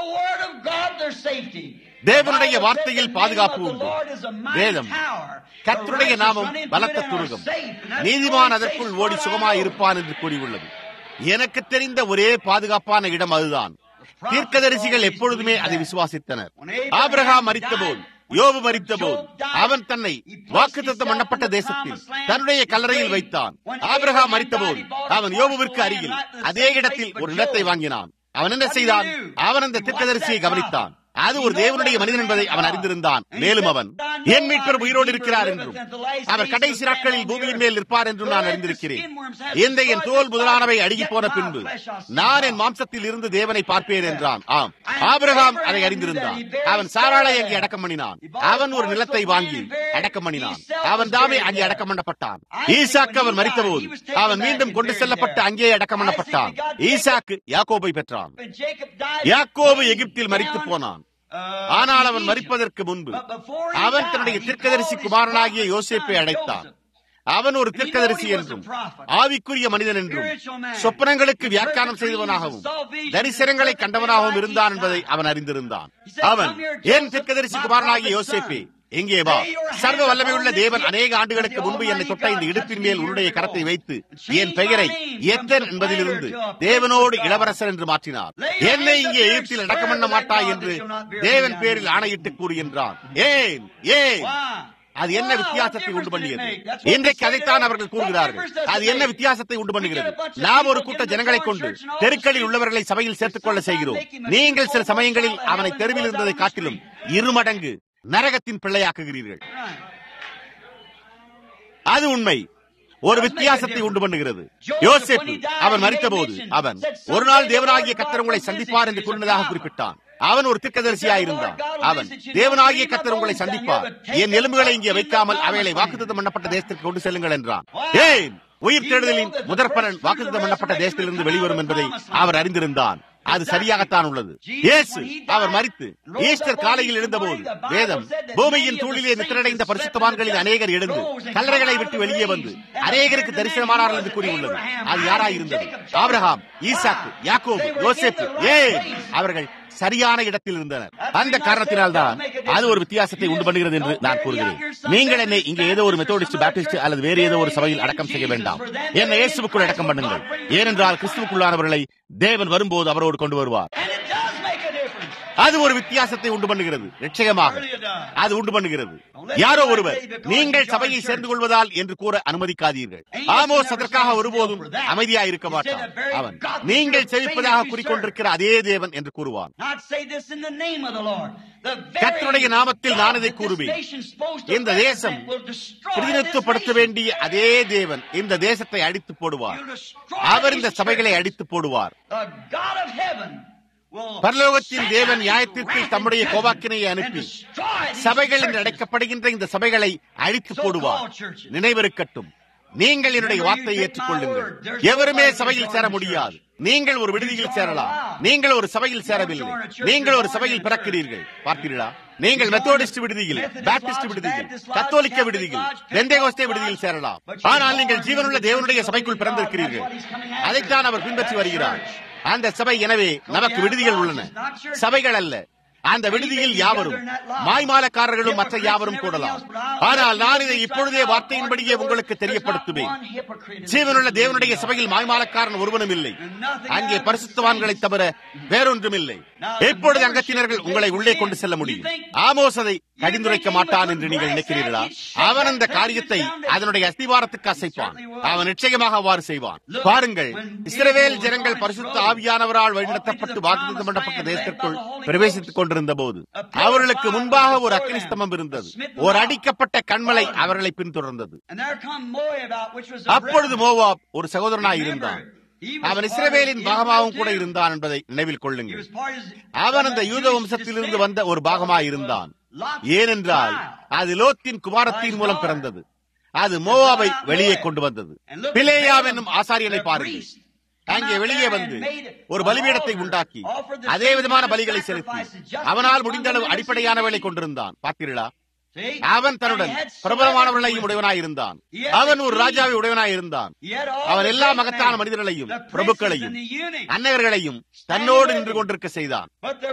தேவனுடைய வார்த்தையில் பாதுகாப்பு உண்டு வேதம் கத்தருடைய நாமம் பலத்த துருகம் நீதிமான் அதற்குள் ஓடி சுகமாய் இருப்பான் என்று கூறியுள்ளது எனக்கு தெரிந்த ஒரே பாதுகாப்பான இடம் அதுதான் தீர்க்கதரிசிகள் எப்பொழுதுமே அதை விசுவாசித்தனர் ஆபிரகாம் மறித்தபோது யோபு மறித்த போது அவன் தன்னை வாக்குத்தத்தம் பண்ணப்பட்ட தேசத்தில் தன்னுடைய கல்லறையில் வைத்தான் ஆபிரகாம் மறித்த போது அவன் யோபுவிற்கு அருகில் அதே இடத்தில் ஒரு நிலத்தை வாங்கினான் அவன் என்ன செய்தான் அவன் அந்த திட்டதரிசியை கவனித்தான் அது ஒரு தேவனுடைய மனிதன் என்பதை அவன் அறிந்திருந்தான் மேலும் அவன் என் மீட்பர் உயிரோடு இருக்கிறார் என்றும் அவர் கடைசி நாட்களில் பூமியின் மேல் நிற்பார் என்றும் நான் அறிந்திருக்கிறேன் இந்த என் தோல் முதலானவை அழுகி போன பின்பு நான் என் மாம்சத்தில் இருந்து தேவனை பார்ப்பேன் என்றான் ஆம் ஆபிரகாம் அதை அறிந்திருந்தான் அவன் சாராளை அங்கே அடக்கம் பண்ணினான் அவன் ஒரு நிலத்தை வாங்கி அடக்கம் பண்ணினான் அவன் தாமே அங்கே அடக்கம் பண்ணப்பட்டான் ஈசாக்கு அவன் மறித்தபோது அவன் மீண்டும் கொண்டு செல்லப்பட்டு அங்கே அடக்கம் பண்ணப்பட்டான் ஈசாக்கு யாக்கோபை பெற்றான் யாக்கோபு எகிப்தில் மறித்து போனான் ஆனால் அவன் மறிப்பதற்கு முன்பு அவன் தன்னுடைய தீர்க்கதரிசி குமாரனாகிய யோசேப்பை அடைத்தான் அவன் ஒரு தீர்க்கதரிசி என்றும் ஆவிக்குரிய மனிதன் என்றும் சொப்பனங்களுக்கு வியாக்கியானம் செய்தவனாகவும் தரிசனங்களை கண்டவனாகவும் இருந்தான் என்பதை அவன் அறிந்திருந்தான் அவன் ஏன் தீர்க்கதரிசி குமாரனாகிய யோசேப்பே எங்கே வா சர்வ வல்லமையுள்ள தேவன் அநேக ஆண்டுகளுக்கு முன்பு என்னை தொட்ட இந்த இடுப்பின் மேல் உன்னுடைய கரத்தை வைத்து என் பெயரை எத்தன் என்பதிலிருந்து தேவனோடு இளவரசர் என்று மாற்றினார் என்னை இங்கே எகிப்தில் அடக்கம் பண்ண மாட்டாய் என்று தேவன் பேரில் ஆணையிட்டு கூறுகின்றான் ஏன் ஏன் அது என்ன வித்தியாசத்தை உண்டு பண்ணியது இன்றைக்கு அதைத்தான் அவர்கள் கூறுகிறார்கள் அது என்ன வித்தியாசத்தை உண்டு பண்ணுகிறது நாம் ஒரு கூட்ட ஜனங்களை கொண்டு தெருக்களில் உள்ளவர்களை சபையில் சேர்த்துக் கொள்ள செய்கிறோம் நீங்கள் சில சமயங்களில் அவனை தெருவில் இருந்ததை காட்டிலும் இருமடங்கு நரகத்தின் பிள்ளையாக்குகிறீர்கள் அது உண்மை ஒரு வித்தியாசத்தை உண்டு பண்ணுகிறது யோசேப்பு அவன் மறித்தபோது அவன் ஒரு நாள் தேவனாகிய கத்தர் உங்களை சந்திப்பார் என்று கூறினதாக குறிப்பிட்டான் அவன் ஒரு திக்கதரிசியாயிருந்தான் அவன் தேவனாகிய கத்தர் உங்களை சந்திப்பார் என் எலும்புகளை இங்கே வைக்காமல் அவைகளை வாக்குத்தம் பண்ணப்பட்ட தேசத்திற்கு கொண்டு செல்லுங்கள் என்றான் ஏன் உயிர் தேடுதலின் முதற் பலன் வாக்குத்தம் பண்ணப்பட்ட தேசத்திலிருந்து வெளிவரும் என்பதை அவர் அறிந்திருந்தான் அது சரியாகத்தான் உள்ளது இயேசு அவர் மறித்து ஈஸ்டர் காலையில் எழுந்தபோது வேதம் பூமியின் தூளிலே நித்திரடைந்த பரிசுத்தவான்களில் அநேகர் எழுந்து கல்லறைகளை விட்டு வெளியே வந்து அநேகருக்கு தரிசனமானார்கள் என்று கூறியுள்ளது அது யாராயிருந்தது ஆபிரகாம் ஈசாக்கு யாக்கோபு யோசேப்பு ஏன் அவர்கள் சரியான இடத்தில் இருந்தனர் அந்த காரணத்தினால் தான் அது ஒரு வித்தியாசத்தை உண்டு பண்ணுகிறது என்று நான் கூறுகிறேன் நீங்கள் என்னை இங்கே ஏதோ ஒரு மெத்தோடிஸ்ட் பேப்டிஸ்ட் அல்லது வேறு ஏதோ ஒரு சபையில் அடக்கம் செய்ய வேண்டாம் என்னை இயேசுக்குள் அடக்கம் பண்ணுங்கள் ஏனென்றால் கிறிஸ்துவுக்குள்ளானவர்களை தேவன் வரும்போது அவரோடு கொண்டு வருவார் அது ஒரு வித்தியாசத்தை உண்டு பண்ணுகிறது நிச்சயமாக அது உண்டு பண்ணுகிறது யாரோ ஒருவர் நீங்கள் சபையை சேர்ந்து கொள்வதால் என்று கூற அனுமதிக்காதீர்கள் ஆமோஸ் அதற்காக ஒருபோதும் அமைதியா இருக்க மாட்டான் அவன் நீங்கள் செழிப்பதாக கூறிக்கொண்டிருக்கிற அதே தேவன் என்று கூறுவான் கத்தருடைய நாமத்தில் நான் இதை கூறுவேன் இந்த தேசம் பிரதிநிதித்துவப்படுத்த வேண்டிய அதே தேவன் இந்த தேசத்தை அடித்து போடுவார் அவர் இந்த சபைகளை அடித்து போடுவார் பரலோகத்தின் தேவன் நியாயத்திற்கு தம்முடைய கோவாக்கினையை அனுப்பி சபைகள் என்று அழைக்கப்படுகின்ற இந்த சபைகளை அழித்து போடுவார் நினைவிருக்கட்டும் நீங்கள் என்னுடைய வார்த்தையை ஏற்றுக்கொள்ளுங்கள் எவருமே சபையில் சேர முடியாது நீங்கள் ஒரு விடுதியில் சேரலாம் நீங்கள் ஒரு சபையில் சேரவில்லை நீங்கள் ஒரு சபையில் பிறக்கிறீர்கள் பார்த்தீர்களா நீங்கள் மெத்தோடிஸ்ட் விடுதியில் பாப்டிஸ்ட் விடுதியில் கத்தோலிக்க விடுதியில் வெந்தேகோஸ்தே விடுதியில் சேரலாம் ஆனால் நீங்கள் ஜீவனுள்ள தேவனுடைய சபைக்குள் பிறந்திருக்கிறீர்கள் அதைத்தான் அவர் பின்பற்றி வருகிறார் அந்த சபை எனவே நமக்கு விடுதிகள் உள்ளன சபைகள் அல்ல அந்த விடுதியில் யாவரும் மாய்மாலக்காரர்களும் மற்ற யாவரும் கூடலாம் ஆனால் நான் இதை இப்பொழுதே வார்த்தையின்படியே உங்களுக்கு தெரியப்படுத்துவேன் ஜீவனுள்ள தேவனுடைய சபையில் மாய்மாலக்காரன் ஒருவனும் இல்லை அங்கே பரிசுத்தவான்களை தவிர வேறொன்றும் இல்லை எப்பொழுது அங்கத்தினர்கள் உங்களை உள்ளே கொண்டு செல்ல முடியும் ஆமோஸ் அதை கடிந்துரைக்க மாட்டான் என்று நீங்கள் நினைக்கிறீர்களா அவன் அந்த காரியத்தை அதனுடைய அஸ்திவாரத்துக்கு அசைப்பான் அவன் நிச்சயமாக அவ்வாறு செய்வான் பாருங்கள் இஸ்ரவேல் ஜனங்கள் பரிசுத்த ஆவியானவரால் வழிநடத்தப்பட்டு வாக்குத்தம் பண்ணப்பட்ட தேசத்திற்குள் பிரவேசித்துக் கொண்டிருந்த போது அவர்களுக்கு முன்பாக ஒரு அக்னி ஸ்தம்பம் இருந்தது ஒரு அடிக்கப்பட்ட கண்மலை அவர்களை பின்தொடர்ந்தது அப்பொழுது மோவாப் ஒரு சகோதரனாய் இருந்தான் அவன் இஸ்ரவேலின் பாகமாகவும் கூட இருந்தான் என்பதை நினைவில் கொள்ளுங்கள் அவன் அந்த யூத வம்சத்திலிருந்து வந்த ஒரு பாகமாய் இருந்தான் ஏனென்றால் அது லோத்தின் குமாரத்தின் மூலம் பிறந்தது அது மோவாவை வெளியே கொண்டு வந்தது பிளேயாம் என்னும் ஆசாரியனை பாருங்கள் அங்கே வெளியே வந்து ஒரு பலிபீடத்தை உண்டாக்கி அதே விதமான பலிகளை செலுத்தி அவனால் முடிந்த அளவு அடிப்படையானவர்களை கொண்டிருந்தான் பார்த்தீர்களா அவன் தன்னுடன் பிரபலமானவர்களையும் உடையவனாயிருந்தான் அவன் ஒரு ராஜாவை உடையவனாயிருந்தான் அவன் எல்லா மகத்தான மனிதர்களையும் பிரபுக்களையும் அன்னகர்களையும் தன்னோடு நின்று கொண்டிருக்க செய்தான்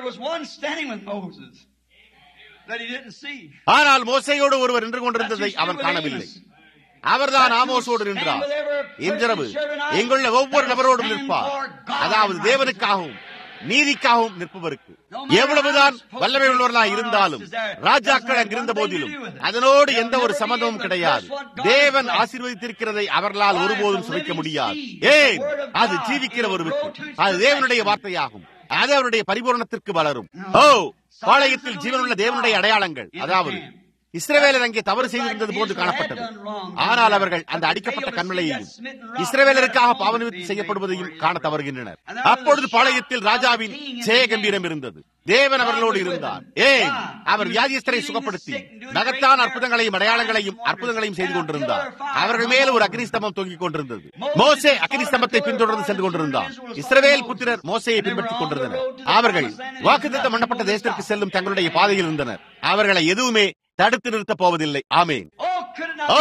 ஆனால் மோசையோடு ஒருவர் நின்று கொண்டிருந்ததை அவன் காணவில்லை அவர்தான் ஆமோசோடு நின்றார் இன்றிரவு எங்குள்ள ஒவ்வொரு நபரோடும் நிற்பார் அதாவது தேவனுக்காகவும் நீதிக்காகவும் நிற்பவருக்கு எவ்வளவுதான் வல்லமை உள்ளவர்களாக இருந்தாலும் ராஜாக்கள் அங்கிருந்த போதிலும் அதனோடு எந்த ஒரு சம்பந்தமும் கிடையாது தேவன் ஆசீர்வதித்திருக்கிறதை அவர்களால் ஒருபோதும் சுவைக்க முடியாது ஏன் அது ஜீவிக்கிற ஒருவருக்கு அது தேவனுடைய வார்த்தையாகும் அது அவருடைய பரிபூரணத்திற்கு வளரும் ஓ பாளையத்தில் ஜீவனுள்ள தேவனுடைய அடையாளங்கள் அதாவது இஸ்ரவேலர் அங்கே தவறு செய்திருந்தது போன்று காணப்பட்டது ஆனால் அவர்கள் அந்த அடிக்கப்பட்ட கண்மலையையும் இஸ்ரவேலருக்காக பாவனிவித்து செய்யப்படுவதையும் காண தவறுகின்றனர் அப்பொழுது பாளையத்தில் ராஜாவின் ஜெய கம்பீரம் இருந்தது தேவன் அவர்களோடு இருந்தார் ஏன் அவர் வியாதியஸ்தரை சுகப்படுத்தி மகத்தான அற்புதங்களையும் அடையாளங்களையும் அற்புதங்களையும் செய்து கொண்டிருந்தார் அவர்கள் மேல் ஒரு அக்னிஸ்தம்பம் தொங்கிக் கொண்டிருந்தது மோசே அக்னிஸ்தம்பத்தை பின்தொடர்ந்து சென்று கொண்டிருந்தார் இஸ்ரவேல் புத்திரர் மோசையை பின்பற்றிக் கொண்டிருந்தனர் அவர்கள் வாக்குத்தத்தம் பண்ணப்பட்ட தேசத்திற்கு செல்லும் தங்களுடைய பாதையில் இருந்தனர் அவர்களை எதுவுமே தடுத்து நிறுத்தப் போவதில்லை ஆமேன் ஓ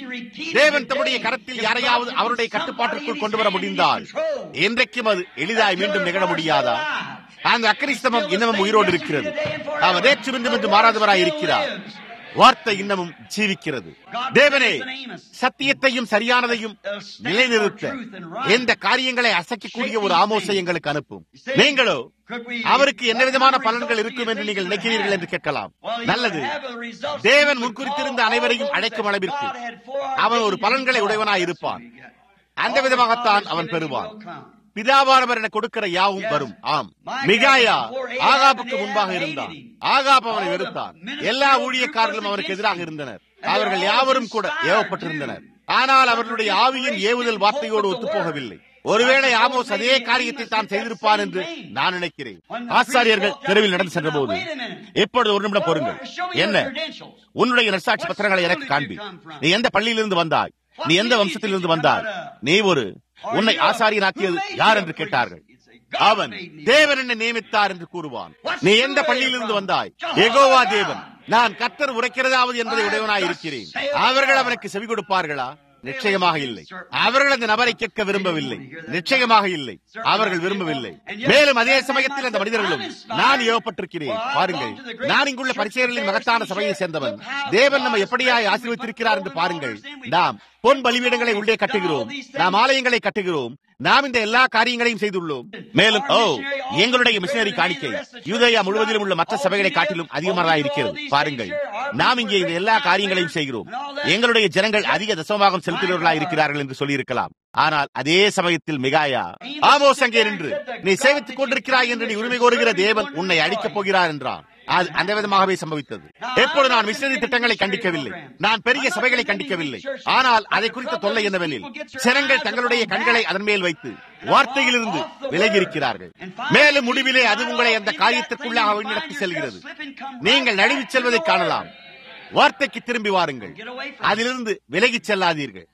தேவன் தம்முடைய கரத்தில் யாரையாவது அவருடைய கட்டுப்பாட்டிற்குள் கொண்டு வர முடிந்தால் என்றைக்கும் அது எளிதாய் மீண்டும் நிகழ முடியாதா அந்த அக்கரிஸ்தமம் இன்னமும் உயிரோடு இருக்கிறது அவர் நேற்று மீண்டும் என்று மாறாதவராய் இருக்கிறார் வார்த்தை இன்னமும் ஜீவிக்கிறது தேவனே சத்தியத்தையும் சரியானதையும் நிலைநிறுத்த எந்த காரியங்களை அசைக்கக்கூடிய ஒரு ஆமோசை எங்களுக்கு அனுப்பும் நீங்களோ அவருக்கு என்ன விதமான பலன்கள் இருக்கும் என்று நீங்கள் நினைக்கிறீர்கள் என்று கேட்கலாம் நல்லது தேவன் முன்குறித்திருந்த அனைவரையும் அழைக்கும் அளவிற்கு அவன் ஒரு பலன்களை உடையவனாய் இருப்பான் அந்த விதமாகத்தான் அவன் பெறுவான் பிதாவானவர் என கொடுக்கிற யாவும் வரும் ஆம் மிகாயா ஆகாப்புக்கு முன்பாக இருந்தான் ஆகாப் அவனை வெறுத்தான் எல்லா ஊழியக்காரர்களும் அவருக்கு எதிராக இருந்தனர் அவர்கள் யாவரும் கூட ஏவப்பட்டிருந்தனர் ஆனால் அவர்களுடைய ஆவியின் ஏவுதல் வார்த்தையோடு ஒத்துப்போகவில்லை ஒருவேளை ஆமோஸ் அதே காரியத்தை தான் செய்திருப்பார் என்று நான் நினைக்கிறேன் ஆசாரியர்கள் தெருவில் நடந்து சென்ற போது எப்பொழுது ஒரு நிமிடம் பொருங்கள் என்ன உன்னுடைய நற்சாட்சி பத்திரங்களை எனக்கு காண்பி நீ எந்த பள்ளியிலிருந்து வந்தாய் நீ எந்த வம்சத்திலிருந்து வந்தாய் நீ ஒரு உன்னை ஆசாரியனாக்கியது யார் என்று கேட்டார்கள் அவன் தேவன் என்னை நியமித்தார் என்று கூறுவான் நீ எந்த பள்ளியிலிருந்து வந்தாய் எகோவா தேவன் நான் கத்தர் உரைக்கிறதாவது என்பதை உடையவனாய் இருக்கிறேன் அவர்கள் அவனுக்கு செவி கொடுப்பார்களா நிச்சயமாக இல்லை அவர்கள் அந்த நபரை கேட்க விரும்பவில்லை நிச்சயமாக இல்லை அவர்கள் விரும்பவில்லை மேலும் அதே சமயத்தில் அந்த மனிதர்களும் நான் ஏவப்பட்டிருக்கிறேன் பாருங்கள் நான் இங்குள்ள பரிசெயர்களின் மகத்தான சபையை சேர்ந்தவன் தேவன் நம்ம எப்படியாய் ஆசீர்வதித்திருக்கிறார் என்று பாருங்கள் நாம் பொன் பலிபீடங்களை உள்ளே கட்டுகிறோம் நாம் ஆலயங்களை கட்டுகிறோம் நாம் இந்த எல்லா காரியங்களையும் செய்துள்ளோம் மேலும் ஓ எங்களுடைய மிஷினரி காணிக்கை யூதயா முழுவதிலும் உள்ள மற்ற சபைகளை காட்டிலும் அதிகமாக இருக்கிறது பாருங்கள் நாம் இங்கே இந்த எல்லா காரியங்களையும் செய்கிறோம் எங்களுடைய ஜனங்கள் அதிக தசமபாகம் செலுத்துகிறவர்களாக இருக்கிறார்கள் என்று சொல்லியிருக்கலாம் ஆனால் அதே சமயத்தில் மிகாயா ஆமோஸ் அங்கே நின்று நீ சேவித்துக் கொண்டிருக்கிறாய் என்று நீ உரிமை கோருகிற தேவன் உன்னை அடிக்கப் போகிறார் என்றான் அது அந்த விதமாகவே சம்பவித்தது எப்போது நான் மிஷனரி திட்டங்களை கண்டிக்கவில்லை நான் பெரிய சபைகளை கண்டிக்கவில்லை ஆனால் அதை குறித்த தொல்லை என்னவெனில் ஜனங்கள் தங்களுடைய கண்களை அதன் மேல் வைத்து வார்த்தையிலிருந்து விலகி இருக்கிறார்கள் மேலும் முடிவிலே அது உங்களை அந்த காரியத்திற்குள்ளாக வழிநடத்தி செல்கிறது நீங்கள் நழுவிச் செல்வதை காணலாம் வார்த்தைக்கு திரும்பி வாருங்கள் அதிலிருந்து விலகிச் செல்லாதீர்கள்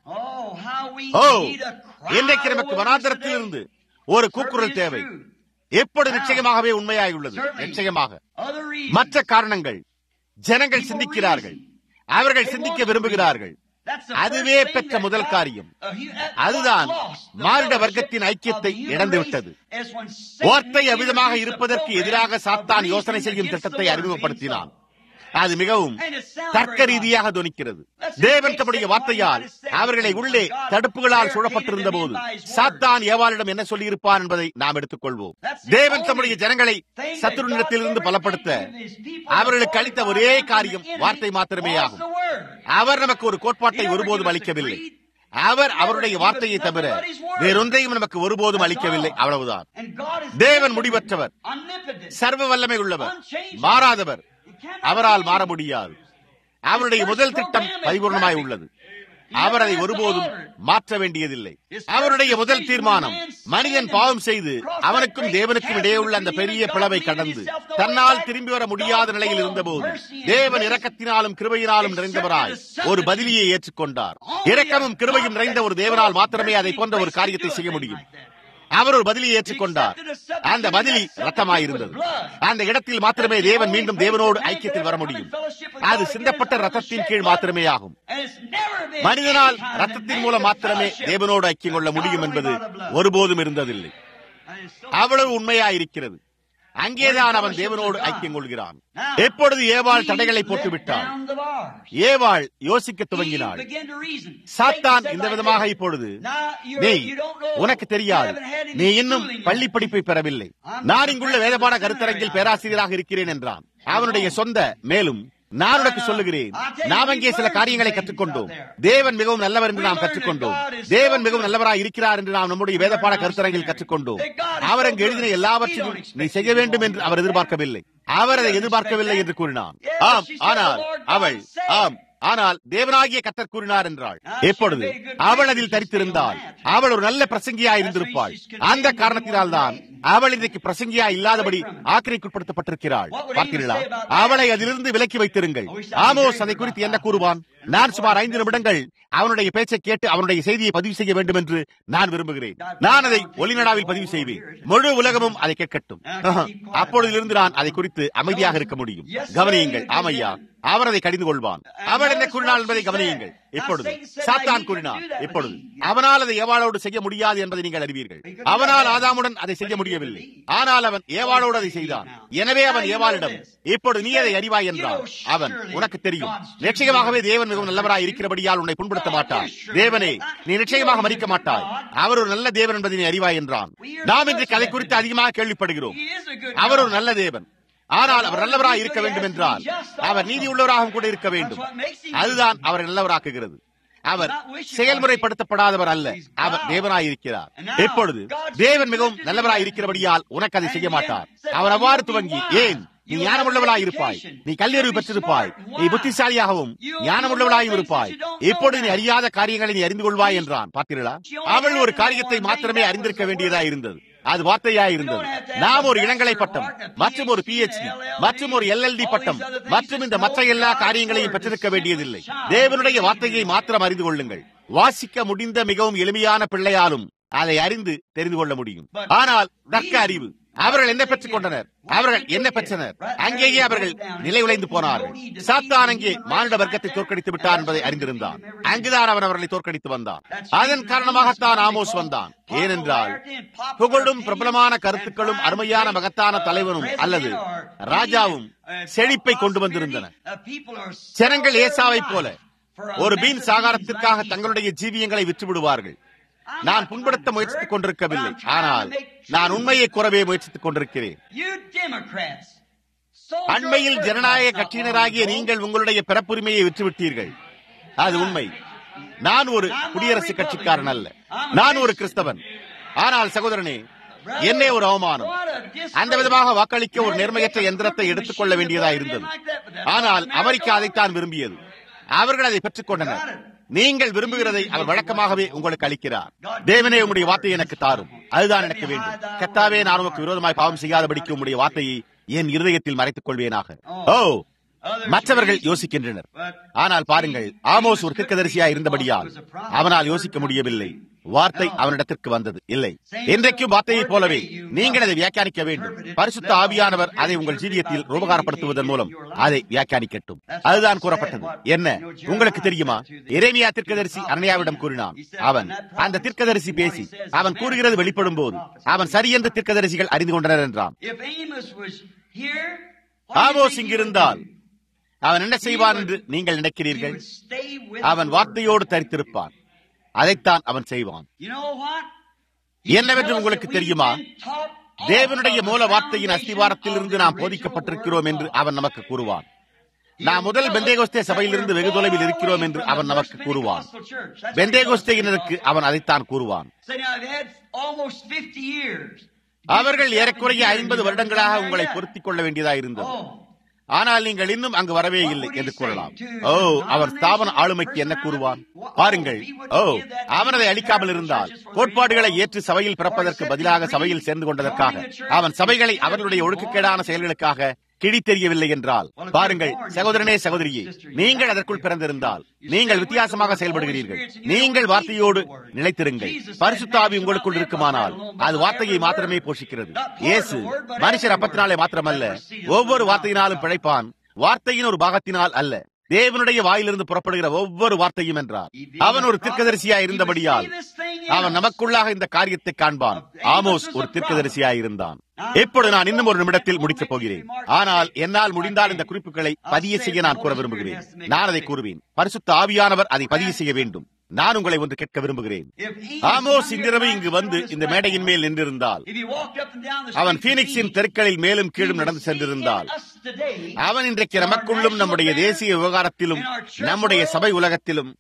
ஓ இன்றைக்கு நமக்கு வனாந்தரத்தில் இருந்து ஒரு கூக்குரல் தேவை எப்படி நிச்சயமாகவே உண்மையாயுள்ளது நிச்சயமாக மற்ற காரணங்கள் ஜனங்கள் சிந்திக்கிறார்கள் அவர்கள் சிந்திக்க விரும்புகிறார்கள் அதுவே பெற்ற முதல் காரியம் அதுதான் மானிட வர்க்கத்தின் ஐக்கியத்தை இழந்துவிட்டது வார்த்தை அமிதமாக இருப்பதற்கு எதிராக சாத்தான் யோசனை செய்யும் திட்டத்தை அறிமுகப்படுத்தினான் அது மிகவும் தர்க்க ரீதியாக துணிக்கிறது தேவன் தம்முடைய வார்த்தையால் அவர்களை உள்ளே தடுப்புகளால் சூழப்பட்டிருந்த போது சாத்தான் ஏவாளிடம் என்ன சொல்லியிருப்பான் என்பதை நாம் எடுத்துக் கொள்வோம் தேவன் தம்முடைய ஜனங்களை சத்துருநிலத்திலிருந்து பலப்படுத்த அவர்களுக்கு அளித்த ஒரே காரியம் வார்த்தை மாத்திரமே ஆகும் அவர் நமக்கு ஒரு கோட்பாட்டை ஒருபோதும் அளிக்கவில்லை அவர் அவருடைய வார்த்தையை தவிர வேறொன்றையும் நமக்கு ஒருபோதும் அளிக்கவில்லை அவ்வளவுதான் தேவன் முடிவற்றவர் சர்வ வல்லமை உள்ளவர் மாறாதவர் அவரால் மாற முடியாது அவருடைய முதல் திட்டம் பரிபூர்ணமாய் உள்ளது அவர் அதை ஒருபோதும் மாற்ற வேண்டியதில்லை அவருடைய முதல் தீர்மானம் மனிதன் பாவம் செய்து அவனுக்கும் தேவனுக்கும் இடையே உள்ள அந்த பெரிய பிளவை கடந்து தன்னால் திரும்பி வர முடியாத நிலையில் இருந்தபோது தேவன் இரக்கத்தினாலும் கிருபையினாலும் நிறைந்தவராய் ஒரு பதிலியை ஏற்றுக்கொண்டார் இரக்கமும் கிருபையும் நிறைந்த ஒரு தேவனால் மாத்திரமே அதை போன்ற ஒரு காரியத்தை செய்ய முடியும் அவர் ஒரு பதிலை ஏற்றுக்கொண்டார் அந்த பதிலி ரத்தமாயிருந்தது அந்த இடத்தில் மாத்திரமே தேவன் மீண்டும் தேவனோடு ஐக்கியத்தில் வர முடியும் அது சிந்தப்பட்ட ரத்தத்தின் கீழ் மாத்திரமே ஆகும் மனிதனால் ரத்தத்தின் மூலம் மாத்திரமே தேவனோடு ஐக்கியம் கொள்ள முடியும் என்பது ஒருபோதும் இருந்ததில்லை அவ்வளவு உண்மையாயிருக்கிறது அங்கேதான் அவன் தேவனோடு ஐக்கியம் கொள்கிறான் எப்பொழுது ஏவாள் தடைகளை போட்டுவிட்டாள் ஏவாள் யோசிக்க துவங்கினாள் சாத்தான் இந்த விதமாக இப்பொழுது நீ உனக்கு தெரியாது நீ இன்னும் பள்ளி படிப்பை பெறவில்லை நான் இங்குள்ள வேதபாட கருத்தரங்கில் பேராசிரியராக இருக்கிறேன் என்றான் அவனுடைய சொந்த மேலும் நான் உனக்கு சொல்லுகிறேன் நாம் அங்கே சில காரியங்களை கற்றுக்கொண்டோம் தேவன் மிகவும் நல்லவர் என்று நாம் கற்றுக்கொண்டோம் தேவன் மிகவும் நல்லவராய் இருக்கிறார் என்று நாம் நம்முடைய வேதப்பாட கருத்தரங்கில் கற்றுக்கொண்டோம் அவர் அங்கு எழுதின எல்லாவற்றையும் நீ செய்ய வேண்டும் என்று அவர் எதிர்பார்க்கவில்லை அவர் அதை எதிர்பார்க்கவில்லை என்று கூறினான் ஆம் ஆனால் அவள் ஆம் ஆனால் தேவனாகிய கத்தர் கூறினார் என்றாள் எப்பொழுது அவள் அதில் தரித்திருந்தால் அவள் ஒரு நல்ல பிரசங்கியா இருந்திருப்பாள் அந்த காரணத்தினால் தான் அவள் இன்றைக்கு பிரசங்கியா இல்லாதபடி ஆக்கிரைக்குட்படுத்தப்பட்டிருக்கிறாள் பார்த்தீர்களா அவளை அதிலிருந்து விலக்கி வைத்திருங்கள் ஆமோஸ் அதை குறித்து என்ன கூறுவான் நான் சுமார் ஐந்து நிமிடங்கள் அவனுடைய பேச்சை கேட்டு அவனுடைய செய்தியை பதிவு செய்ய வேண்டும் என்று நான் விரும்புகிறேன் நான் அதை ஒலிநடாவில் பதிவு செய்வேன் முழு உலகமும் அதை கேட்கட்டும் அப்பொழுதிலிருந்து நான் அதை குறித்து அமைதியாக இருக்க முடியும் கவனியுங்கள் ஆமையா அவர் அதை கடிந்து கொள்வான் அவள் என்ன கூறினாள் என்பதை கவனியுங்கள் இப்பொழுது சாத்தான் கூறினான் இப்பொழுது அவனால் அதை ஏவாளோடு செய்ய முடியாது என்பதை நீங்கள் அறிவீர்கள் அவனால் ஆதாமுடன் அதை செய்ய முடியவில்லை ஆனால் அவன் ஏவாளோடு அதை செய்தான் எனவே அவன் ஏவாளிடம் இப்பொழுது நீ அதை அறிவாய் என்றான் அவன் உனக்கு தெரியும் நிச்சயமாகவே தேவன் மிகவும் நல்லவராய் இருக்கிறபடியால் உன்னை புண்படுத்த மாட்டார் தேவனே நீ நிச்சயமாக மறிக்க மாட்டாய் அவர் ஒரு நல்ல தேவன் என்பதை நீ அறிவாய் என்றான் நாம் இன்றைக்கு அதை குறித்து அதிகமாக கேள்விப்படுகிறோம் அவர் ஒரு நல்ல தேவன் ஆனால் அவர் நல்லவராக இருக்க வேண்டும் என்றால் அவர் நீதி உள்ளவராகவும் கூட இருக்க வேண்டும் அதுதான் அவரை நல்லவராக்குகிறது அவர் செயல்முறைப்படுத்தப்படாதவர் அல்ல அவர் தேவனாய் இருக்கிறார் எப்பொழுது தேவன் மிகவும் நல்லவராய் இருக்கிறபடியால் உனக்கு அதை செய்ய மாட்டார் அவர் அவ்வாறு துவங்கி ஏன் நீ ஞானமுள்ளவளாய் இருப்பாய் நீ கல்லறிவு பெற்றிருப்பாய் நீ புத்திசாலியாகவும் ஞானமுள்ளவளாயும் இருப்பாய் இப்பொழுது நீ அறியாத காரியங்களை நீ அறிந்து கொள்வாய் என்றான் பார்த்தீர்களா அவள் ஒரு காரியத்தை மாத்திரமே அறிந்திருக்க வேண்டியதா இருந்தது அது வார்த்தையா இருந்தது நாம் ஒரு இளங்கலை பட்டம் மற்றும் ஒரு பிஹெச்டி மற்றும் ஒரு எல்எல்டி பட்டம் மற்றும் இந்த மற்ற எல்லா காரியங்களையும் பெற்றிருக்க வேண்டியதில்லை தேவனுடைய வார்த்தையை மாத்திரம் அறிந்து கொள்ளுங்கள் வாசிக்க முடிந்த மிகவும் எளிமையான பிள்ளையாலும் அதை அறிந்து தெரிந்து கொள்ள முடியும் ஆனால் தக்க அறிவு அவர்கள் என்ன பெற்றுக் கொண்டனர் அவர்கள் என்ன பெற்றனர் அங்கேயே அவர்கள் நிலை உழைந்து போனார்கள் சாத்தான் அங்கே மானிட வர்க்கத்தை தோற்கடித்து விட்டார் என்பதை அறிந்திருந்தான் அங்குதான் அவன் அவர்களை தோற்கடித்து வந்தான் அதன் காரணமாகத்தான் ஆமோஸ் வந்தான் ஏனென்றால் புகழும் பிரபலமான கருத்துக்களும் அருமையான மகத்தான தலைவனும் அல்லது ராஜாவும் செழிப்பை கொண்டு வந்திருந்தன ஜனங்கள் ஏசாவை போல ஒரு பீன் சாகாரத்திற்காக தங்களுடைய ஜீவியங்களை விற்று விடுவார்கள் நான் புண்படுத்த முயற்சித்துக் கொண்டிருக்கவில்லை ஆனால் நான் உண்மையை கூறவே முயற்சித்துக் கொண்டிருக்கிறேன் அண்மையில் ஜனநாயக கட்சியினராகிய நீங்கள் உங்களுடைய பிறப்புரிமையை விற்றுவிட்டீர்கள் அது உண்மை நான் ஒரு குடியரசுக் கட்சிக்காரன் அல்ல நான் ஒரு கிறிஸ்தவன் ஆனால் சகோதரனே என்னே ஒரு அவமானம் அந்த விதமாக வாக்களிக்க ஒரு நேர்மையற்ற எந்திரத்தை எடுத்துக்கொள்ள வேண்டியதா இருந்தது ஆனால் அமெரிக்கா அதைத்தான் விரும்பியது அவர்கள் அதை பெற்றுக் கொண்டனர் நீங்கள் விரும்புகிறதை அவர் வழக்கமாகவே உங்களுக்கு அளிக்கிறார் தேவனே உங்களுடைய வார்த்தையை எனக்கு தாரும் அதுதான் எனக்கு வேண்டும் கத்தாவே நான் உனக்கு விரோதமாய் பாவம் செய்யாதபடிக்கு உங்களுடைய வார்த்தையை என் இருதயத்தில் மறைத்துக் கொள்வேனாக ஓ மற்றவர்கள் யோசிக்கின்றனர் ஆனால் பாருங்கள் ஆமோஸ் ஒரு தீர்க்கதரிசியா இருந்தபடியால் அவனால் யோசிக்க முடியவில்லை வார்த்தை அவனிடத்திற்கு வந்தது இல்லை இன்றைக்கும் வார்த்தையை போலவே நீங்கள் அதை வியாக்கியானிக்க வேண்டும் பரிசுத்த ஆவியானவர் அதை உங்கள் ஜீவியத்தில் ரூபகாரப்படுத்துவதன் மூலம் அதை வியாக்கியானிக்கட்டும் அதுதான் கூறப்பட்டது என்ன உங்களுக்கு தெரியுமா இறைமையா தீர்க்கதரிசி அன்னையாவிடம் கூறினான் அவன் அந்த தீர்க்கதரிசி பேசி அவன் கூறுகிறது வெளிப்படும் போது அவன் சரி என்று தீர்க்கதரிசிகள் அறிந்து கொண்டனர் என்றான் ஆமோஸ் இங்கிருந்தால் அவன் என்ன செய்வான் என்று நீங்கள் நினைக்கிறீர்கள் அவன் வார்த்தையோடு தரித்திருப்பான் அதைத்தான் அவன் செய்வான் என்னவென்று உங்களுக்கு தெரியுமா தேவனுடைய மூல வார்த்தையின் அஸ்திவாரத்தில் இருந்து நாம் போதிக்கப்பட்டிருக்கிறோம் என்று அவன் நமக்கு கூறுவான் நாம் முதல் பெந்தேகோஸ்தே சபையிலிருந்து வெகு தொலைவில் இருக்கிறோம் என்று அவன் நமக்கு கூறுவான் பெந்தேகோஸ்தேயினருக்கு அவன் அதைத்தான் கூறுவான் அவர்கள் ஏறக்குறைய ஐம்பது வருடங்களாக உங்களை பொருத்திக் கொள்ள வேண்டியதா இருந்தது ஆனால் நீங்கள் இன்னும் அங்கு வரவே இல்லை என்று கூறலாம் ஓ அவன் ஸ்தாபன ஆளுமைக்கு என்ன கூறுவான் பாருங்கள் ஓ அவன் அதை அளிக்காமல் இருந்தால் கோட்பாடுகளை ஏற்று சபையில் பிறப்பதற்கு பதிலாக சபையில் சேர்ந்து கொண்டதற்காக அவன் சபைகளை அவர்களுடைய ஒழுக்கக்கேடான செயல்களுக்காக கிழித்தெறியவில்லை என்றால் பாருங்கள் சகோதரனே சகோதரியே நீங்கள் அதற்குள் பிறந்திருந்தால் நீங்கள் வித்தியாசமாக செயல்படுகிறீர்கள் நீங்கள் வார்த்தையோடு நிலைத்திருங்கள் பரிசுத்தாவி உங்களுக்குள் இருக்குமானால் அது வார்த்தையை மாத்திரமே போஷிக்கிறது இயேசு மனுஷர் அப்பத்தினாலே மாத்திரமல்ல ஒவ்வொரு வார்த்தையினாலும் பிழைப்பான் வார்த்தையின் ஒரு பாகத்தினால் அல்ல தேவனுடைய வாயிலிருந்து புறப்படுகிற ஒவ்வொரு வார்த்தையும் என்றார் அவன் ஒரு தீர்க்கதரிசியா இருந்தபடியால் அவன் நமக்குள்ளாக இந்த காரியத்தை காண்பான் ஆமோஸ் ஒரு தீர்க்கதரிசியா இருந்தான் இப்பொழுது நான் இன்னும் ஒரு நிமிடத்தில் முடிக்கப் போகிறேன் ஆனால் என்னால் முடிந்தால் இந்த குறிப்புகளை பதிய செய்ய நான் கூற விரும்புகிறேன் நான் அதை கூறுவேன் பரிசுத்த ஆவியானவர் அதை பதிய செய்ய வேண்டும் நான் உங்களை ஒன்று கேட்க விரும்புகிறேன் ஆமோஸ் இன்றிரவு இங்கு வந்து இந்த மேடையின் மேல் நின்றிருந்தால் அவன் பீனிக்ஸின் தெருக்களில் மேலும் கீழும் நடந்து சென்றிருந்தால் அவன் இன்றைக்கு நமக்குள்ளும் நம்முடைய தேசிய விவகாரத்திலும் நம்முடைய சபை உலகத்திலும்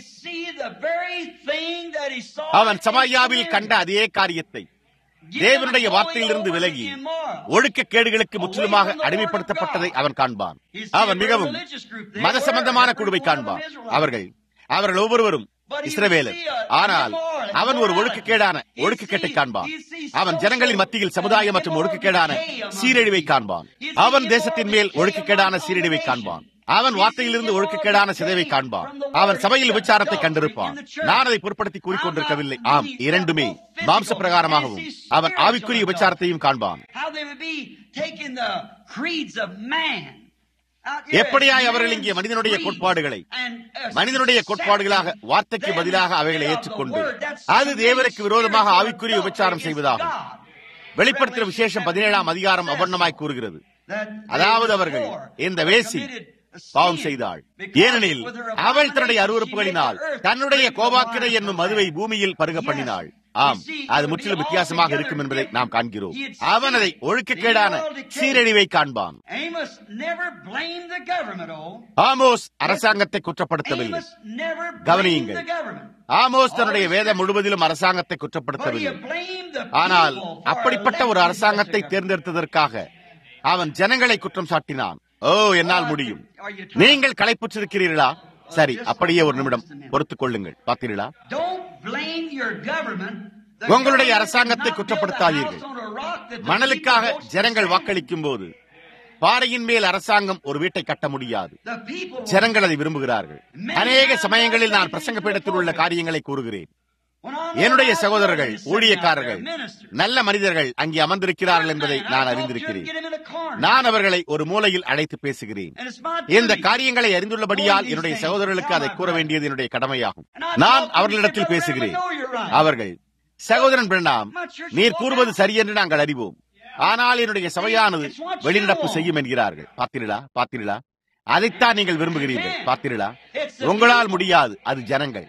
அவன் சமாயாவில் கண்ட அதே காரியத்தை தேவனுடைய வார்த்தையிலிருந்து விலகி ஒழுக்க கேடுகளுக்கு முற்றிலுமாக அடிமைப்படுத்தப்பட்டதை அவன் காண்பான் அவன் மிகவும் மத சம்பந்தமான குழுவை காண்பான் அவர்கள் அவர்கள் ஒவ்வொருவரும் இஸ்ரவேலர் ஆனால் அவன் ஒரு ஒழுக்கக்கேடான ஒழுக்கக்கேட்டை காண்பான் அவன் ஜனங்களின் மத்தியில் சமுதாய மற்றும் ஒழுக்கக்கேடான சீரழிவை காண்பான் அவன் தேசத்தின் மேல் ஒழுக்கக்கேடான சீரழிவை காண்பான் அவன் வார்த்தையிலிருந்து ஒழுக்கக்கேடான சிதைவை காண்பான் அவன் சபையில் விசாரத்தை கண்டிருப்பான் நான் அதை பொருட்படுத்தி கூறிக்கொண்டிருக்கவில்லை ஆம் இரண்டுமே மாம்ச பிரகாரமாகவும் அவன் ஆவிக்குரிய விசாரத்தையும் காண்பான் எப்படியாய் அவர்கள் இங்கே மனிதனுடைய கோட்பாடுகளை மனிதனுடைய கோட்பாடுகளாக வார்த்தைக்கு பதிலாக அவைகளை ஏற்றுக்கொண்டு அது தேவனுக்கு விரோதமாக ஆவிக்குரிய உபச்சாரம் செய்வதாகும் வெளிப்படுத்துகிற விசேஷம் பதினேழாம் அதிகாரம் அபர்ணமாய் கூறுகிறது அதாவது அவர்கள் இந்த வேசி பாவம் செய்தாள் ஏனெனில் அவள் தன்னுடைய அருவறுப்புகளினால் தன்னுடைய கோபாக்கிரை என்னும் மதுவை பூமியில் பருக பண்ணினாள் ஆம் அது முற்றிலும் வித்தியாசமாக இருக்கும் என்பதை நாம் காண்கிறோம் அவன் அதை ஒழுக்கக்கேடான சீரழிவை காண்பான் ஆமோஸ் அரசாங்கத்தை குற்றப்படுத்தவில்லை கவனியுங்கள் ஆமோஸ் தன்னுடைய வேதம் முழுவதிலும் அரசாங்கத்தை குற்றப்படுத்தவில்லை ஆனால் அப்படிப்பட்ட ஒரு அரசாங்கத்தை தேர்ந்தெடுத்ததற்காக அவன் ஜனங்களை குற்றம் சாட்டினான் ஓ என்னால் முடியும் நீங்கள் களைப்புற்றிருக்கிறீர்களா சரி அப்படியே ஒரு நிமிடம் பொறுத்துக் கொள்ளுங்கள் பார்த்தீர்களா உங்களுடைய அரசாங்கத்தை குற்றப்படுத்தாதீர்கள் மணலுக்காக ஜனங்கள் வாக்களிக்கும் போது பாறையின் மேல் அரசாங்கம் ஒரு வீட்டை கட்ட முடியாது ஜனங்கள் அதை விரும்புகிறார்கள் அநேக சமயங்களில் நான் பிரசங்க பீடத்தில் உள்ள காரியங்களை கூறுகிறேன் என்னுடைய சகோதரர்கள் ஊழியக்காரர்கள் நல்ல மனிதர்கள் அங்கே அமர்ந்திருக்கிறார்கள் என்பதை நான் அறிந்திருக்கிறேன் நான் அவர்களை ஒரு மூலையில் அழைத்து பேசுகிறேன் இந்த காரியங்களை அறிந்துள்ளபடியால் என்னுடைய சகோதரர்களுக்கு அதை கூற வேண்டியது என்னுடைய கடமையாகும் நான் அவர்களிடத்தில் பேசுகிறேன் அவர்கள் சகோதரன் பிரணாம் நீர் கூறுவது சரியென்று நாங்கள் அறிவோம் ஆனால் என்னுடைய சபையானது வெளிநடப்பு செய்யும் என்கிறார்கள் பார்த்தீர்களா பார்த்தீர்களா அதைத்தான் நீங்கள் விரும்புகிறீர்கள் பார்த்தீர்களா உங்களால் முடியாது அது ஜனங்கள்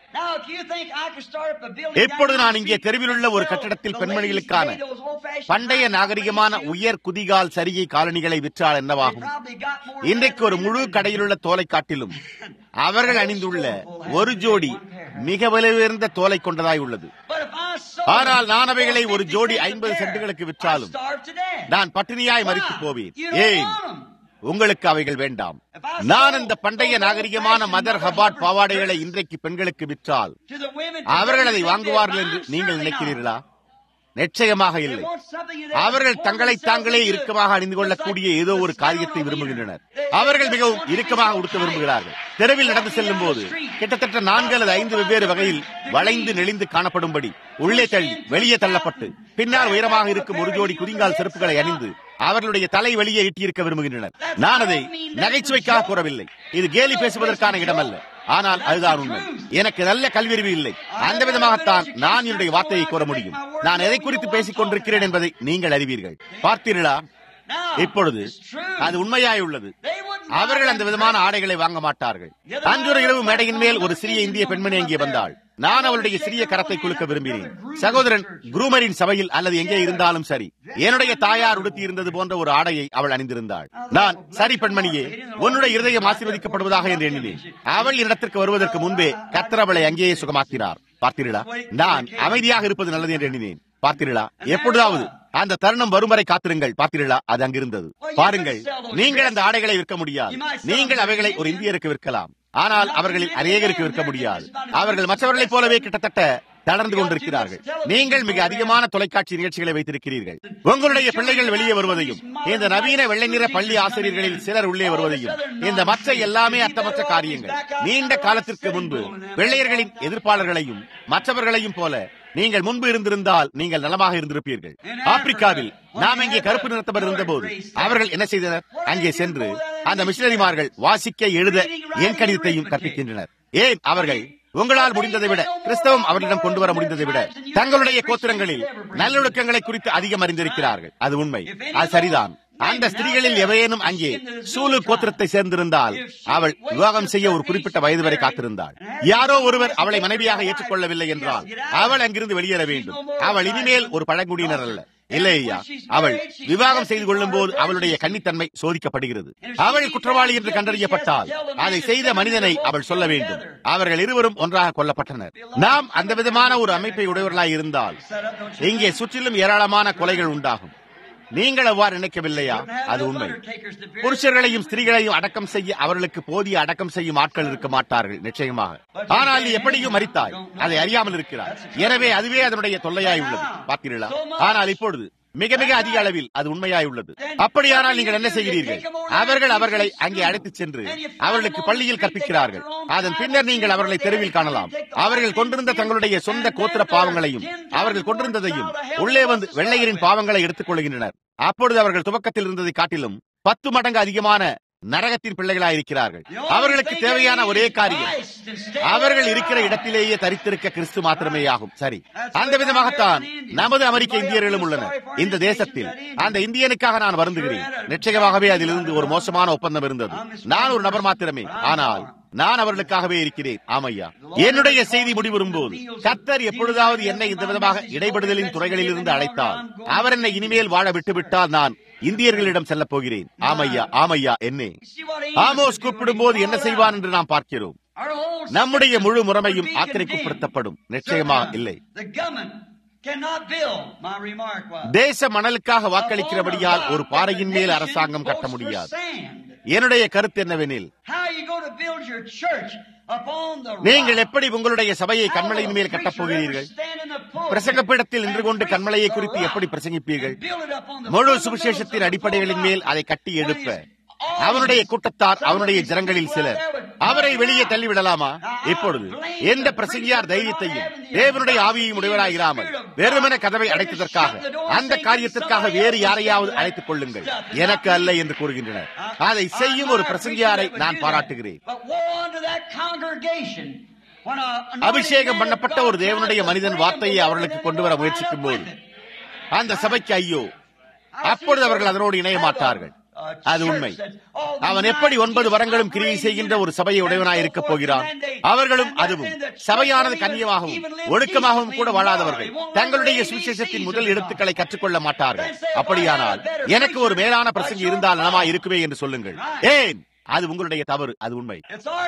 எப்பொழுது நான் இங்கே தெருவில் உள்ள ஒரு கட்டடத்தில் பெண்மணிகளுக்கான பண்டைய நாகரிகமான உயர் குதிகால் சரிகை காலணிகளை விற்றால் என்னவாகும் இன்றைக்கு ஒரு முழு கடையிலுள்ள தோலை காட்டிலும் அவர்கள் அணிந்துள்ள ஒரு ஜோடி மிக விலை உயர்ந்த தோலை கொண்டதாய் உள்ளது ஆனால் நான் அவைகளை ஒரு ஜோடி ஐம்பது சென்ட்டுகளுக்கு விற்றாலும் நான் பட்டினியாய் மறித்து போவேன் ஏன் உங்களுக்கு அவைகள் வேண்டாம் நான் இந்த பண்டைய நாகரிகமான மதர் ஹபாட் பாவாடைகளை இன்றைக்கு பெண்களுக்கு விற்றால் அவர்கள் அதை வாங்குவார்கள் என்று நீங்கள் நினைக்கிறீர்களா நிச்சயமாக இல்லை அவர்கள் தங்களை தாங்களே இறுக்கமாக அணிந்து கொள்ளக்கூடிய ஏதோ ஒரு காரியத்தை விரும்புகின்றனர் அவர்கள் மிகவும் இறுக்கமாக உடுத்த விரும்புகிறார்கள் தெருவில் நடந்து செல்லும் போது கிட்டத்தட்ட நான்கு அல்லது ஐந்து வெவ்வேறு வகையில் வளைந்து நெளிந்து காணப்படும்படி உள்ளே தள்ளி வெளியே தள்ளப்பட்டு பின்னால் உயரமாக இருக்கும் ஒரு ஜோடி குதிங்கால் செருப்புகளை அணிந்து அவர்களுடைய தலை வெளியே ஈட்டியிருக்க விரும்புகின்றனர் நான் அதை நகைச்சுவைக்காக கூறவில்லை இது கேலி பேசுவதற்கான இடமல்ல ஆனால் அதுதான் உண்மை எனக்கு நல்ல கல்வியறிவு இல்லை அந்த விதமாகத்தான் நான் என்னுடைய வார்த்தையை கூற முடியும் நான் எதை குறித்து பேசிக் கொண்டிருக்கிறேன் என்பதை நீங்கள் அறிவீர்கள் பார்த்தீர்களா இப்பொழுது அது உண்மையாய் உள்ளது அவர்கள் அந்த விதமான ஆடைகளை வாங்க மாட்டார்கள் அன்றொரு இரவு மேடையின் மேல் ஒரு சிறிய இந்திய பெண்மணி அங்கே வந்தாள் நான் அவளுடைய சிறிய கரத்தை குலுக்க விரும்பினேன் சகோதரன் குரூமரின் சபையில் அல்லது எங்கே இருந்தாலும் சரி என்னுடைய தாயார் உடுத்தி இருந்தது போன்ற ஒரு ஆடையை அவள் அணிந்திருந்தாள் நான் சரி பெண்மணியே உன்னுடைய இருதயம் ஆசீர்வதிக்கப்படுவதாக என்று எண்ணினேன் அவள் இடத்திற்கு வருவதற்கு முன்பே கத்தர் அவளை அங்கேயே சுகமாக்கினார் பார்த்தீர்களா நான் அமைதியாக இருப்பது நல்லது என்று எண்ணினேன் பார்த்தீர்களா எப்பொழுதாவது அந்த தருணம் வரும் வரை காத்திருங்கள் பார்த்தீர்களா அது அங்கிருந்தது பாருங்கள் நீங்கள் அந்த ஆடைகளை விற்க முடியாது நீங்கள் அவைகளை ஒரு இந்தியருக்கு விற்கலாம் ஆனால் அவர்களில் அநேகருக்கு விற்க முடியாது அவர்கள் மற்றவர்களைப் போலவே கிட்டத்தட்ட தளர்ந்து கொண்டிருக்கிறார்கள் நீங்கள் மிக அதிகமான தொலைக்காட்சி நிகழ்ச்சிகளை வைத்திருக்கிறீர்கள் உங்களுடைய பிள்ளைகள் வெளியே வருவதையும் இந்த நவீன வெள்ளை நிற பள்ளி ஆசிரியர்களில் சிலர் உள்ளே வருவதையும் இந்த மற்ற எல்லாமே அர்த்தமற்ற காரியங்கள் நீண்ட காலத்திற்கு முன்பு வெள்ளையர்களின் எதிர்ப்பாளர்களையும் மற்றவர்களையும் போல நீங்கள் முன்பு இருந்திருந்தால் நீங்கள் நலமாக இருந்திருப்பீர்கள் ஆப்பிரிக்காவில் நாம் இங்கே கருப்பு நிறத்தவர் இருந்தபோது அவர்கள் என்ன செய்தனர் அங்கே சென்று அந்த மிஷனரிமார்கள் வாசிக்க எழுத என் கணிதத்தையும் கற்பிக்கின்றனர் ஏன் அவர்கள் உங்களால் முடிந்ததை விட கிறிஸ்தவம் அவர்களிடம் கொண்டு வர முடிந்ததை விட தங்களுடைய கோத்திரங்களில் நல்லொழுக்கங்களை குறித்து அதிகம் அறிந்திருக்கிறார்கள் அது உண்மை அது சரிதான் அந்த ஸ்திரீகளில் எவையேனும் அங்கே சூலு கோத்திரத்தை சேர்ந்திருந்தால் அவள் விவாகம் செய்ய ஒரு குறிப்பிட்ட வயது வரை காத்திருந்தாள் யாரோ ஒருவர் அவளை மனைவியாக ஏற்றுக்கொள்ளவில்லை என்றால் அவள் அங்கிருந்து வெளியேற வேண்டும் அவள் இனிமேல் ஒரு பழங்குடியினர் அல்ல இல்லை ஐயா அவள் விவாகம் செய்து கொள்ளும் போது அவளுடைய கன்னித்தன்மை சோதிக்கப்படுகிறது அவள் குற்றவாளி என்று கண்டறியப்பட்டால் அதை செய்த மனிதனை அவள் சொல்ல வேண்டும் அவர்கள் இருவரும் ஒன்றாக கொல்லப்பட்டனர் நாம் அந்த விதமான ஒரு அமைப்பை உடையவர்களாய் இருந்தால் இங்கே சுற்றிலும் ஏராளமான கொலைகள் உண்டாகும் நீங்கள் அவ்வாறு நினைக்கவில்லையா அது உண்மை புருஷர்களையும் ஸ்திரீகளையும் அடக்கம் செய்ய அவர்களுக்கு போதிய அடக்கம் செய்யும் ஆட்கள் இருக்க மாட்டார்கள் நிச்சயமாக ஆனால் நீ எப்படியும் மறித்தாய் அதை அறியாமல் இருக்கிறார் எனவே அதுவே அதனுடைய தொல்லையாய் உள்ளது பார்த்தீர்களா ஆனால் இப்பொழுது மிக மிக அதிக அளவில் அது உண்மையாய் உள்ளது அப்படியானால் நீங்கள் என்ன செய்கிறீர்கள் அவர்கள் அவர்களை அங்கே அழைத்துச் சென்று அவர்களுக்கு பள்ளியில் கற்பிக்கிறார்கள் அதன் பின்னர் நீங்கள் அவர்களை தெருவில் காணலாம் அவர்கள் கொண்டிருந்த தங்களுடைய சொந்த கோத்திர பாவங்களையும் அவர்கள் கொண்டிருந்ததையும் உள்ளே வந்து வெள்ளையரின் பாவங்களை எடுத்துக் கொள்கின்றனர் அப்பொழுது அவர்கள் துவக்கத்தில் இருந்ததை காட்டிலும் பத்து மடங்கு அதிகமான நரகத்தின் பிள்ளைகளாயிருக்கிறார்கள் அவர்களுக்கு தேவையான ஒரே காரியம் அவர்கள் இருக்கிற இடத்திலேயே தரித்திருக்க கிறிஸ்து மாத்திரமே ஆகும் சரி அந்த விதமாகத்தான் நமது அமெரிக்க இந்தியர்களும் உள்ளனர் இந்த தேசத்தில் அந்த இந்தியனுக்காக நான் வருந்துகிறேன் நிச்சயமாகவே அதிலிருந்து ஒரு மோசமான ஒப்பந்தம் இருந்தது நான் ஒரு நபர் மாத்திரமே ஆனால் நான் அவர்களுக்காகவே இருக்கிறேன் ஆமையா என்னுடைய செய்தி முடிவரும் போது கத்தர் எப்பொழுதாவது என்னை இந்த விதமாக இடைபடுதலின் துறைகளில் இருந்து அழைத்தால் அவர் என்னை இனிமேல் வாழ விட்டுவிட்டால் நான் இந்தியர்களிடம் செல்ல போகிறேன் ஆமையா ஆமையா என்னே ஆமோஸ் கூப்பிடும் போது என்ன செய்வான் என்று நாம் பார்க்கிறோம் நம்முடைய முழு முறைமையும் ஆக்கிரைக்குட்படுத்தப்படும் நிச்சயமா இல்லை தேச மணலுக்காக வாக்களிக்கிறபடியால் ஒரு பாறையின் மேல் அரசாங்கம் கட்ட முடியாது என்னுடைய கருத்து என்னவெனில் நீங்கள் எப்படி உங்களுடைய சபையை கண்மலையின் மேல் கட்டப் போகிறீர்கள் பிரசங்க பீடத்தில் நின்று கொண்டு கண்மலையை குறித்து எப்படி பிரசங்கிப்பீர்கள் முழு சுவிசேஷத்தின் அடிப்படைகளின் மேல் அதை கட்டி எழுப்ப அவனுடைய கூட்டத்தார் அவனுடைய ஜனங்களில் சிலர் அவரை வெளியே தள்ளிவிடலாமா இப்பொழுது எந்த பிரசங்கியார் தைரியத்தையும் தேவனுடைய ஆவியையும் உடையவராயிராமல் வெறுமன கதவை அடைத்ததற்காக அந்த காரியத்திற்காக வேறு யாரையாவது அழைத்துக் கொள்ளுங்கள் எனக்கு அல்ல என்று கூறுகின்றனர் அதை செய்யும் ஒரு பிரசங்கியாரை நான் பாராட்டுகிறேன் அபிஷேகம் பண்ணப்பட்ட ஒரு தேவனுடைய மனிதன் வார்த்தையை அவர்களுக்கு கொண்டு வர முயற்சிக்கும் போது அந்த சபைக்கு ஐயோ அப்பொழுது அவர்கள் அதனோடு இணைய மாட்டார்கள் அது உண்மை அவன் எப்படி ஒன்பது வரங்களும் கிரியை செய்கின்ற ஒரு சபையை உடையவனாய் இருக்க போகிறான் அவர்களும் அதுவும் சபையானது கண்ணியமாகவும் ஒழுக்கமாகவும் கூட வாழாதவர்கள் தங்களுடைய சுவிசேஷத்தின் முதல் எழுத்துக்களை கற்றுக்கொள்ள மாட்டார்கள் அப்படியானால் எனக்கு ஒரு மேலான பிரசங்கி இருந்தால் நலமா இருக்குமே என்று சொல்லுங்கள் ஏன் அது உங்களுடைய தவறு அது உண்மை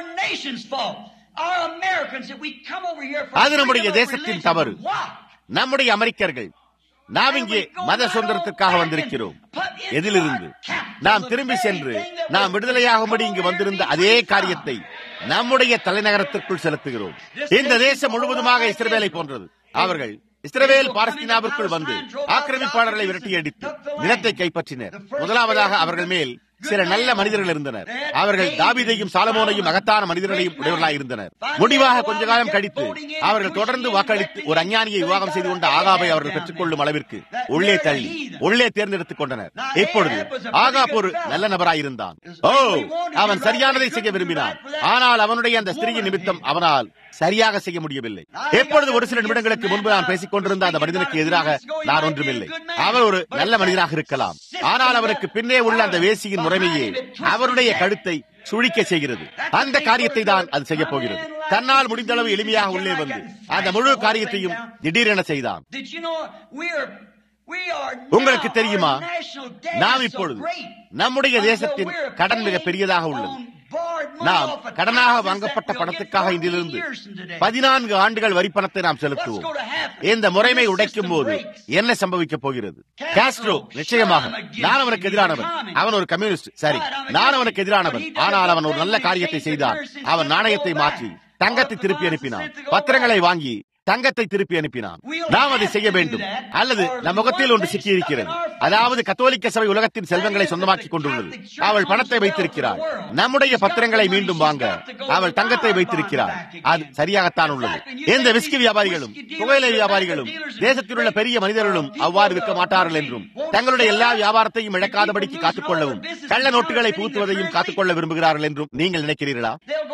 அது நம்முடைய தேசத்தின் தவறு நம்முடைய அமெரிக்கர்கள் நாம் இங்கே மத சுதந்திரத்திற்காக வந்திருக்கிறோம் எதிலிருந்து நாம் திரும்பி சென்று நாம் விடுதலையாகும்படி இங்கு வந்திருந்த அதே காரியத்தை நம்முடைய தலைநகரத்திற்குள் செலுத்துகிறோம் இந்த தேசம் முழுவதுமாக இஸ்ரவேலை போன்றது அவர்கள் இஸ்ரவேல் பாலஸ்தீனாவிற்குள் வந்து ஆக்கிரமிப்பாளர்களை விரட்டி அடித்து நிலத்தை கைப்பற்றினர் முதலாவதாக அவர்கள் மேல் சில நல்ல மனிதர்கள் இருந்தனர் அவர்கள் தாவிதையும் சாலமோனையும் மகத்தான மனிதர்களையும் உடையவர்களாக இருந்தனர் முடிவாக கொஞ்ச காலம் கழித்து அவர்கள் தொடர்ந்து வாக்களித்து ஒரு அஞ்ஞானியை விவாகம் செய்து கொண்ட ஆகாபை அவர்கள் பெற்றுக் கொள்ளும் அளவிற்கு உள்ளே தள்ளி உள்ளே தேர்ந்தெடுத்துக் கொண்டனர் இப்பொழுது ஆகாப் ஒரு நல்ல நபராயிருந்தான் ஓ அவன் சரியானதை செய்ய விரும்பினான் ஆனால் அவனுடைய அந்த ஸ்திரீயின் நிமித்தம் அவனால் சரியாக செய்ய முடியவில்லை எப்பொழுது ஒரு சில நிமிடங்களுக்கு முன்பு நான் பேசிக் கொண்டிருந்த அந்த மனிதனுக்கு எதிராக நான் ஒன்றுமில்லை அவர் ஒரு நல்ல மனிதனாக இருக்கலாம் ஆனால் அவருக்கு பின்னே உள்ள அந்த வேசியின் முறைமையே அவருடைய கழுத்தை சுழிக்க செய்கிறது அந்த காரியத்தை தான் அது செய்ய போகிறது தன்னால் முடிந்த அளவு எளிமையாக உள்ளே வந்து அந்த முழு காரியத்தையும் திடீரென செய்தான் உங்களுக்கு தெரியுமா நாம் இப்பொழுது நம்முடைய தேசத்தின் கடன் மிக பெரியதாக உள்ளது நாம் கடனாக வாங்கப்பட்ட பணத்துக்காக இன்றிலிருந்து பதினான்கு ஆண்டுகள் வரி பணத்தை நாம் செலுத்துவோம் இந்த முறைமை உடைக்கும் போது என்ன சம்பவிக்கப் போகிறது காஸ்ட்ரோ நிச்சயமாக நான் அவனுக்கு எதிரானவன் அவன் ஒரு கம்யூனிஸ்ட் சரி நான் அவனுக்கு எதிரானவன் ஆனால் அவன் ஒரு நல்ல காரியத்தை செய்தான் அவன் நாணயத்தை மாற்றி தங்கத்தை திருப்பி அனுப்பினான் பத்திரங்களை வாங்கி தங்கத்தை திருப்பி அனுப்பினான் நாம் அதை செய்ய வேண்டும் அல்லது நம் முகத்தில் ஒன்று சிக்கியிருக்கிறது அதாவது கத்தோலிக்க சபை உலகத்தின் செல்வங்களை சொந்தமாக்கிக் கொண்டுள்ளது அவள் பணத்தை வைத்திருக்கிறாள் நம்முடைய பத்திரங்களை மீண்டும் வாங்க அவள் தங்கத்தை வைத்திருக்கிறாள் அது சரியாகத்தான் உள்ளது எந்த விஸ்கி வியாபாரிகளும் புகையிலை வியாபாரிகளும் தேசத்தில் உள்ள பெரிய மனிதர்களும் அவ்வாறு விற்க மாட்டார்கள் என்றும் தங்களுடைய எல்லா வியாபாரத்தையும் இழக்காதபடிக்கு காத்துக்கொள்ளவும் கள்ள நோட்டுகளை புகுத்துவதையும் காத்துக்கொள்ள விரும்புகிறார்கள் என்றும் நீங்கள் நினைக்கிறீர்களா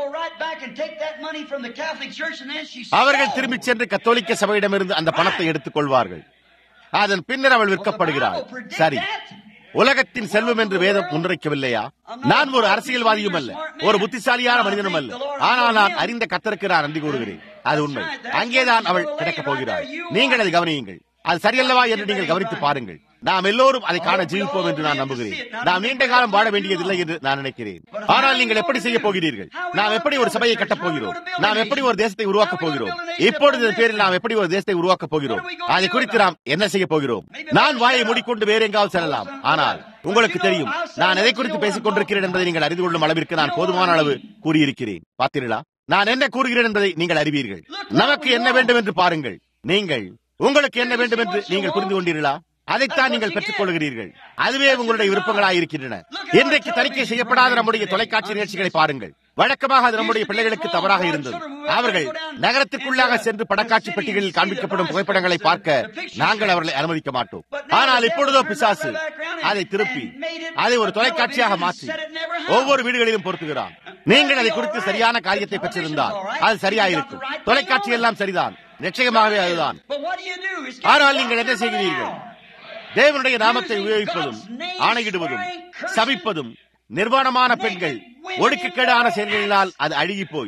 அவர்கள் திரும்பிச் சென்று கத்தோலிக்க சபையிடமிருந்து அந்த பணத்தை எடுத்துக் கொள்வார்கள் அதன் பின்னர் அவள் விற்கப்படுகிறாள் சரி உலகத்தின் செல்வம் என்று வேதம் முன்வைக்கவில்லையா நான் ஒரு அரசியல்வாதியும் அல்ல ஒரு புத்திசாலியான மனிதனும் அல்ல ஆனால் நான் அறிந்த கத்தருக்கு நான் நன்றி கூறுகிறேன் அது உண்மை அங்கேதான் அவள் கிடைக்கப் போகிறாள் நீங்கள் அதை கவனியுங்கள் அது சரியல்லவா என்று நீங்கள் கவனித்து பாருங்கள் நாம் எல்லோரும் அதை காண ஜீவிப்போம் என்று நான் நம்புகிறேன் நாம் நீண்ட காலம் வாழ வேண்டியதில்லை என்று நான் நினைக்கிறேன் ஆனால் நீங்கள் எப்படி செய்ய போகிறீர்கள் நாம் எப்படி ஒரு சபையை கட்டப் போகிறோம் நாம் எப்படி ஒரு தேசத்தை உருவாக்கப் போகிறோம் இப்பொழுது இதன் பேரில் நாம் எப்படி ஒரு தேசத்தை உருவாக்கப் போகிறோம் அதை குறித்து நாம் என்ன செய்ய போகிறோம் நான் வாயை மூடிக்கொண்டு வேற எங்காவது செல்லலாம் ஆனால் உங்களுக்கு தெரியும் நான் எதை குறித்து பேசிக் கொண்டிருக்கிறேன் என்பதை நீங்கள் அறிந்து கொள்ளும் அளவிற்கு நான் போதுமான அளவு கூறியிருக்கிறேன் பார்த்தீர்களா நான் என்ன கூறுகிறேன் என்பதை நீங்கள் அறிவீர்கள் நமக்கு என்ன வேண்டும் என்று பாருங்கள் நீங்கள் உங்களுக்கு என்ன வேண்டும் என்று நீங்கள் புரிந்து கொண்டீர்களா அதைத்தான் நீங்கள் பெற்றுக் கொள்கிறீர்கள் அதுவே உங்களுடைய விருப்பங்களாயிருக்கின்றன இன்றைக்கு தணிக்கை செய்யப்படாத நம்முடைய தொலைக்காட்சி நிகழ்ச்சிகளை பாருங்கள் வழக்கமாக அது நம்முடைய பிள்ளைகளுக்கு தவறாக இருந்தது அவர்கள் நகரத்திற்குள்ளாக சென்று படக்காட்சி பெட்டிகளில் காண்பிக்கப்படும் புகைப்படங்களை பார்க்க நாங்கள் அவர்களை அனுமதிக்க மாட்டோம் ஆனால் இப்பொழுதோ பிசாசு அதை திருப்பி அதை ஒரு தொலைக்காட்சியாக மாற்றி ஒவ்வொரு வீடுகளிலும் பொருத்துகிறான் நீங்கள் அதை குறித்து சரியான காரியத்தை பெற்றிருந்தால் அது சரியாயிருக்கும் தொலைக்காட்சி எல்லாம் சரிதான் நிச்சயமாகவே அதுதான் ஆனால் நீங்கள் என்ன செய்கிறீர்கள் தேவனுடைய நாமத்தை உபயோகிப்பதும் ஆணையிடுவதும் சபிப்பதும் நிர்வாணமான பெண்கள் ஒடுக்கக்கேடான செயல்களினால் அது அழுகி போய்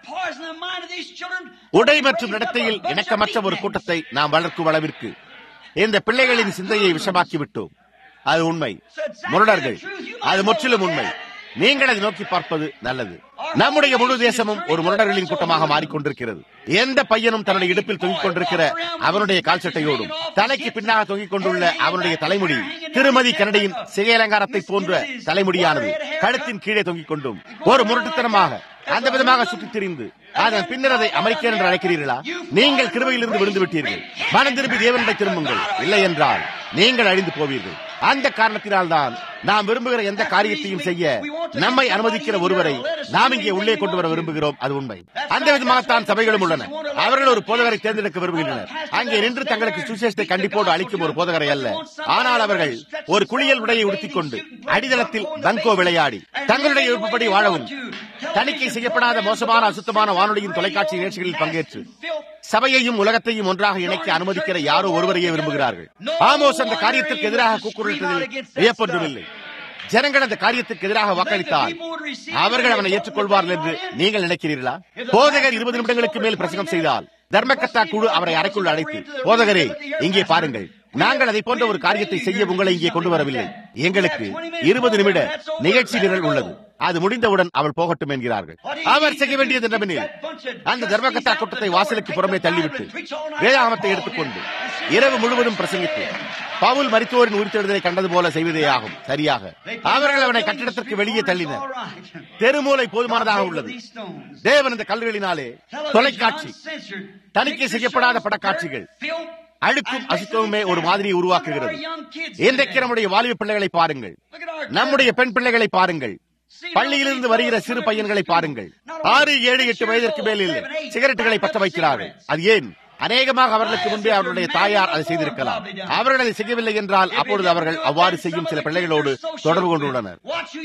உடை மற்றும் நடத்தையில் இணக்கமற்ற ஒரு கூட்டத்தை நாம் வளர்க்கும் அளவிற்கு இந்த பிள்ளைகளின் சிந்தையை விஷமாக்கி விட்டோம் அது உண்மை முரடர்கள் அது முற்றிலும் உண்மை நீங்கள் அதை நோக்கி பார்ப்பது நல்லது நம்முடைய முழு தேசமும் ஒரு முரடர்களின் கூட்டமாக மாறிக்கொண்டிருக்கிறது எந்த பையனும் தன்னுடைய இடுப்பில் தொங்கிக் கொண்டிருக்கிற அவனுடைய கால் சட்டையோடும் தலைக்கு பின்னாக தொங்கிக் கொண்டுள்ள அவனுடைய தலைமுடி திருமதி கனடியின் சிகையலங்காரத்தை போன்ற தலைமுடியானது கழுத்தின் கீழே தொங்கிக் கொண்டும் ஒரு முரட்டுத்தனமாக அந்த விதமாக சுற்றித் திரிந்து அதன் பின்னர் அதை அமெரிக்கன் என்று அழைக்கிறீர்களா நீங்கள் கிருபையிலிருந்து விழுந்து விட்டீர்கள் மனம் திரும்பி தேவனிடை திரும்புங்கள் இல்லை என்றால் நீங்கள் அழிந்து போவீர்கள் அந்த காரணத்தினால் தான் நாம் விரும்புகிற எந்த காரியத்தையும் செய்ய நம்மை அனுமதிக்கிற ஒருவரை நாம் இங்கே உள்ளே கொண்டு வர விரும்புகிறோம் அது உண்மை அந்த விதமாகத்தான் சபைகளும் உள்ளன அவர்கள் ஒரு போதகரை தேர்ந்தெடுக்க விரும்புகின்றனர் அங்கே நின்று தங்களுக்கு சுசேஷத்தை கண்டிப்போடு அளிக்கும் ஒரு போதகரை அல்ல ஆனால் அவர்கள் ஒரு குளியல் உடையை உடுத்திக் கொண்டு அடித்தளத்தில் பங்கோ விளையாடி தங்களுடைய விருப்பப்படி வாழவும் தணிக்கை செய்யப்படாத மோசமான அசுத்தமான வானொலியின் தொலைக்காட்சி நிகழ்ச்சிகளில் பங்கேற்று சபையையும் உலகத்தையும் ஒன்றாக இணைக்க அனுமதிக்கிற யாரோ ஒருவரையே விரும்புகிறார்கள் ஆமோஸ் அந்த காரியத்திற்கு எதிராக கூக்குரலிட்டதில் வியப்பொன்றுமில்லை ஜனங்கள் அந்த காரியத்திற்கு எதிராக வாக்களித்தால் அவர்கள் அவனை ஏற்றுக்கொள்வார்கள் என்று நீங்கள் நினைக்கிறீர்களா போதகர் இருபது நிமிடங்களுக்கு மேல் பிரசங்கம் செய்தால் தர்மகத்தா குழு அவரை அறைக்குள் அழைத்து போதகரே இங்கே பாருங்கள் நாங்கள் அதை போன்ற ஒரு காரியத்தை செய்ய உங்களை இங்கே கொண்டு வரவில்லை எங்களுக்கு இருபது நிமிட நிகழ்ச்சி நிரல் உள்ளது அது முடிந்தவுடன் அவள் போகட்டும் என்கிறார்கள் அவர் செய்ய வேண்டியது என்னவெனில் அந்த தர்மகத்தா கூட்டத்தை வாசலுக்கு புறமே தள்ளிவிட்டு வேதாகமத்தை எடுத்துக்கொண்டு இரவு முழுவதும் பிரசங்கித்து பவுல் மரித்தோரின் உயிர்த்தெழுதலை கண்டது போல செய்வதே ஆகும் சரியாக அவர்கள் அவனை கட்டிடத்திற்கு வெளியே தள்ளினர் தெருமூலை போதுமானதாக உள்ளது தேவன் இந்த கல்லுகளினாலே தொலைக்காட்சி தணிக்கை செய்யப்படாத படக்காட்சிகள் அழுக்கும் அசுத்தமுமே ஒரு மாதிரியை உருவாக்குகிறது இன்றைக்கு நம்முடைய வாலிப பிள்ளைகளை பாருங்கள் நம்முடைய பெண் பிள்ளைகளை பாருங்கள் பள்ளியிலிருந்து வருகிற சிறு பையன்களை பாருங்கள் ஆறு ஏழு எட்டு வயதிற்கு மேல் இல்லை சிகரெட்டுகளை பற்ற வைக்கிறார்கள் அது ஏன் அநேகமாக அவர்களுக்கு முன்பே அவருடைய தாயார் அதை செய்திருக்கலாம் அவர்கள் அதை செய்யவில்லை என்றால் அப்பொழுது அவர்கள் அவ்வாறு செய்யும் சில பிள்ளைகளோடு தொடர்பு கொண்டுள்ளனர்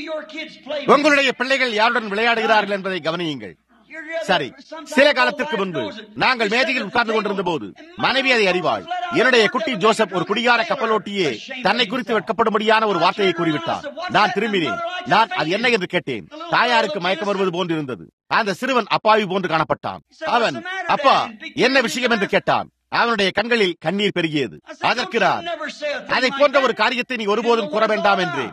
உங்களுடைய பிள்ளைகள் யாருடன் விளையாடுகிறார்கள் என்பதை கவனியுங்கள் சரி சில காலத்திற்கு முன்பு நாங்கள் மேஜையில் உட்கார்ந்து கொண்டிருந்த போது மனைவி அதை அறிவாள் என்னுடைய குட்டி ஜோசப் ஒரு குடிகார கப்பலோட்டியே தன்னை குறித்து வெட்கப்படும்படியான ஒரு வார்த்தையை கூறிவிட்டார் நான் திரும்பினேன் நான் அது என்ன என்று கேட்டேன் தாயாருக்கு மயக்கம் வருவது போன்று இருந்தது அந்த சிறுவன் அப்பாவி போன்று காணப்பட்டான் அவன் அப்பா என்ன விஷயம் என்று கேட்டான் அவனுடைய கண்களில் கண்ணீர் பெருகியது அதற்கு நான் அதை போன்ற ஒரு காரியத்தை நீ ஒருபோதும் கூற வேண்டாம் என்றேன்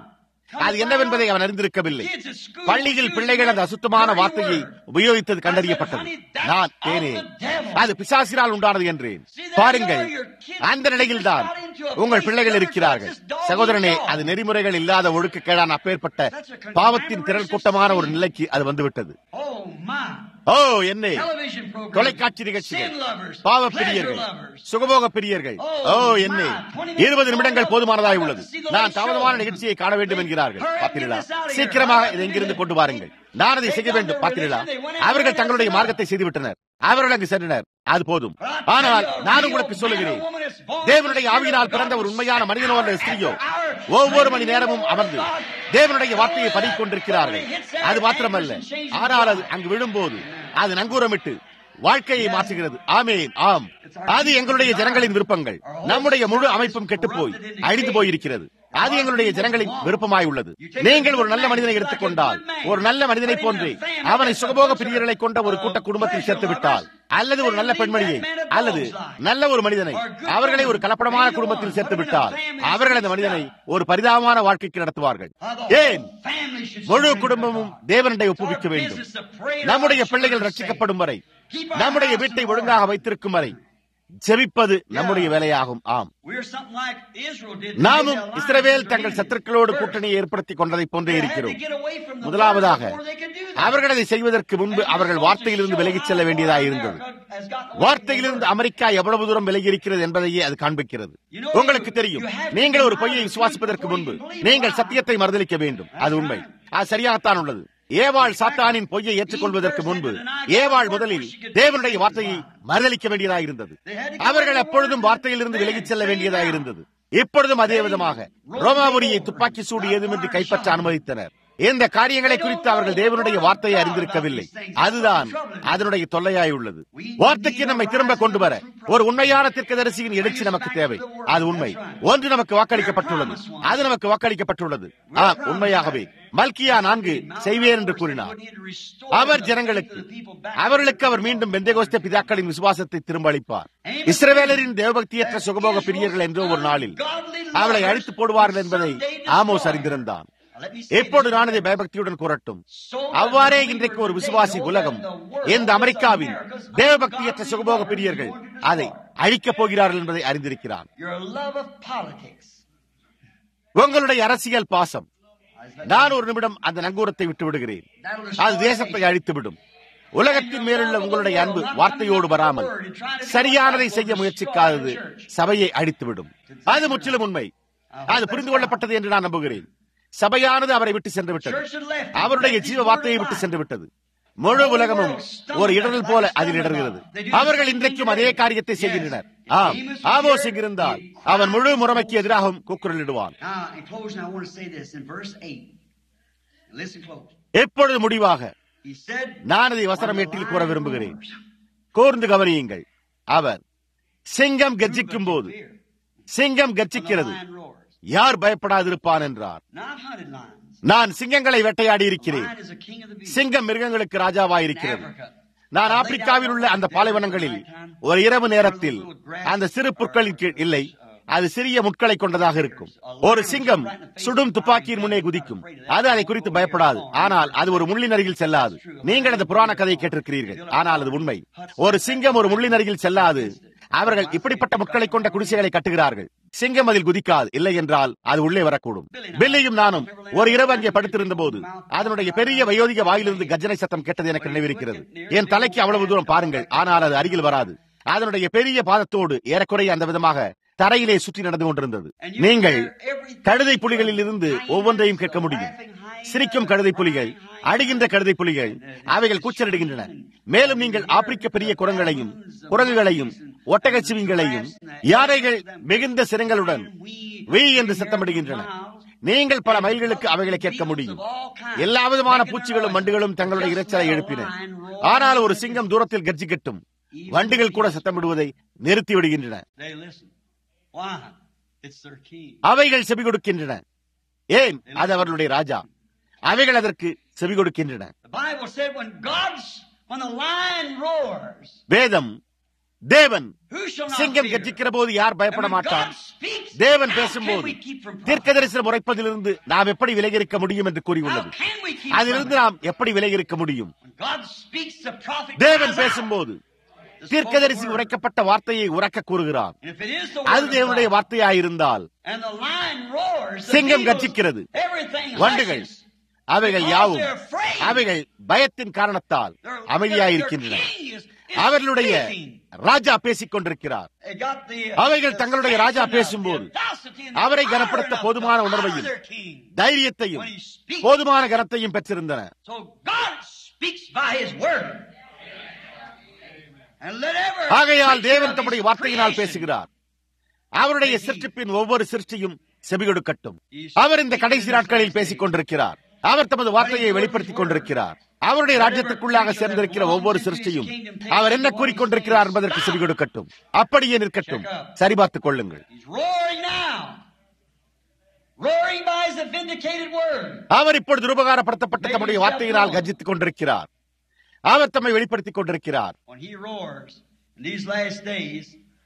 அது என்னவென்பதை அவன் அறிந்திருக்கவில்லை பள்ளியில் பிள்ளைகள் அந்த அசுத்தமான வார்த்தையை உபயோகித்தது கண்டறியப்பட்டது நான் தேனே அது பிசாசினால் உண்டானது என்றேன் பாருங்கள் அந்த நிலையில்தான் உங்கள் பிள்ளைகள் இருக்கிறார்கள் சகோதரனே அது நெறிமுறைகள் இல்லாத ஒழுக்கக்கேடான அப்பேற்பட்ட பாவத்தின் திரள் கூட்டமான ஒரு நிலைக்கு அது வந்துவிட்டது Oh my. ஓ என்னே Television programs. தொலைக்காட்சி நிகழ்ச்சிகள் Sin lovers. பாவ pleasure பிரியர்கள் lovers. சுகபோக பிரியர்கள் ஓ என்னே இருபது நிமிடங்கள் போதுமானதாய் உள்ளது நான் தாமதமான நிகழ்ச்சியை காண வேண்டும் என்கிறார்கள் பார்த்தீர்களா சீக்கிரமாக இதை இங்கிருந்து கொண்டு வாருங்கள் நான் அதை செய்ய வேண்டும் பார்த்தீர்களா அவர்கள் தங்களுடைய மார்க்கத்தை செய்துவிட்டனர் அவர்கள் அங்கு சென்றனர் அது போதும் ஆனால் நான் உங்களுக்கு சொல்லுகிறேன் தேவனுடைய ஆவியினால் பிறந்த ஒரு உண்மையான மனிதனோ அல்ல ஸ்திரியோ ஒவ்வொரு மணி நேரமும் அமர்ந்து தேவனுடைய வார்த்தையை படித்துக் கொண்டிருக்கிறார்கள் அது மாத்திரமல்ல ஆனால் அது அங்கு விழும்போது அது நங்கூரமிட்டு வாழ்க்கையை மாற்றுகிறது ஆமேன் ஆம் அது எங்களுடைய ஜனங்களின் விருப்பங்கள் நம்முடைய முழு அமைப்பும் கெட்டுப்போய் அழிந்து போயிருக்கிறது அது எங்களுடைய ஜனங்களின் விருப்பமாய் உள்ளது நீங்கள் ஒரு நல்ல மனிதனை எடுத்துக்கொண்டால் ஒரு நல்ல மனிதனை போன்றே அவனை சுகபோக பிரியர்களை கொண்ட ஒரு கூட்ட குடும்பத்தில் சேர்த்து விட்டால் அல்லது ஒரு நல்ல பெண்மணியை அல்லது நல்ல ஒரு மனிதனை அவர்களை ஒரு கலப்படமான குடும்பத்தில் சேர்த்து விட்டால் அவர்கள் அந்த மனிதனை ஒரு பரிதாபமான வாழ்க்கைக்கு நடத்துவார்கள் ஏன் முழு குடும்பமும் தேவனண்டை ஒப்புவிக்க வேண்டும் நம்முடைய பிள்ளைகள் ரட்சிக்கப்படும் வரை நம்முடைய வீட்டை ஒழுங்காக வைத்திருக்கும் வரை ஜெபிப்பது நம்முடைய வேலையாகும் ஆம் We're something like Israel did. நாமும் They made இஸ்ரவேல் alliances தங்கள் with சத்துருக்களோடு Turks. கூட்டணியை ஏற்படுத்திக் கொண்டதை போன்றே They had to இருக்கிறோம் get away from the முதலாவதாக word before they could do that. அவர்கள் அதை செய்வதற்கு முன்பு அவர்கள் வார்த்தையிலிருந்து விலகிச் செல்ல வேண்டியதாக இருந்தது வார்த்தையிலிருந்து அமெரிக்கா எவ்வளவு தூரம் விலகி இருக்கிறது என்பதையே அது காண்பிக்கிறது உங்களுக்கு தெரியும் நீங்கள் ஒரு பொய்யை விசுவாசிப்பதற்கு முன்பு நீங்கள் சத்தியத்தை மறுதலிக்க வேண்டும் அது உண்மை அது சரியாகத்தான் உள்ளது ஏவாள் சாத்தானின் பொய்யை ஏற்றுக்கொள்வதற்கு முன்பு ஏவாள் முதலில் தேவனுடைய வார்த்தையை மறுதலிக்க வேண்டியதாக இருந்தது அவர்கள் எப்பொழுதும் வார்த்தையிலிருந்து விலகிச் செல்ல வேண்டியதாக இருந்தது இப்பொழுதும் அதே விதமாக ரோமாபுரியை துப்பாக்கி சூடு ஏதுமின்றி கைப்பற்ற அனுமதித்தனர் இந்த காரியங்களை குறித்து அவர்கள் தேவனுடைய வார்த்தையை அறிந்திருக்கவில்லை அதுதான் அதனுடைய தொல்லையாய் உள்ளது வார்த்தைக்கு நம்மை திரும்ப கொண்டு வர ஒரு உண்மையான தீர்க்கதரிசியின் எழுச்சி நமக்கு தேவை அது உண்மை ஒன்று நமக்கு வாக்களிக்கப்பட்டுள்ளது அது நமக்கு வாக்களிக்கப்பட்டுள்ளது ஆம் உண்மையாகவே மல்கியா நான்கு செய்வேன் என்று கூறினார் அவர் ஜனங்களுக்கு அவர்களுக்கு அவர் மீண்டும் பெந்தேகோஸ்தே பிதாக்களின் விசுவாசத்தை திரும்ப அளிப்பார் இஸ்ரவேலரின் தேவபக்தியற்ற சுகபோக பிரியர்கள் என்றோ ஒரு நாளில் அவளை அழித்து போடுவார்கள் என்பதை ஆமோஸ் அறிந்திருந்தான் எப்போது நான் இதை பயபக்தியுடன் கூறட்டும் அவ்வாறே இன்றைக்கு ஒரு விசுவாசி உலகம் இந்த அமெரிக்காவின் தேவபக்தியற்ற சுகபோக பிரியர்கள் அதை அழிக்கப் போகிறார்கள் என்பதை அறிந்திருக்கிறான் Your love of politics. உங்களுடைய அரசியல் பாசம் நான் ஒரு நிமிடம் அந்த நங்கூரத்தை விட்டு விடுகிறேன் அது தேசத்தை அழித்துவிடும் உலகத்தின் மேலுள்ள உங்களுடைய அன்பு வார்த்தையோடு வராமல் சரியானதை செய்ய முயற்சிக்காதது சபையை அழித்துவிடும் அது முற்றிலும் உண்மை அது புரிந்து கொள்ளப்பட்டது என்று நான் நம்புகிறேன் சபையானது அவரை விட்டு சென்று விட்டது அவருடைய ஜீவ வார்த்தையை விட்டு சென்று விட்டது முழு உலகமும் ஒரு இடர்கள் போல அதில் இடர்கிறது அவர்கள் இன்றைக்கும் அதே காரியத்தை செய்கின்றனர் ஆம் ஆமோஸ் இங்கிருந்தால் அவன் முழு முறைமைக்கு எதிராகவும் கூக்குரலிடுவான் Now, in closing, I want to say this in verse 8. Listen close. எப்பொழுது முடிவாக He said, நான் அதை வசனம் எட்டில் கூற விரும்புகிறேன் கூர்ந்து கவனியுங்கள் அவர் சிங்கம் கர்ஜிக்கும் போது சிங்கம் கர்ஜிக்கிறது lion roars. யார் பயப்படாதிருப்பான் என்றார் Not hunted lions. நான் சிங்கங்களை வேட்டையாடி இருக்கிறேன் Lion is a king of the beasts. சிங்கம் மிருகங்களுக்கு ராஜாவாயிருக்கிறது Africa. நான் ஆப்பிரிக்காவில் உள்ள அந்த பாலைவனங்களில் ஒரு இரவு நேரத்தில் அந்த சிறு புற்களின் கீழ் இல்லை அது சிறிய முட்களை கொண்டதாக இருக்கும் ஒரு சிங்கம் சுடும் துப்பாக்கியின் முன்னே குதிக்கும் அது அதை குறித்து பயப்படாது ஆனால் அது ஒரு முள்ளின் அருகில் செல்லாது நீங்கள் அந்த புராண கதையை கேட்டிருக்கிறீர்கள் ஆனால் அது உண்மை ஒரு சிங்கம் ஒரு முள்ளின் அருகில் செல்லாது அவர்கள் இப்படிப்பட்ட முட்களை கொண்ட குடிசைகளை கட்டுகிறார்கள் சிங்கம் அதில் குதிக்காது இல்லை என்றால் அது உள்ளே வரக்கூடும் பில்லியும் நானும் ஒரு இரவு அங்கே படுத்திருந்த போது அதனுடைய பெரிய வயோதிக வாயிலிருந்து கஜனை சத்தம் கேட்டது எனக்கு நினைவிருக்கிறது என் தலைக்கு அவ்வளவு தூரம் பாருங்கள் ஆனால் அது அருகில் வராது அதனுடைய பெரிய பாதத்தோடு ஏறக்குறைய அந்த விதமாக தரையிலே சுற்றி நடந்து கொண்டிருந்தது நீங்கள் கழுதை புலிகளில் இருந்து ஒவ்வொன்றையும் கேட்க முடியும் சிரிக்கும் கழுதை புலிகள் அடிகின்ற கழுதை புலிகள் அவைகள் கூச்சலிடுகின்றன மேலும் நீங்கள் ஆப்பிரிக்க பெரிய குரங்களையும் குரங்குகளையும் ஒட்டகச்சிவிங்களையும் யானைகள் மிகுந்த சிரங்களுடன் வீ என்று சத்தமிடுகின்றன நீங்கள் பல மைல்களுக்கு அவைகளை கேட்க முடியும் எல்லா விதமான பூச்சிகளும் வண்டுகளும் தங்களுடைய இரைச்சலை எழுப்பின ஆனால் ஒரு சிங்கம் தூரத்தில் கர்ஜிக்கட்டும் வண்டுகள் கூட சத்தமிடுவதை நிறுத்தி விடுகின்றன They listen. Why? It's their king. அவைகள் செவி கொடுக்கின்றன ஏன் அது அவர்களுடைய ராஜா அவைகள் அதற்கு செவி கொடுக்கின்றன The Bible said when God's, when the lion roars, வேதம் தேவன் Who shall not சிங்கம் fear? கர்ஜிக்கிற போது யார் பயப்பட And when மாட்டார் God speaks, தேவன் how பேசும்போது can we keep from தீர்க்க தரிசனம் உரைப்பதிலிருந்து நாம் எப்படி விலகி இருக்க முடியும் என்று How கூறியுள்ளது can we keep from அதிலிருந்து it? நாம் எப்படி விலகி இருக்க முடியும் When God speaks, the prophet தேவன் cries out. பேசும்போது The spoken தீர்க்கதரிசி word. உரைக்கப்பட்ட வார்த்தையை உறக்க கூறுகிறார் And if it is the அது word of தேவனுடைய God, வார்த்தையாயிருந்தால் and the lion roars, the சிங்கம் eagles, கர்ஜிக்கிறது. everything வண்டுகள் hushes. அவைகள் Because யாவும் they're afraid. அவைகள் பயத்தின் காரணத்தால் Their- அமைதியாயிருக்கின்றன their king is- is அவர்களுடைய speaking. ராஜா பேசிக் கொண்டிருக்கிறார் They got the, uh, அவைகள் the தங்களுடைய sense ராஜா enough, பேசும்போது the audacity and the அவரை power கனப்படுத்த enough போதுமான to honor உணர்வையும் their king. தைரியத்தையும் When he speaks. போதுமான கனத்தையும் பெற்றிருந்தன So God speaks by his word. And let ever ஆகையால் creature தேவன் of தம்முடைய his வார்த்தையினால் creation பேசுகிறார் அவருடைய சிருஷ்டிப்பின் ஒவ்வொரு சிருஷ்டியும் செவிகொடுக்கட்டும் அவர் இந்த கடைசி நாட்களில் பேசிக் கொண்டிருக்கிறார் அவர் தமது வார்த்தையை வெளிப்படுத்திக் கொண்டிருக்கிறார் அவருடைய ராஜ்யத்திற்குள்ளாக சேர்ந்திருக்கிற ஒவ்வொரு சிருஷ்டியும் அவர் என்ன கூறிக்கொண்டிருக்கிறார் என்பதற்கு செவி கொடுக்கட்டும் அப்படியே நிற்கட்டும் சரிபார்த்துக் கொள்ளுங்கள் He's roaring now. Roaring by his vindicated word. அவர் இப்பொழுது உபகாரப்படுத்தப்பட்ட தம்முடைய வார்த்தையினால் கர்ஜித்துக் கொண்டிருக்கிறார் அவர் தம்மை வெளிப்படுத்திக் கொண்டிருக்கிறார் When he roars in these last days,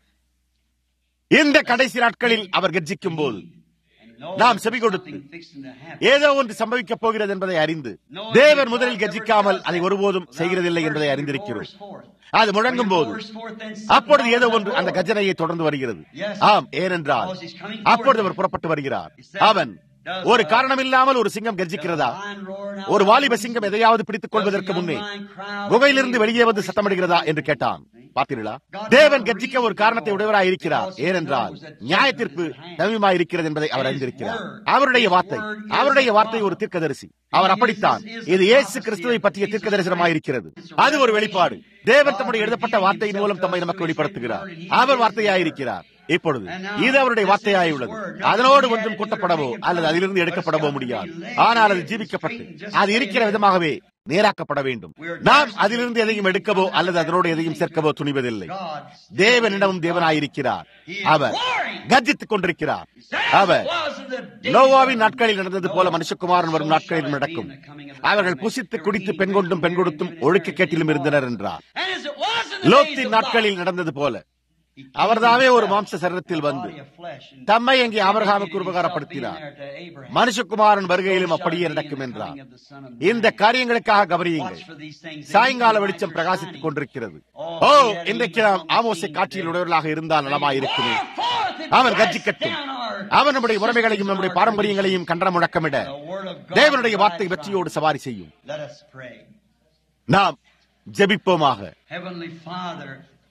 இந்த கடைசி நாட்களில் அவர் கர்ஜிக்கும் போது and knows நாம் that செவி கொடுத்து, something fixing to happen. ஏதோ ஒன்று சம்பவிக்கப் போகிறது என்பதை அறிந்து தேவன் முதலில் கர்ஜிக்காமல் அதை ஒருபோதும் செய்கிறதில்லை என்பதை அறிந்திருக்கிறோம் அது முழங்கும் போது அப்பொழுது ஏதோ ஒன்று அந்த கஜனையை தொடர்ந்து வருகிறது ஆம் ஏனென்றால் அப்பொழுது அவர் புறப்பட்டு வருகிறார் அவன் ஒரு காரணமில்லாமல் ஒரு சிங்கம் கர்ஜிக்கிறதா ஒரு வாலிப சிங்கம் எதையாவது பிடித்துக் கொள்வதற்கு முன்னே குகையிலிருந்து வெளியே வந்து சத்தமிடுகிறதா என்று கேட்டான் பார்த்தீர்களா தேவன் கர்ஜிக்க ஒரு காரணத்தை உடையவராய் இருக்கிறார் ஏனென்றால் நியாயத்திற்கு சமீபமாய் இருக்கிறது என்பதை அவர் அறிந்திருக்கிறார் அவருடைய வார்த்தை அவருடைய வார்த்தை ஒரு தீர்க்கதரிசி அவர் அப்படித்தான் இது இயேசு கிறிஸ்துவை பற்றிய தீர்க்க தரிசனமாய் இருக்கிறது அது ஒரு வெளிப்பாடு தேவன் தம்முடைய எழுதப்பட்ட வார்த்தையின் மூலம் தம்மை நமக்கு வெளிப்படுத்துகிறார் அவர் வார்த்தையாயிருக்கிறார் இப்பொழுது இது அவருடைய வார்த்தையாய் உள்ளது அதனோடு ஒன்றும் கூட்டப்படவோ அல்லது அதிலிருந்து எடுக்கப்படவோ முடியாது ஆனால் அது ஜீவிக்கப்பட்டு அது இருக்கிற விதமாகவே நேராக்கப்பட வேண்டும் நாம் அதிலிருந்து எதையும் எடுக்கவோ அல்லது அதனோடு எதையும் சேர்க்கவோ துணிவதில்லை தேவனிடமும் தேவனாயிருக்கிறார் அவர் கர்ஜித்துக் கொண்டிருக்கிறார் அவர் நோவாவின் நாட்களில் நடந்தது போல மனுஷகுமாரன் வரும் நாட்களில் நடக்கும் அவர்கள் புசித்து குடித்து பெண் கொண்டும் பெண் கொடுத்தும் ஒழுக்க கேட்டிலும் இருந்தனர் என்றார் லோத்தின் நாட்களில் நடந்தது போல அவர்தாமே ஒரு மாம்ச சரீரத்தில் வந்து தம்மை அங்கே ஆபரகாமுக்கு உபகாரப்படுத்தினார் மனுஷகுமாரன் வருகையிலும் அப்படியே நடக்கும் என்றார் இந்த காரியங்களுக்காக கவனியுங்கள் சாயங்கால வெளிச்சம் பிரகாசித்துக் கொண்டிருக்கிறது ஓ இன்றைக்கு நாம் ஆமோசை காட்சியில் உடையவர்களாக இருந்தால் நலமாயிருக்குமே அவன் கர்ஜிக்கட்டும் அவன் நம்முடைய உறவைகளையும் நம்முடைய பாரம்பரியங்களையும் கண்டன முழக்கமிட தேவனுடைய வார்த்தை வெற்றியோடு சவாரி செய்யும் Let us pray. நாம் ஜெபிப்போமாக Heavenly Father,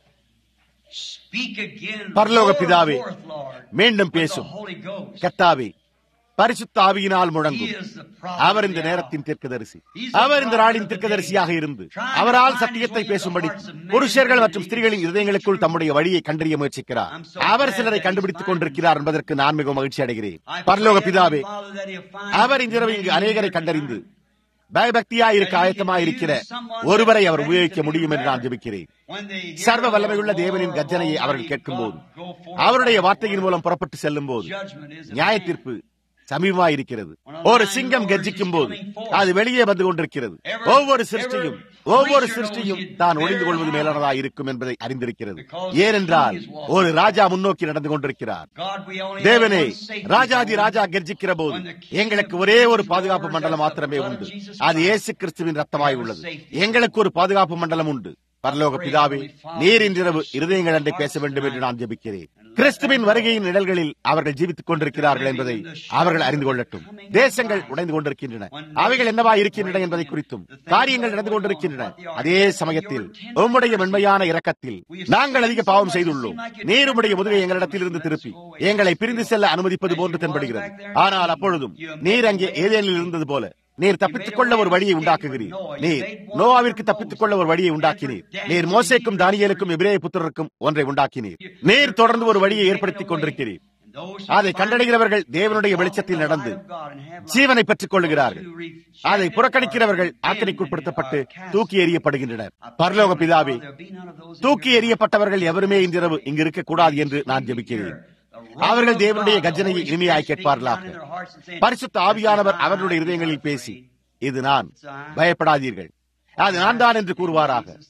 speak again. பரலோக Roar பிதாவே, forth, Lord, மீண்டும் with the பேசும். Holy Ghost. கத்தாவே பரிசுத்த ஆவியினால் He முழங்கும் is the prophet our of இந்த the நேரத்தின் தீர்க்கதரிசி He's அவர் the இந்த prophet நாளின் of the தீர்க்கதரிசியாக day. இருந்து Trying to அவரால் find சத்தியத்தை his way in the பேசும்படி hearts of men புருஷர்கள் and மற்றும் ladies. ஸ்திரீகளின் இருதயங்களுக்குள் தம்முடைய வழியை கண்டறிய முயற்சிக்கிறார் I'm so அவர் glad சிலரை that கண்டுபிடித்துக் he's கொண்டிருக்கிறார் என்பதற்கு நான் மிகவும் மகிழ்ச்சி அடைகிறேன் I pray, பரலோக Heavenly பிதாவே Father, that he'll find அவர் இந்த இரவு இங்கு many அநேகரை here கண்டறிந்து tonight. பயபக்தியாய் இருக்க ஆயத்தமாய் இருக்கிற ஒருவரை அவர் உபயோகிக்க முடியும் என்று நான் ஜெபிக்கிறேன் When they hear சர்வ the வல்லமையுள்ள roar தேவனின் of கர்ஜனையை அவர்கள் Almighty கேட்கும்போது God go forth அவருடைய by வார்த்தையின் word, மூலம் புறப்பட்டு செல்லும் போது judgment is at நியாய hand. தீர்ப்பு சமீபமாயிருக்கிறது ஒரு சிங்கம் கர்ஜிக்கும் போது அது வெளியே வந்து கொண்டிருக்கிறது ஒவ்வொரு சிருஷ்டியும் ஒவ்வொரு சிருஷ்டியும் தான் ஒளிந்து கொள்வது மேலானதாக இருக்கும் என்பதை அறிந்திருக்கிறது ஏனென்றால் ஒரு ராஜா முன்னோக்கி நடந்து கொண்டிருக்கிறார் God, we only தேவனே have one safety ராஜாதி zone. ராஜா கர்ஜிக்கிற போது எங்களுக்கு ஒரே ஒரு பாதுகாப்பு மண்டலம் மாத்திரமே உண்டு அது இயேசு கிறிஸ்துவின் ரத்தமாய் உள்ளது எங்களுக்கு ஒரு பாதுகாப்பு மண்டலம் உண்டு பரலோக பிதாவே நீர் இன்றிரவு இருதயங்கள் அண்டை பேச வேண்டும் என்று நான் ஜெபிக்கிறேன் கிறிஸ்துவின் வருகையின் நிழல்களில் அவர்கள் ஜீவித்துக் கொண்டிருக்கிறார்கள் என்பதை அவர்கள் அறிந்து கொள்ளட்டும் தேசங்கள் உடைந்து கொண்டிருக்கின்றன அவைகள் என்னவா இருக்கின்றன என்பதை குறித்தும் காரியங்கள் நடந்து கொண்டிருக்கின்றன அதே சமயத்தில் உம்முடைய மென்மையான இரக்கத்தில் நாங்கள் அதிக பாவம் செய்துள்ளோம் நீர் உம்முடைய முதுகை எங்களிடத்தில் இருந்து திருப்பி எங்களை பிரிந்து செல்ல அனுமதிப்பது போன்று தென்படுகிறது ஆனால் அப்பொழுதும் நீர் அங்கே ஏதேனில் இருந்தது போல நீர் தப்பித்துக் கொள்ள ஒரு வழியை உண்டாக்குகிறீர் நீர் நோவாவிற்கு தப்பித்துக் கொள்ள ஒரு வழியை உண்டாக்கினீர் நீர் மோசேக்கும் தானியலுக்கும் எபிரேய புத்திரருக்கும் ஒன்றை உண்டாக்கினீர் நீர் தொடர்ந்து ஒரு வழியை ஏற்படுத்திக் கொண்டிருக்கிறீர் அதை கண்டடைகிறவர்கள் தேவனுடைய வெளிச்சத்தில் நடந்து ஜீவனை பெற்றுக் கொள்ளுகிறார்கள் அதை புறக்கணிக்கிறவர்கள் ஆக்கணிக்குட்படுத்தப்பட்டு தூக்கி எறியப்படுகின்றனர் பரலோக பிதாவே தூக்கி எறியப்பட்டவர்கள் எவருமே இன்றிரவு இங்கு இருக்கக்கூடாது என்று நான் ஜெபிக்கிறேன் அவர்கள் தேவனுடைய கர்ஜனையை இனிமையாய் கேட்பார்களாக பரிசுத்த ஆவியானவர் அவர்களுடைய இருதயங்களில் பேசி இது நான் பயப்படாதீர்கள் அது நான் தான் என்று கூறுவாராக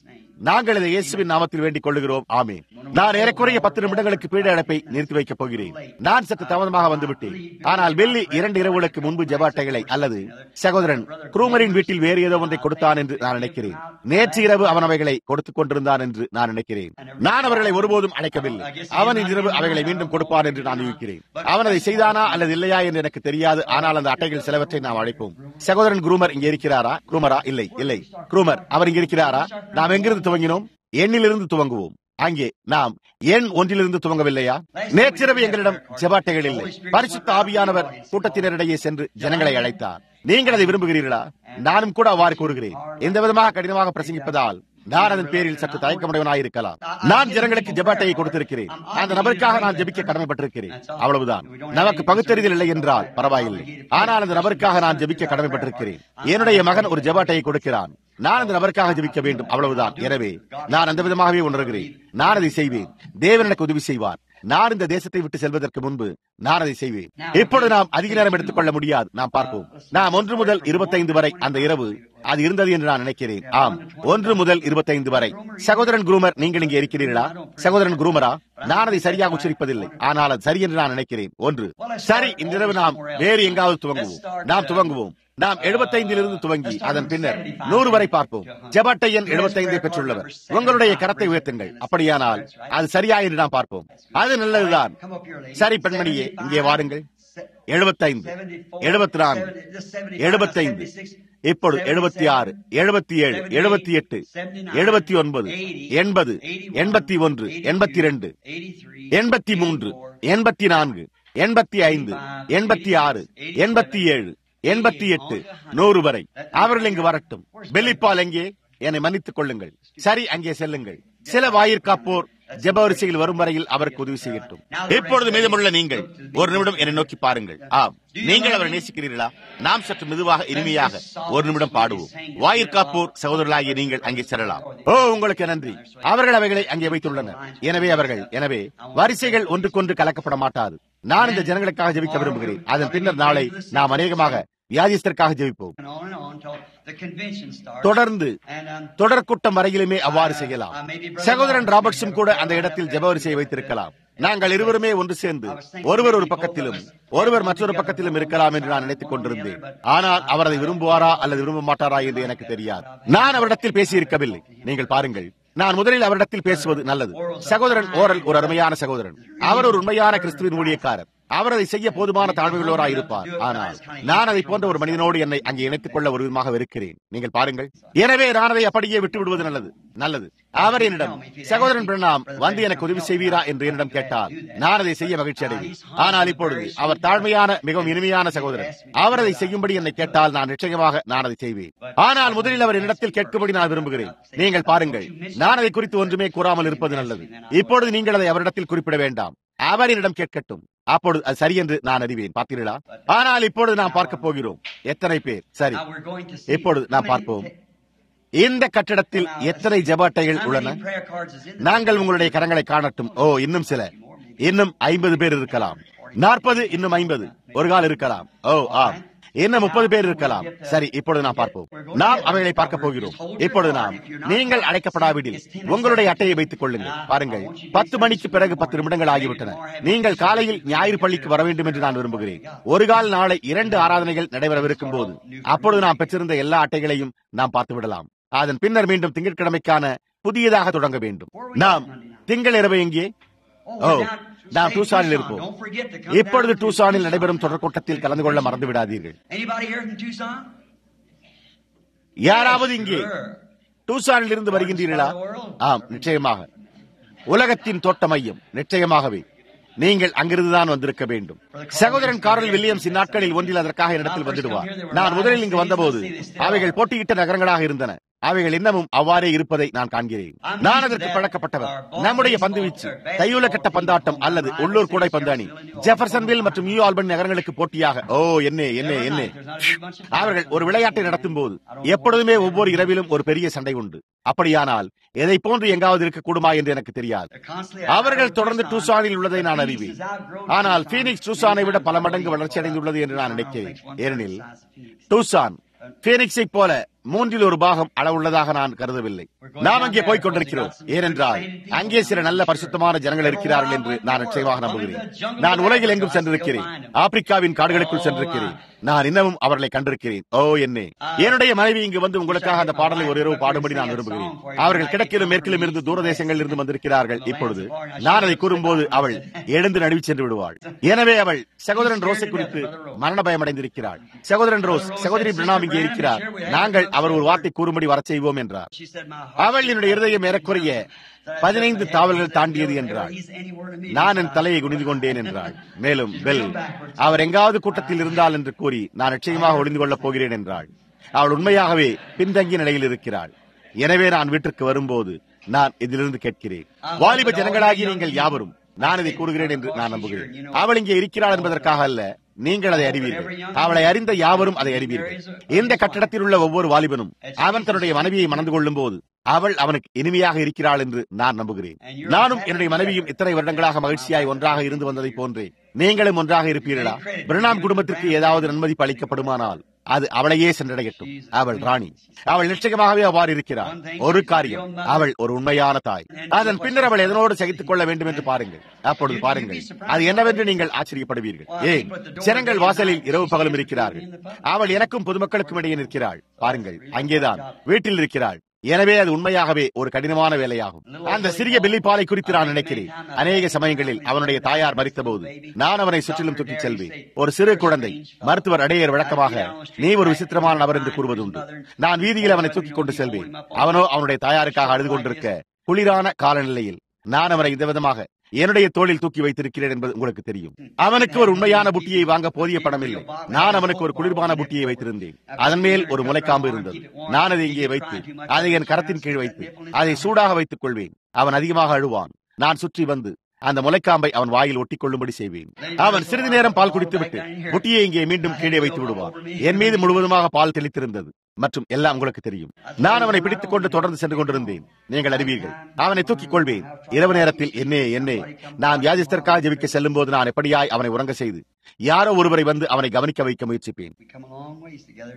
நாங்கள் இதை இயேசுவின் நாமத்தில் வேண்டிக் கொள்ளுகிறோம் ஆமே நான் ஏறக்குறைய பத்து நிமிடங்களுக்கு பீட அழைப்பை நிறுத்தி வைக்கப் போகிறேன் நான் சற்று தாமதமாக வந்துவிட்டேன் ஆனால் வெள்ளி இரண்டு இரவுகளுக்கு முன்பு ஜெபாட்டைகளை அல்லது சகோதரன் குரூமரின் வீட்டில் வேறு ஏதோ ஒன்றை கொடுத்தான் என்று நான் நினைக்கிறேன் நேற்று இரவு அவன் அவைகளை கொடுத்துக் கொண்டிருந்தான் என்று நான் நினைக்கிறேன் நான் அவர்களை ஒருபோதும் அழைக்கவில்லை அவன் இன்றிரவு அவைகளை மீண்டும் கொடுப்பான் என்று நான் யூகிக்கிறேன் அவன் அதை செய்தானா அல்லது இல்லையா என்று எனக்கு தெரியாது ஆனால் அந்த அட்டைகள் சிலவற்றை நாம் அழைப்போம் சகோதரன் குரூமர் இங்கே இருக்கிறாரா குரூமரா இல்லை இல்லை குரூமர் அவர் இங்கே இருக்கிறாரா நாம் எங்கிருந்து துவங்கினோம் எண்ணிலிருந்து துவங்குவோம் அங்கே நாம் எண் ஒன்றிலிருந்து துவங்கவில்லையா நேற்றிரவு எங்களிடம் செபாட்டைகள் இல்லை பரிசுத்த ஆவியானவர் கூட்டத்தினரிடையே சென்று ஜனங்களை அழைத்தார் நீங்கள் அதை விரும்புகிறீர்களா நானும் கூட அவ்வாறு கூறுகிறேன் எந்த விதமாக கடினமாக பிரசங்கிப்பதால் நான் அதன் பேரில் சற்று தயக்கமுடையவனாயிருக்கலாம் நான் ஜனங்களுக்கு ஜெபாட்டையை கொடுத்திருக்கிறேன் அந்த நபருக்காக நான் ஜெபிக்க கடமைப்பட்டிருக்கிறேன் அவ்வளவுதான் நமக்கு பகுத்தறிதல் இல்லை என்றால் பரவாயில்லை ஆனால் அந்த நபருக்காக நான் ஜெபிக்க கடமைப்பட்டிருக்கிறேன் என்னுடைய மகன் ஒரு ஜெபாட்டையை கொடுக்கிறான் நான் அந்த நபருக்காக ஜெபிக்க வேண்டும் அவ்வளவுதான் எனவே நான் அந்த விதமாகவே உணர்கிறேன் நான் அதை செய்வேன் தேவன் எனக்கு உதவி செய்வார் நான் இந்த தேசத்தை விட்டு செல்வதற்கு முன்பு நான் அதை செய்வேன் இப்பொழுது நாம் அதிக நேரம் எடுத்துக்கொள்ள முடியாது நாம் பார்ப்போம் நாம் ஒன்று முதல் இருபத்தைந்து வரை அந்த இரவு அது இருந்தது என்று நான் நினைக்கிறேன் ஆம் ஒன்று முதல் இருபத்தைந்து வரை சகோதரன் குரூமர் நீங்கள் இங்கே இருக்கிறீர்களா சகோதரன் குரூமரா நான் அதை சரியாக உச்சரிப்பதில்லை ஆனால் அது சரி என்று நான் நினைக்கிறேன் ஒன்று சரி இன்றிரவு நாம் வேறு எங்காவது துவங்குவோம் நாம் துவங்குவோம் நாம் எழுபத்தைந்திலிருந்து துவங்கி அதன் பின்னர் நூறு வரை பார்ப்போம் ஜெபாட்டை எண் எழுபத்தைந்தை பெற்றுள்ளவர் உங்களுடைய கரத்தை உயர்த்துங்கள் அப்படியானால் அது சரியா என்று நாம் பார்ப்போம் அது நல்லதுதான் சரி பெண்மணியே இங்கே வாருங்கள் எழுபத்தைந்து எழுபத்தி நான்கு எழுபத்தைந்து இப்பொழுது எழுபத்தி ஆறு எழுபத்தி ஏழு எழுபத்தி எட்டு எழுபத்தி ஒன்பது எண்பது எண்பத்தி ஒன்று எண்பத்தி இரண்டு எண்பத்தி மூன்று எண்பத்தி நான்கு எண்பத்தி ஐந்து எண்பத்தி ஆறு எண்பத்தி ஏழு எண்பத்தி எட்டு நூறு வரை அவர்கள் இங்கு வரட்டும் பெல்லிப்பால் எங்கே என்னை மன்னித்துக் கொள்ளுங்கள் சரி அங்கே செல்லுங்கள் சில வாயிற்காப்போர் ஜெபவரிசையில் வரும் வரையில் அவருக்கு உதவி செய்யட்டும் இப்பொழுது மீதமுள்ள நீங்கள் ஒரு நிமிடம் என்னை நோக்கி பாருங்கள் ஆம் நீங்கள் அவரை நேசிக்கிறீர்களா நாம் சற்று மெதுவாக இனிமையாக ஒரு நிமிடம் பாடுவோம் வாயிற்காப்போர் சகோதரர்களாகிய நீங்கள் அங்கே செல்லலாம் ஓ உங்களுக்கு நன்றி அவர்கள் அவைகளை அங்கே வைத்துள்ளனர் எனவே அவர்கள் எனவே வரிசைகள் ஒன்றுக்கொன்று கலக்கப்பட மாட்டாது நான் இந்த ஜனங்களுக்காக ஜெபிக்க விரும்புகிறேன் அதன் பின்னர் நாளை நாம் அநேகமாக வியாதிஸ்தருக்காக ஜெபிப்போம் தொடர்ந்து தொடர் கூட்டம் வரையிலுமே அவ்வாறு செய்யலாம் சகோதரன் ராபர்ட்ஸும் கூட அந்த இடத்தில் ஜெபவரிசையை வைத்திருக்கலாம் நாங்கள் இருவருமே ஒன்று சேர்ந்து ஒருவர் ஒரு பக்கத்திலும் ஒருவர் மற்றொரு பக்கத்திலும் இருக்கலாம் என்று நான் நினைத்துக் கொண்டிருந்தேன் ஆனால் அவர் அதை விரும்புவாரா அல்லது விரும்ப மாட்டாரா என்று எனக்கு தெரியாது நான் அவரிடத்தில் பேசியிருக்கவில்லை நீங்கள் பாருங்கள் நான் முதலில் அவரிடத்தில் பேசுவது நல்லது சகோதரன் ஓரல் ஒரு அருமையான சகோதரன் அவர் ஒரு உண்மையான கிறிஸ்துவின் ஊழியக்காரர் அவர் அதை செய்ய போதுமான தாழ்வுகளோராய் இருப்பார் ஆனால் நான் அதை போன்ற ஒரு மனிதனோடு என்னை அங்கே இணைத்துக் கொள்ள ஒரு விதமாக வெறுக்கிறேன் நீங்கள் பாருங்கள் எனவே நான் அதை அப்படியே விட்டு விடுவது நல்லது நல்லது அவர் என்னிடம் சகோதரன் பிரணாம் வந்து எனக்கு உதவி செய்வீரா என்று என்னிடம் கேட்டால் நான் அதை செய்ய மகிழ்ச்சி அடைவேன் ஆனால் இப்பொழுது அவர் தாழ்மையான மிகவும் இனிமையான சகோதரன் அவர் அதை செய்யும்படி என்னை கேட்டால் நான் நிச்சயமாக நான் அதை செய்வேன் ஆனால் முதலில் அவர் என்னிடத்தில் கேட்கும்படி நான் விரும்புகிறேன் நீங்கள் பாருங்கள் நான் அதை குறித்து ஒன்றுமே கூறாமல் இருப்பது நல்லது இப்பொழுது நீங்கள் அதை அவரிடத்தில் குறிப்பிட வேண்டாம் அவர் என்னிடம் கேட்கட்டும் அப்பொழுது அது சரி என்று நான் அறிவேன் பார்த்தீர்களா ஆனால் இப்பொழுது நாம் பார்க்க போகிறோம் எத்தனை பேர் சரி இப்பொழுது நாம் பார்ப்போம் இந்த கட்டிடத்தில் எத்தனை ஜபாட்டைகள் உள்ளன நாங்கள் உங்களுடைய கரங்களை காணட்டும் ஓ இன்னும் சில இன்னும் ஐம்பது பேர் இருக்கலாம் நாற்பது இன்னும் ஐம்பது ஒரு கால் இருக்கலாம் ஓ ஆம் இன்னும் முப்பது பேர் இருக்கலாம் சரி இப்பொழுது நாம் பார்ப்போம் நாம் அவைகளை பார்க்க போகிறோம் இப்பொழுது நாம் நீங்கள் அழைக்கப்படாவிடில் உங்களுடைய அட்டையை வைத்துக் கொள்ளுங்கள் பாருங்கள் பத்து மணிக்கு பிறகு பத்து நிமிடங்கள் ஆகிவிட்டன நீங்கள் காலையில் ஞாயிறு பள்ளிக்கு வர வேண்டும் என்று நான் விரும்புகிறேன் ஒரு கால் நாளை இரண்டு ஆராதனைகள் நடைபெறவிருக்கும் போது அப்பொழுது நாம் பெற்றிருந்த எல்லா அட்டைகளையும் நாம் பார்த்து விடலாம் அதன் பின்னர் மீண்டும் திங்கட்கிழமைக்கான புதியதாக தொடங்க வேண்டும் நாம் திங்கள் இரவு எங்கே ஓ நாம் டூசானில் இருப்போம் இப்பொழுது டூசானில் நடைபெறும் தொடர் கூட்டத்தில் கலந்து கொள்ள மறந்து விடாதீர்கள் யாராவது இங்கே டூசானில் இருந்து வருகின்றீர்களா ஆம் நிச்சயமாக உலகத்தின் தோட்ட மையம் நிச்சயமாகவே நீங்கள் அங்கிருந்துதான் வந்திருக்க வேண்டும் சகோதரன் காரல் வில்லியம்ஸ் இந்நாட்களில் ஒன்றில் அதற்காக இடத்தில் வந்துடுவார் நான் முதலில் இங்கு வந்தபோது அவைகள் போட்டியிட்ட நகரங்களாக இருந்தன அவைகள் இன்னமும் அவ்வாறே இருப்பதை நான் காண்கிறேன் நான் அதற்கு பழக்கப்பட்டவர் நம்முடைய பந்துவீச்சு கையுல கட்ட பந்தாட்டம் அல்லது உள்ளூர் கூடை பந்தாணி ஜெஃபர்சன்வில் மற்றும் நியூ ஆல்பன் நகரங்களுக்கு போட்டியாக ஓ என்ன என்ன என்ன அவர்கள் ஒரு விளையாட்டை நடத்தும் போது எப்பொழுதுமே ஒவ்வொரு இரவிலும் ஒரு பெரிய சண்டை உண்டு அப்படியானால் எதை போன்று எங்காவது இருக்கக்கூடுமா என்று எனக்கு தெரியாது அவர்கள் தொடர்ந்து டூசானில் உள்ளதை நான் அறிவேன் ஆனால் பீனிக்ஸ் டூசானை விட பல மடங்கு வளர்ச்சி அடைந்துள்ளது என்று நான் நினைக்கிறேன் ஏனெனில் டூசான் பீனிக்ஸை போல மூன்றில் ஒரு பாகம் அளவுள்ளதாக நான் கருதவில்லை நாம் அங்கே போய்க் கொண்டிருக்கிறோம் ஏனென்றால் அங்கே சில நல்ல பரிசுத்தமான ஜனங்கள் இருக்கிறார்கள் என்று நான் நிச்சயமாக நம்புகிறேன் நான் உலகில் எங்கும் சென்றிருக்கிறேன் ஆப்பிரிக்காவின் காடுகளுக்குள் சென்றிருக்கிறேன் நான் இன்னமும் அவர்களை கண்டிருக்கிறேன் ஓ என்னே என்னுடைய மனைவி இங்கு வந்து உங்களுக்காக அந்த பாடலை ஒரு இரவு பாடும்படி நான் விரும்புகிறேன் அவர்கள் கிழக்கிலும் மேற்கிலும் இருந்து தூரதேசங்களில் இருந்து வந்திருக்கிறார்கள் இப்பொழுது நான் அதை கூறும்போது அவள் எழுந்து நழுவி சென்று விடுவாள் எனவே அவள் சகோதரன் ரோஸை குறித்து மரண பயமடைந்திருக்கிறாள் சகோதரன் ரோஸ் சகோதரி பிரணாம் இங்கே இருக்கிறார் நாங்கள் அவர் ஒரு வார்த்தை கூறும்படி வரச் செய்வோம் என்றார் She said, My அவள் என்னுடைய இருதயம் ஏறக்குறைய பதினைந்து தாவல்கள் தாண்டியது என்றாள் நான் என் தலையை குனிந்து கொண்டேன் என்றாள் மேலும் பெல் அவர் எங்காவது கூட்டத்தில் இருந்தால் என்று கூறி நான் நிச்சயமாக ஒளிந்து கொள்ளப் போகிறேன் என்றாள் அவள் உண்மையாகவே பின்தங்கிய நிலையில் இருக்கிறாள் எனவே நான் வீட்டிற்கு வரும்போது நான் இதிலிருந்து கேட்கிறேன் வாலிப ஜனங்களாகி நீங்கள் யாவரும் நான் இதை கூறுகிறேன் என்று நான் நம்புகிறேன் அவள் இங்கே இருக்கிறாள் என்பதற்காக அல்ல நீங்கள் அதை அறிவீர்கள் அவளை அறிந்த யாவரும் அதை அறிவீர்கள் இந்த கட்டடத்தில் உள்ள ஒவ்வொரு வாலிபனும் அவன் தன்னுடைய மனைவியை மணந்து கொள்ளும் போது அவள் அவனுக்கு இனிமையாக இருக்கிறாள் என்று நான் நம்புகிறேன் நானும் என்னுடைய மனைவியும் இத்தனை வருடங்களாக மகிழ்ச்சியாய் ஒன்றாக இருந்து வந்ததை போன்றே நீங்களும் ஒன்றாக இருப்பீர்களா பிரணாம் குடும்பத்திற்கு ஏதாவது நன்மதிப்பு அளிக்கப்படுமானால் அது அவளையே சென்றடையட்டும் அவள் ராணி அவள் நிச்சயமாகவே அவ்வாறு இருக்கிறார் ஒரு காரியம் அவள் ஒரு உண்மையான தாய் அதன் பின்னர் அவள் எதனோடு சகித்துக் கொள்ள வேண்டும் என்று பாருங்கள் அப்பொழுது பாருங்கள் அது என்னவென்று நீங்கள் ஆச்சரியப்படுவீர்கள் ஏன் ஜனங்கள் வாசலில் இரவு பகலும் இருக்கிறார்கள் அவள் எனக்கும் பொதுமக்களுக்கும் இடையே நிற்கிறாள் பாருங்கள் அங்கேதான் வீட்டில் இருக்கிறாள் எனவே அது உண்மையாகவே ஒரு கடினமான வேலையாகும் அந்த சிறிய பில்லிப்பாலை குறித்து நான் நினைக்கிறேன் அநேக சமயங்களில் அவனுடைய தாயார் மறித்தபோது நான் அவனை சுற்றிலும் தூக்கிச் செல்வேன் ஒரு சிறு குழந்தை மருத்துவர் அடையர் வழக்கமாக நீ ஒரு விசித்திரமான நபர் என்று கூறுவதுண்டு நான் வீதியில் அவனை தூக்கிக் கொண்டு செல்வேன் அவனோ அவனுடைய தாயாருக்காக அழுது கொண்டிருக்க குளிரான காலநிலையில் நான் அவனை இந்த விதமாக என்னுடைய தோளில் தூக்கி வைத்திருக்கிறேன் என்பது உங்களுக்கு தெரியும் அவனுக்கு ஒரு உண்மையான புட்டியை வாங்க போதிய பணம் இல்லை நான் அவனுக்கு ஒரு குளிர்பான புட்டியை வைத்திருந்தேன் அதன் மேல் ஒரு முளைக்காம்பு இருந்தது நான் அதை இங்கே வைத்து அதை என் கரத்தின் கீழ் வைத்து அதை சூடாக வைத்துக் கொள்வேன் அவன் அதிகமாக அழுவான் நான் சுற்றி வந்து அந்த முளைக்காம்பை அவன் வாயில் ஒட்டிக் கொள்ளும்படி செய்வேன் அவன் சிறிது நேரம் பால் குடித்துவிட்டு புட்டியை இங்கே மீண்டும் கீழே வைத்து விடுவான் என் மீது முழுவதுமாக பால் தெளித்திருந்தது மற்றும் எல்லாம் உங்களுக்கு தெரியும் நான் அவனை பிடித்துக் கொண்டு தொடர்ந்து சென்று கொண்டிருந்தேன் நீங்கள் அறிவீர்கள் அவனை தூக்கிக் கொள்வேன் இரவு நேரத்தில் என்னே என்னே நான் வியாதிஸ்தற்காக ஜெபிக்க செல்லும் போது நான் எப்படியாய் அவனை உறங்க செய்து யாரோ ஒருவரை வந்து அவனை கவனிக்க வைக்க முயற்சிப்பேன் We come a long ways together.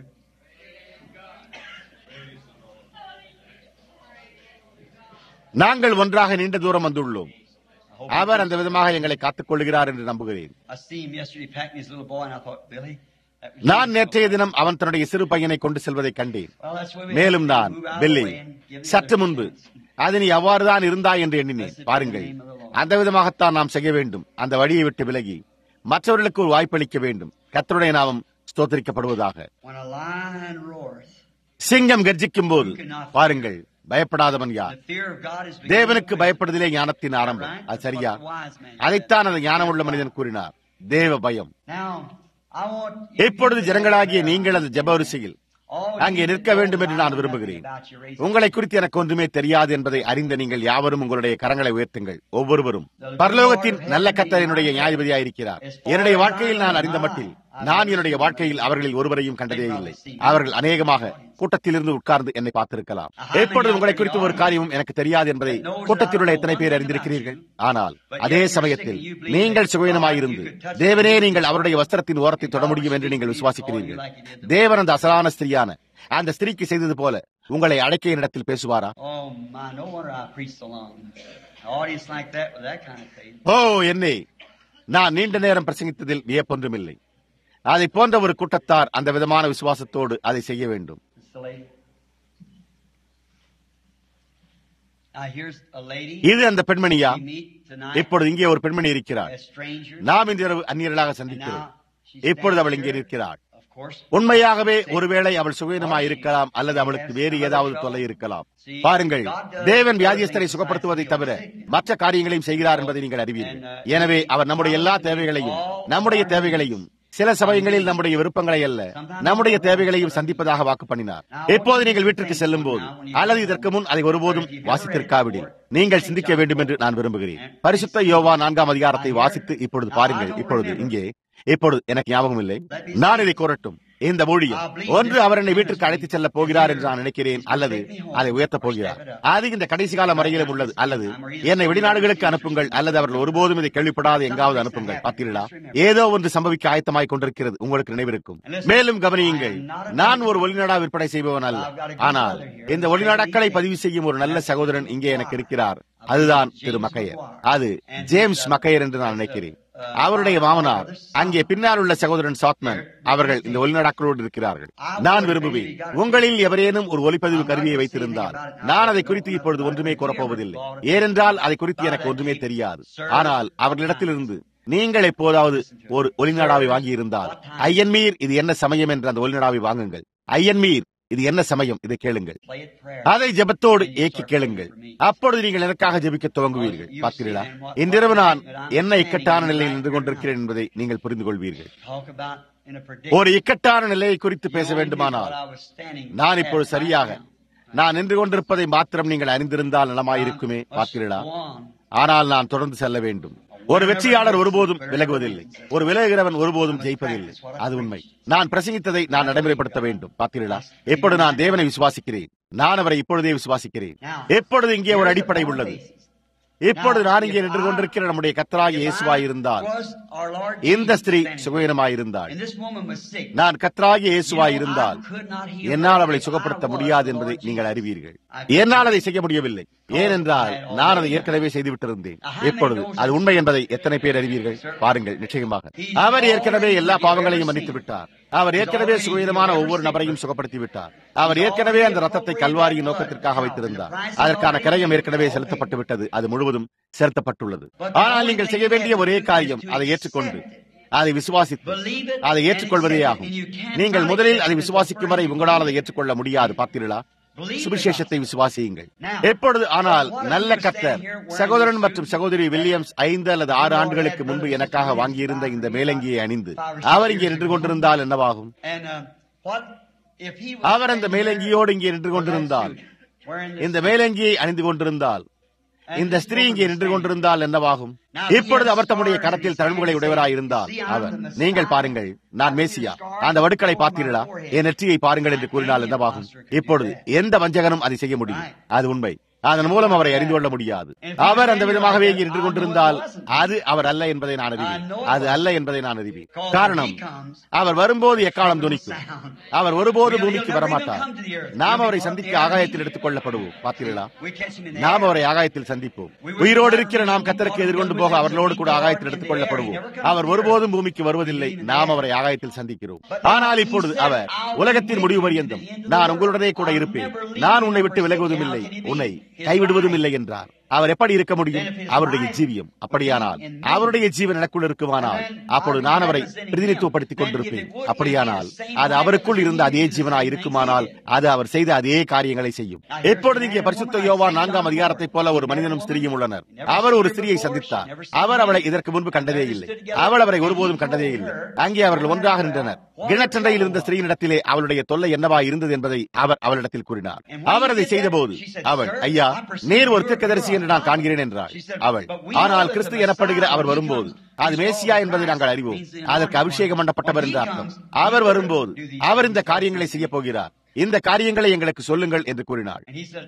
நாங்கள் ஒன்றாக நீண்ட தூரம் வந்துள்ளோம் அவர் அந்த விதமாக எங்களை காத்துக் கொள்கிறார் என்று நம்புகிறேன் I see him yesterday packing his little boy, and I thought, Billy, that was நான் நேற்றைய தினம் அவன் தன்னுடைய சிறு பையனை கொண்டு செல்வதை கண்டேன் Well, that's where we மேலும் have to நான் move out of the பெல்லி way and give the சற்று other முன்பு chance. அது நீ அவ்வாறுதான் இருந்தாய் என்று எண்ணினேன் பாருங்கள் அந்த விதமாகத்தான் நாம் செய்ய வேண்டும் அந்த வழியை விட்டு விலகி மற்றவர்களுக்கு ஒரு வாய்ப்பளிக்க வேண்டும் கர்த்தருடைய நாமம் ஸ்தோத்தரிக்கப்படுவதாக When a lion roars, சிங்கம் கர்ஜிக்கும் போது பாருங்கள் பயப்படாதவன் யார் the fear of God is தேவனுக்கு beginning பயப்படுதலே ஞானத்தின் with- ஆரம்பம் Right? அது That's சரியா what the wise man said. அதைத்தான் அந்த ஞானமுள்ள மனிதன் கூறினார் தேவ பயம் Now, I want you இப்பொழுது to ஜனங்களாகிய think நீங்கள் அந்த ஜெப வரிசையில் all அங்கே you நிற்க know வேண்டும் என்று நான் about விரும்புகிறேன் about your race. உங்களை குறித்து எனக்கு ஒன்றுமே தெரியாது என்பதை அறிந்த நீங்கள் யாவரும் உங்களுடைய கரங்களை உயர்த்துங்கள் ஒவ்வொருவரும் பரலோகத்தின் நல்ல கத்தர் என்னுடைய நியாயபதியாயிருக்கிறார் என்னுடைய வாழ்க்கையில் நான் அறிந்த மட்டில் நான் என்னுடைய வாழ்க்கையில் அவர்களில் ஒருவரையும் கண்டதே இல்லை அவர்கள் அநேகமாக கூட்டத்திலிருந்து உட்கார்ந்து என்னை பார்த்திருக்கலாம் எப்பொழுது உங்களை குறித்து ஒரு காரியமும் எனக்கு தெரியாது என்பதை கூட்டத்தில் உள்ள எத்தனை பேர் அறிந்திருக்கிறீர்கள் ஆனால் அதே சமயத்தில் நீங்கள் சுகவீனமாயிருந்து தேவனே நீங்கள் அவருடைய வஸ்திரத்தின் ஓரத்தை தொட முடியும் என்று நீங்கள் விசுவாசிக்கிறீர்கள் தேவன் அந்த அசலான ஸ்திரியான அந்த ஸ்திரீக்கு செய்தது போல உங்களை அழைக்க என்னிடத்தில் பேசுவாரா Oh my, no wonder I preach so long. An audience like that with that kind of faith. ஓ என்னே நான் நீண்ட நேரம் பிரசங்கித்ததில் வியப்பொன்றுமில்லை அதை போன்ற ஒரு கூட்டத்தார் அந்த விதமான விசுவாசத்தோடு அதை செய்ய வேண்டும் It's the lady. Now here's a lady இது அந்த பெண்மணியா we meet tonight இப்பொழுது இங்கே ஒரு பெண்மணி இருக்கிறார் as strangers. நாம் இந்த இரவு அந்நியர்களாக And சந்திக்கிறோம் now she இப்பொழுது அவள் stands இங்கே here. நிற்கிறாள் Of course. உண்மையாகவே ஒருவேளை அவள் சுகவீனமாய் இருக்கலாம் அல்லது அவளுக்கு வேறு ஏதாவது தொல்லை இருக்கலாம் பாருங்கள் தேவன் வியாதியஸ்தரை சுகப்படுத்துவதை தவிர மற்ற காரியங்களையும் செய்கிறார் என்பதை நீங்கள் அறிவீர்கள் எனவே அவர் நம்முடைய எல்லா தேவைகளையும் நம்முடைய தேவைகளையும் சில சமயங்களில் நம்முடைய விருப்பங்களை அல்ல நம்முடைய தேவைகளையும் சந்திப்பதாக வாக்கு பண்ணினார் எப்போது நீங்கள் வீட்டிற்கு செல்லும் போது அல்லது இதற்கு முன் அதை ஒருபோதும் வாசித்திருக்காவிடில் நீங்கள் சிந்திக்க வேண்டும் என்று நான் விரும்புகிறேன் பரிசுத்த யோவா நான்காம் அதிகாரத்தை வாசித்து இப்பொழுது பாருங்கள் இப்பொழுது இங்கே இப்பொழுது எனக்கு ஞாபகம் இல்லை நான் இதை கூறட்டும் இந்த ஊழியம் ஒன்று அவர் என்னை வீட்டிற்கு அழைத்துச் செல்ல போகிறார் என்று நான் நினைக்கிறேன் அல்லது அதை உயர்த்தப் போகிறார் அது இந்த கடைசி கால முறையிலும் உள்ளது அல்லது என்னை வெளிநாடுகளுக்கு அனுப்புங்கள் அல்லது அவர்கள் ஒருபோதும் இதை கேள்விப்படாத எங்காவது அனுப்புங்கள் பார்த்தீர்களா ஏதோ ஒன்று சம்பவிக்க ஆயத்தமாய் கொண்டிருக்கிறது உங்களுக்கு நினைவிருக்கும் மேலும் கவனியுங்கள் நான் ஒரு ஒளிநாடா விற்பனை செய்பவன் அல்ல ஆனால் இந்த ஒளிநாடாக்களை பதிவு செய்யும் ஒரு நல்ல சகோதரன் இங்கே எனக்கு இருக்கிறார் அதுதான் திரு மக்கையர் அது ஜேம்ஸ் மக்கையர் என்று நான் நினைக்கிறேன் அவருடைய மாமனார் அங்கே பின்னால் உள்ள சகோதரன் சாத்மன் அவர்கள் இந்த ஒளிநாடாக்களோடு இருக்கிறார்கள் நான் விரும்புவேன் உங்களில் எவரேனும் ஒரு ஒலிப்பதிவு கருவியை வைத்திருந்தால் நான் அதை குறித்து இப்பொழுது ஒன்றுமே கூறப்போவதில்லை ஏனென்றால் அதை குறித்து எனக்கு ஒன்றுமே தெரியாது ஆனால் அவர்களிடத்திலிருந்து நீங்கள் எப்போதாவது ஒரு ஒளிநாடாவை வாங்கி இருந்தால் ஐயன்மீர் இது என்ன சமயம் என்று அந்த ஒளிநாடாவை வாங்குங்கள் ஐயன்மீர் இது என்ன சமயம் இதை கேளுங்கள் அதை ஜெபத்தோடு ஏக்கி கேளுங்கள் அப்பொழுது நீங்கள் எனக்காக ஜெபிக்க துவங்குவீர்கள் பார்த்தீர்களா இன்றிரவு நான் என்ன இக்கட்டான நிலையில் நின்று கொண்டிருக்கிறேன் என்பதை நீங்கள் புரிந்து கொள்வீர்கள் ஒரு இக்கட்டான நிலையை குறித்து பேச வேண்டுமானால் நான் இப்பொழுது சரியாக நான் நின்று கொண்டிருப்பதை மாத்திரம் நீங்கள் அறிந்திருந்தால் நலமாயிருக்குமே பார்த்தீர்களா ஆனால் நான் தொடர்ந்து செல்ல வேண்டும் ஒரு வெற்றியாளர் ஒருபோதும் விலகுவதில்லை ஒரு விலகுகிறவன் ஒருபோதும் ஜெயிப்பதில்லை அது உண்மை நான் பிரசங்கித்ததை நான் நடைமுறைப்படுத்த வேண்டும் பார்த்தீர்களா எப்பொழுது நான் தேவனை விசுவாசிக்கிறேன் நான் அவரை இப்பொழுதே விசுவாசிக்கிறேன் எப்பொழுது இங்கே ஒரு அடிப்படை உள்ளது இப்பொழுது நான் இங்கே நின்று கொண்டிருக்கிற நம்முடைய கத்தராகி இயேசுவாய் இருந்தால் இந்த ஸ்திரீ சுகவீனமாய் இருந்தாள் நான் கத்தராகி இயேசுவாய் இருந்தால் என்னால் அவளை சுகப்படுத்த முடியாது என்பதை நீங்கள் அறிவீர்கள் என்னால் அதை செய்ய முடியவில்லை ஏனென்றால் நான் அதை ஏற்கனவே செய்துவிட்டிருந்தேன் எப்பொழுது அது உண்மை என்பதை எத்தனை பேர் அறிவீர்கள் பாருங்கள் நிச்சயமாக அவர் ஏற்கனவே எல்லா பாவங்களையும் மன்னித்து விட்டார் அவர் ஏற்கனவே சுகவீனமான ஒவ்வொரு நபரையும் சுகப்படுத்தி விட்டார் அவர் ஏற்கனவே அந்த ரத்தத்தை கல்வாரியின் நோக்கத்திற்காக வைத்திருந்தார் அதற்கான கிரயம் ஏற்கனவே செலுத்தப்பட்டு விட்டது அது முழுவதும் செலுத்தப்பட்டுள்ளது ஆனால் நீங்கள் செய்ய வேண்டிய ஒரே காரியம் அதை ஏற்றுக்கொண்டு அதை விசுவாசித்து அதை ஏற்றுக்கொள்வதே ஆகும் நீங்கள் முதலில் அதை விசுவாசிக்கும் வரை உங்களால் அதை ஏற்றுக்கொள்ள முடியாது பார்த்தீர்களா சுவிசேஷத்தை விசுவாசியுங்கள் எப்பொழுது ஆனால் நல்ல கத்தர் சகோதரன் மற்றும் சகோதரி வில்லியம்ஸ் ஐந்து அல்லது ஆறு ஆண்டுகளுக்கு முன்பு எனக்காக வாங்கியிருந்த இந்த மேலங்கியை அணிந்து அவர் இங்கே நின்று கொண்டிருந்தால் என்னவாகும் அவர் அந்த மேலங்கியோடு இங்கே நின்று கொண்டிருந்தால் இந்த மேலங்கியை அணிந்து கொண்டிருந்தால் இந்த ஸ்திரீ இங்கே நின்று கொண்டிருந்தால் என்னவாகும் இப்பொழுது அவர் தம்முடைய கரத்தில் தழும்புகளை உடையவராய் இருந்தார் அவர் நீங்கள் பாருங்கள் நான் மேசியா அந்த வடுக்களை பார்த்தீர்களா என் நெற்றியை பாருங்கள் என்று கூறினால் என்னவாகும் இப்பொழுது எந்த வஞ்சகனும் அதை செய்ய முடியும் அது உண்மை அதன் மூலம் அவரை அறிந்து கொள்ள முடியாது அவர் அந்த விதமாகவே இங்கே நின்று கொண்டிருந்தால் அது அவர் அல்ல என்பதை நான் அறிவேன் அது அல்ல என்பதை நான் அறிவேன் காரணம் அவர் வரும்போது எக்காலம் துணிக்கும் அவர் ஒருபோது பூமிக்கு வரமாட்டார் நாம் அவரை சந்திக்க ஆகாயத்தில் எடுத்துக் கொள்ளப்படுவோம் பார்த்தீர்களா நாம் அவரை ஆகாயத்தில் சந்திப்போம் உயிரோடு இருக்கிற நாம் கத்தருக்கு எதிர்கொண்டு போக அவர்களோடு கூட ஆகாயத்தில் எடுத்துக் கொள்ளப்படுவோம் அவர் ஒருபோதும் பூமிக்கு வருவதில்லை நாம் அவரை ஆகாயத்தில் சந்திக்கிறோம் ஆனால் இப்பொழுது அவர் உலகத்தின் முடிவு பரியந்தம் நான் உங்களுடனே கூட இருப்பேன் நான் உன்னை விட்டு விலகுவதும் இல்லை உன்னை கைவிடுவதும் இல்லை என்றார் அவர் எப்படி இருக்க முடியும் அவருடைய ஜீவியம் அப்படியானால் அவருடைய ஜீவன் எனக்குள் இருக்குமானால் அப்பொழுது நான் அவரை பிரதிநிதித்துவப்படுத்திக் கொண்டிருப்பேன் அப்படியானால் அது அவருக்குள் இருந்த அதே ஜீவனாய் இருக்குமானால் அது அவர் செய்த அதே காரியங்களை செய்யும் எப்பொழுது இங்கே பரிசுத்த யோவா நான்காம் அதிகாரத்தைப் போல ஒரு மனிதனும் ஸ்திரியும் உள்ளனர் அவர் ஒரு ஸ்திரியை சந்தித்தார் அவர் அவளை இதற்கு முன்பு கண்டதே இல்லை அவள் அவரை ஒருபோதும் கண்டதே இல்லை அங்கே அவர்கள் ஒன்றாக நின்றனர் கிணற்றண்டையில் இருந்த ஸ்திரீனிடத்திலே அவளுடைய தொல்லை என்னவா இருந்தது என்பதை அவர் அவளிடத்தில் கூறினார் அவர் அதை செய்தபோது அவள் ஐயா நேர் ஒரு தீர்க்கதரிசி என்று நான் காண்கிறேன் என்றாள் அவள் ஆனால் கிறிஸ்து எனப்படுகிற அவர் வரும்போது அது மேசியா என்பதை நாங்கள் அறிவோம் அதற்கு அபிஷேகம் பண்ணப்பட்டவர் என்று அர்த்தம் அவர் வரும்போது அவர் இந்த காரியங்களை செய்ய போகிறார் இந்த காரியங்களை எங்களுக்கு சொல்லுங்கள் என்று கூறினாள்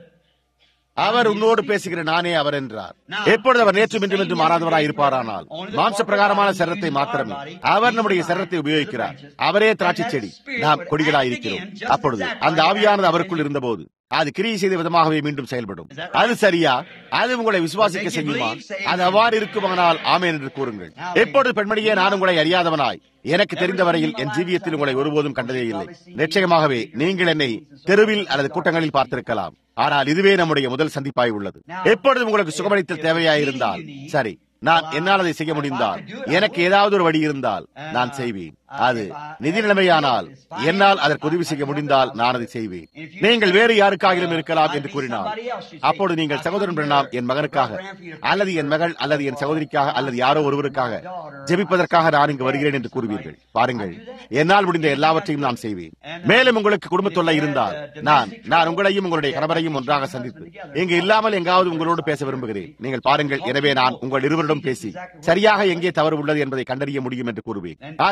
அவர் உன்னோடு பேசுகிற நானே அவர் என்றார் எப்பொழுது அவர் நேற்றும் இன்றும் என்று மாறாதவராய் இருப்பாரானால் மாம்ச பிரகாரமான சரத்தை மாத்திரமே அவர் நம்முடைய சரத்தை உபயோகிக்கிறார் அவரே திராட்சை செடி நாம் கொடிகளாய் இருக்கிறோம் அப்பொழுது அந்த ஆவியானது அவருக்குள் இருந்தபோது அது கிரியை செய்த விதமாகவே மீண்டும் செயல்படும் அது சரியா அது உங்களை விசுவாசிக்க செய்யுமா அது அவ்வாறு இருக்குமானால் ஆமேன் என்று கூறுங்கள் எப்பொழுது பெண்மணியே நான் உங்களை அறியாதவனாய் எனக்கு தெரிந்த வரையில் என் ஜீவியத்தில் உங்களை ஒருபோதும் கண்டதே இல்லை நிச்சயமாகவே நீங்கள் என்னை தெருவில் அல்லது கூட்டங்களில் பார்த்திருக்கலாம் ஆனால் இதுவே நம்முடைய முதல் சந்திப்பாய் உள்ளது எப்பொழுது உங்களுக்கு சுகமளித்தல் தேவையாயிருந்தால் சரி நான் என்னால் அதை செய்ய முடிந்தால் எனக்கு ஏதாவது ஒரு வழி இருந்தால் நான் செய்வேன் அது நிதி நிலைமையானால் என்னால் அதற்கு உதவி செய்ய முடிந்தால் நான் அதை செய்வேன் நீங்கள் வேறு யாருக்காகிலும் இருக்கலாம் என்று கூறினார் அப்போது நீங்கள் சகோதரன் பிரணாம் என் மகனுக்காக அல்லது என் மகள் அல்லது என் சகோதரிக்காக அல்லது யாரோ ஒருவருக்காக ஜெபிப்பதற்காக நான் இங்கு வருகிறேன் என்று கூறுவீர்கள் பாருங்கள் என்னால் முடிந்த எல்லாவற்றையும் நான் செய்வேன் மேலும் உங்களுக்கு குடும்ப தொல்லை இருந்தால் நான் நான் உங்களையும் உங்களுடைய கணவரையும் ஒன்றாக சந்தித்து இங்கு இல்லாமல் எங்காவது உங்களோடு பேச விரும்புகிறேன் நீங்கள் பாருங்கள் எனவே நான் உங்கள் இருவரிடம் பேசி சரியாக எங்கே தவறு உள்ளது என்பதை கண்டறிய முடியும் என்று கூறுவேன் அதன் பின்னர்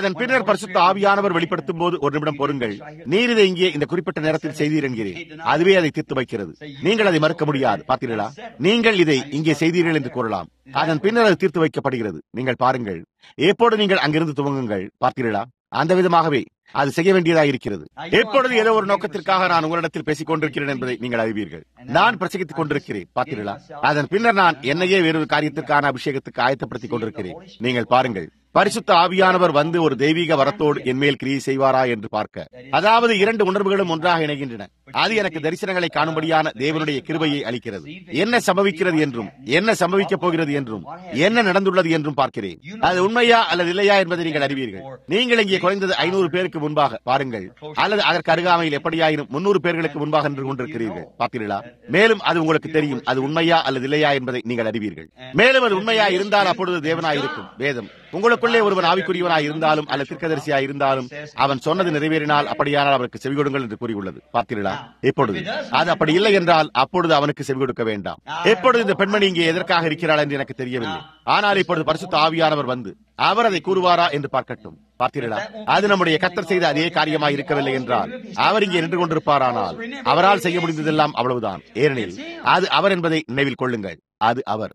பரிசுத்த ஆவியானவர் வெளிப்படுத்தும் போது ஒரு நிமிடம் பொறுங்கள் நீர் இதை இங்கே இந்த குறிப்பிட்ட நேரத்தில் செய்தீர் என்கிறேன் அதுவே அதை தீர்த்து வைக்கிறது நீங்கள் அதை மறுக்க முடியாது பார்த்தீர்களா நீங்கள் இதை இங்கே செய்தீர்கள் என்று கூறலாம் அதன் பின்னர் அது தீர்த்து வைக்கப்படுகிறது நீங்கள் பாருங்கள் எப்போது நீங்கள் அங்கிருந்து துவங்குங்கள் பார்த்தீர்களா அந்த விதமாகவே அது செய்ய வேண்டியதாக இருக்கிறது எப்பொழுது ஏதோ ஒரு நோக்கத்திற்காக நான் உங்களிடத்தில் பேசிக் கொண்டிருக்கிறேன் என்பதை நீங்கள் அறிவீர்கள் நான் பிரசங்கித்துக் கொண்டிருக்கிறேன் பார்த்தீர்களா அதன் பின்னர் நான் என்னையே வேறொரு காரியத்திற்கான அபிஷேகத்துக்கு ஆயத்தப்படுத்திக் கொண்டிருக்கிறேன் நீங்கள் பாருங்கள் பரிசுத்த ஆவியானவர் வந்து ஒரு தெய்வீக வரத்தோடு என்மேல் கிரியை செய்வாரா என்று பார்க்க அதாவது இரண்டு உணர்வுகளும் ஒன்றாக இணைகின்றன அது எனக்கு தரிசனங்களை காணும்படியான தேவனுடைய கிருபையை அளிக்கிறது என்ன சம்பவிக்கிறது என்றும் என்ன சம்பவிக்கப் போகிறது என்றும் என்ன நடந்துள்ளது என்றும் பார்க்கிறேன் அது உண்மையா அல்லது இல்லையா என்பதை நீங்கள் அறிவீர்கள் நீங்கள் இங்கே குறைந்தது ஐநூறு பேருக்கு முன்பாக பாருங்கள் அல்லது அதற்கு அருகாமையில் எப்படியாயினும் முன்னூறு பேர்களுக்கு முன்பாக நின்று கொண்டிருக்கிறீர்கள் பார்த்தீர்களா மேலும் அது உங்களுக்கு தெரியும் அது உண்மையா அல்லது இல்லையா என்பதை நீங்கள் அறிவீர்கள் மேலும் அது உண்மையா இருந்தால் அப்பொழுது தேவனாய் இருக்கும் வேதம் உங்களுக்குள்ளே ஒருவன் ஆவிக்குரியவனாய் இருந்தாலும் அல்லது தீர்க்கதரிசியாய் இருந்தாலும் அவன் சொன்னது நிறைவேறினால் அப்படியானால் அவருக்கு செவி கொடுங்கள் என்று கூறியுள்ளது பார்த்தீர்களா எப்பொழுது அது அப்படி இல்லை என்றால் அப்பொழுது அவனுக்கு செவி கொடுக்க வேண்டாம் எப்பொழுது இந்த பெண்மணி இங்கே எதற்காக இருக்கிறாள் என்று எனக்கு தெரியவில்லை ஆனால் இப்பொழுது பரிசுத்த ஆவியானவர் வந்து அவர் அதை கூறுவாரா என்று பார்க்கட்டும் பார்த்தீர்களா அது நம்முடைய கத்தர் செய்த அதே காரியமாய் இருக்கவில்லை என்றால் அவர் இங்கே நின்று கொண்டிருப்பாரானால் அவரால் செய்ய முடிந்ததெல்லாம் அவ்வளவுதான் ஏனெனில் அது அவர் என்பதை நினைவில் கொள்ளுங்கள் அது அவர்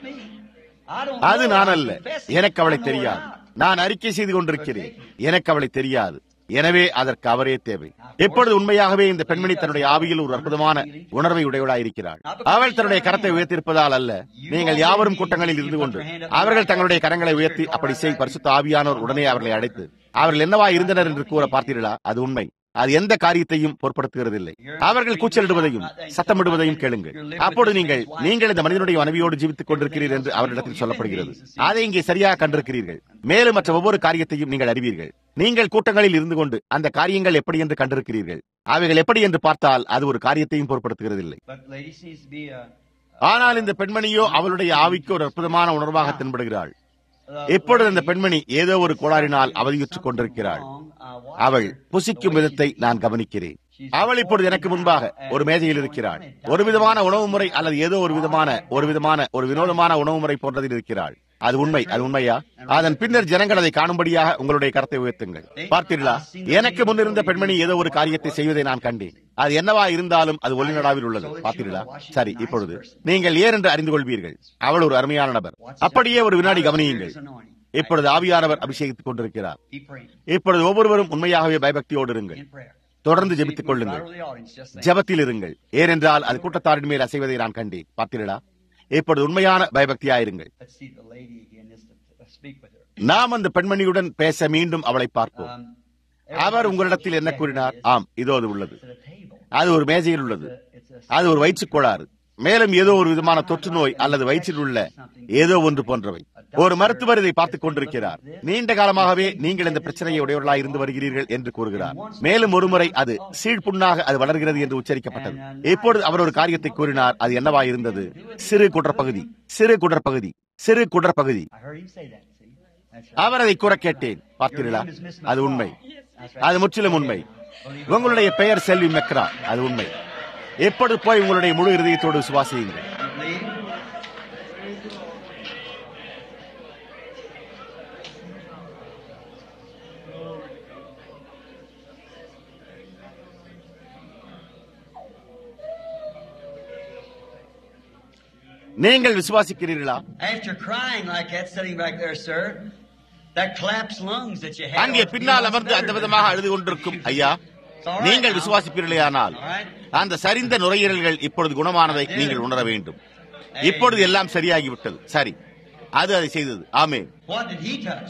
அது நான் அல்ல எனக்கு அவளை தெரியாது நான் அறிக்கை செய்து கொண்டிருக்கிறேன் எனக்கு அவளை தெரியாது எனவே அதற்கு அவரே தேவை எப்பொழுது உண்மையாகவே இந்த பெண்மணி தன்னுடைய ஆவியில் ஒரு அற்புதமான உணர்வை உடையவளாய் இருக்கிறாள் அவள் தன்னுடைய கரத்தை உயர்த்தியிருப்பதால் அல்ல நீங்கள் யாவரும் கூட்டங்களில் இருந்து கொண்டு அவர்கள் தங்களுடைய கரங்களை உயர்த்தி அப்படி செய் பரிசுத்த ஆவியானோர் உடனே அவர்களை அழைத்து அவர்கள் என்னவா இருந்தனர் என்று கூற பார்த்தீர்களா அது உண்மை அது எந்த காரியத்தையும் பொருட்படுத்துகிறதில்லை அவர்கள் கூச்சலிடுவதையும் சத்தமிடுவதையும் கேளுங்கள் அப்போது நீங்கள் நீங்கள் இந்த மனிதனுடைய மனைவியோடு ஜீவித்துக் கொண்டிருக்கிறீர்கள் என்று அவரிடத்தில் சொல்லப்படுகிறது அதை இங்கே சரியாக கண்டிருக்கிறீர்கள் மேலும் மற்ற ஒவ்வொரு காரியத்தையும் நீங்கள் அறிவீர்கள் நீங்கள் கூட்டங்களில் இருந்து கொண்டு அந்த காரியங்கள் எப்படி என்று கண்டிருக்கிறீர்கள் அவைகள் எப்படி என்று பார்த்தால் அது ஒரு காரியத்தையும் பொருட்படுத்துகிறதில்லை ஆனால் இந்த பெண்மணியோ அவளுடைய ஆவிக்கு ஒரு அற்புதமான உணர்வாக தென்படுகிறாள் இப்பொழுது அந்த பெண்மணி ஏதோ ஒரு கோளாறினால் அவதியுற்றுக் கொண்டிருக்கிறாள் அவள் புசிக்கும் விதத்தை நான் கவனிக்கிறேன் அவள் இப்பொழுது எனக்கு முன்பாக ஒரு மேஜையில் இருக்கிறாள் ஒரு விதமான உணவு முறை அல்லது ஏதோ ஒரு விதமான ஒரு விதமான ஒரு வினோதமான உணவு முறை போன்றதில் இருக்கிறாள் அது உண்மை அது உண்மையா அதன் பின்னர் ஜனங்கள் அதை காணும்படியாக உங்களுடைய கரத்தை உயர்த்துங்கள் பார்த்தீர்களா எனக்கு முன்னிருந்த பெண்மணி ஏதோ ஒரு காரியத்தை செய்வதை நான் கண்டேன் அது என்னவா இருந்தாலும் அது ஒளிநடாவில் உள்ளது பார்த்தீர்களா சரி இப்பொழுது நீங்கள் ஏன் என்று அறிந்து கொள்வீர்கள் அவள் ஒரு அருமையான நபர் அப்படியே ஒரு வினாடி கவனியுங்கள் இப்பொழுது ஆவியானவர் அபிஷேகித்துக் கொண்டிருக்கிறார் இப்பொழுது ஒவ்வொருவரும் உண்மையாகவே பயபக்தியோடு இருங்கள் தொடர்ந்து ஜெபித்துக் கொள்ளுங்கள் ஜபத்தில் இருங்கள் ஏனென்றால் அது கூட்டத்தாரின் மேல் அசைவதை நான் கண்டேன் பார்த்தீர்களா இப்பொழுது உண்மையான பயபக்தியாயிருங்கள் நாம் அந்த பெண்மணியுடன் பேச மீண்டும் அவளை பார்ப்போம் அவர் உங்களிடத்தில் என்ன கூறினார் ஆம் இதோ அது உள்ளது அது ஒரு மேஜையில் உள்ளது அது ஒரு வயிற்றுக் கோளாறு மேலும் ஏதோ ஒரு விதமான தொற்று நோய் அல்லது வயிற்றில் உள்ள ஏதோ ஒன்று போன்றவை ஒரு மருத்துவர் இதை பார்த்துக் கொண்டிருக்கிறார் நீண்ட காலமாகவே நீங்கள் இந்த பிரச்சனையை உடையவர்களாக இருந்து வருகிறீர்கள் என்று கூறுகிறார் மேலும் ஒருமுறை அது சீழ்புண்ணாக அது வளர்கிறது என்று உச்சரிக்கப்பட்டது இப்பொழுது அவர் ஒரு காரியத்தை கூறினார் அது என்னவா இருந்தது சிறு குடற்பகுதி சிறு குடற்பகுதி சிறு குடற்பகுதி அவர் அதை கூற கேட்டேன் பார்த்தீர்களா அது உண்மை அது முற்றிலும் உண்மை உங்களுடைய பெயர் செல்வி மெக்ரா அது உண்மை எப்பொழுது போய் உங்களுடைய முழு இருதயத்தோடு விசுவாசியுங்கள் நீங்கள் விசுவாசிக்கிறீர்களா After crying like that, sitting back there, sir, that collapsed lungs that you had. அங்கே பின்னால் அமர்ந்து அந்த விதமாக அழுது கொண்டிருக்கும் ஐயா நீங்கள் விசுவாசிப்பீர்களேயானால் அந்த சரிந்த நுரையீரல்கள் இப்பொழுது குணமானதை நீங்கள் உணர வேண்டும் இப்பொழுது எல்லாம் சரியாகிவிட்டது சரி அது அதை செய்தது ஆமே What did he touch?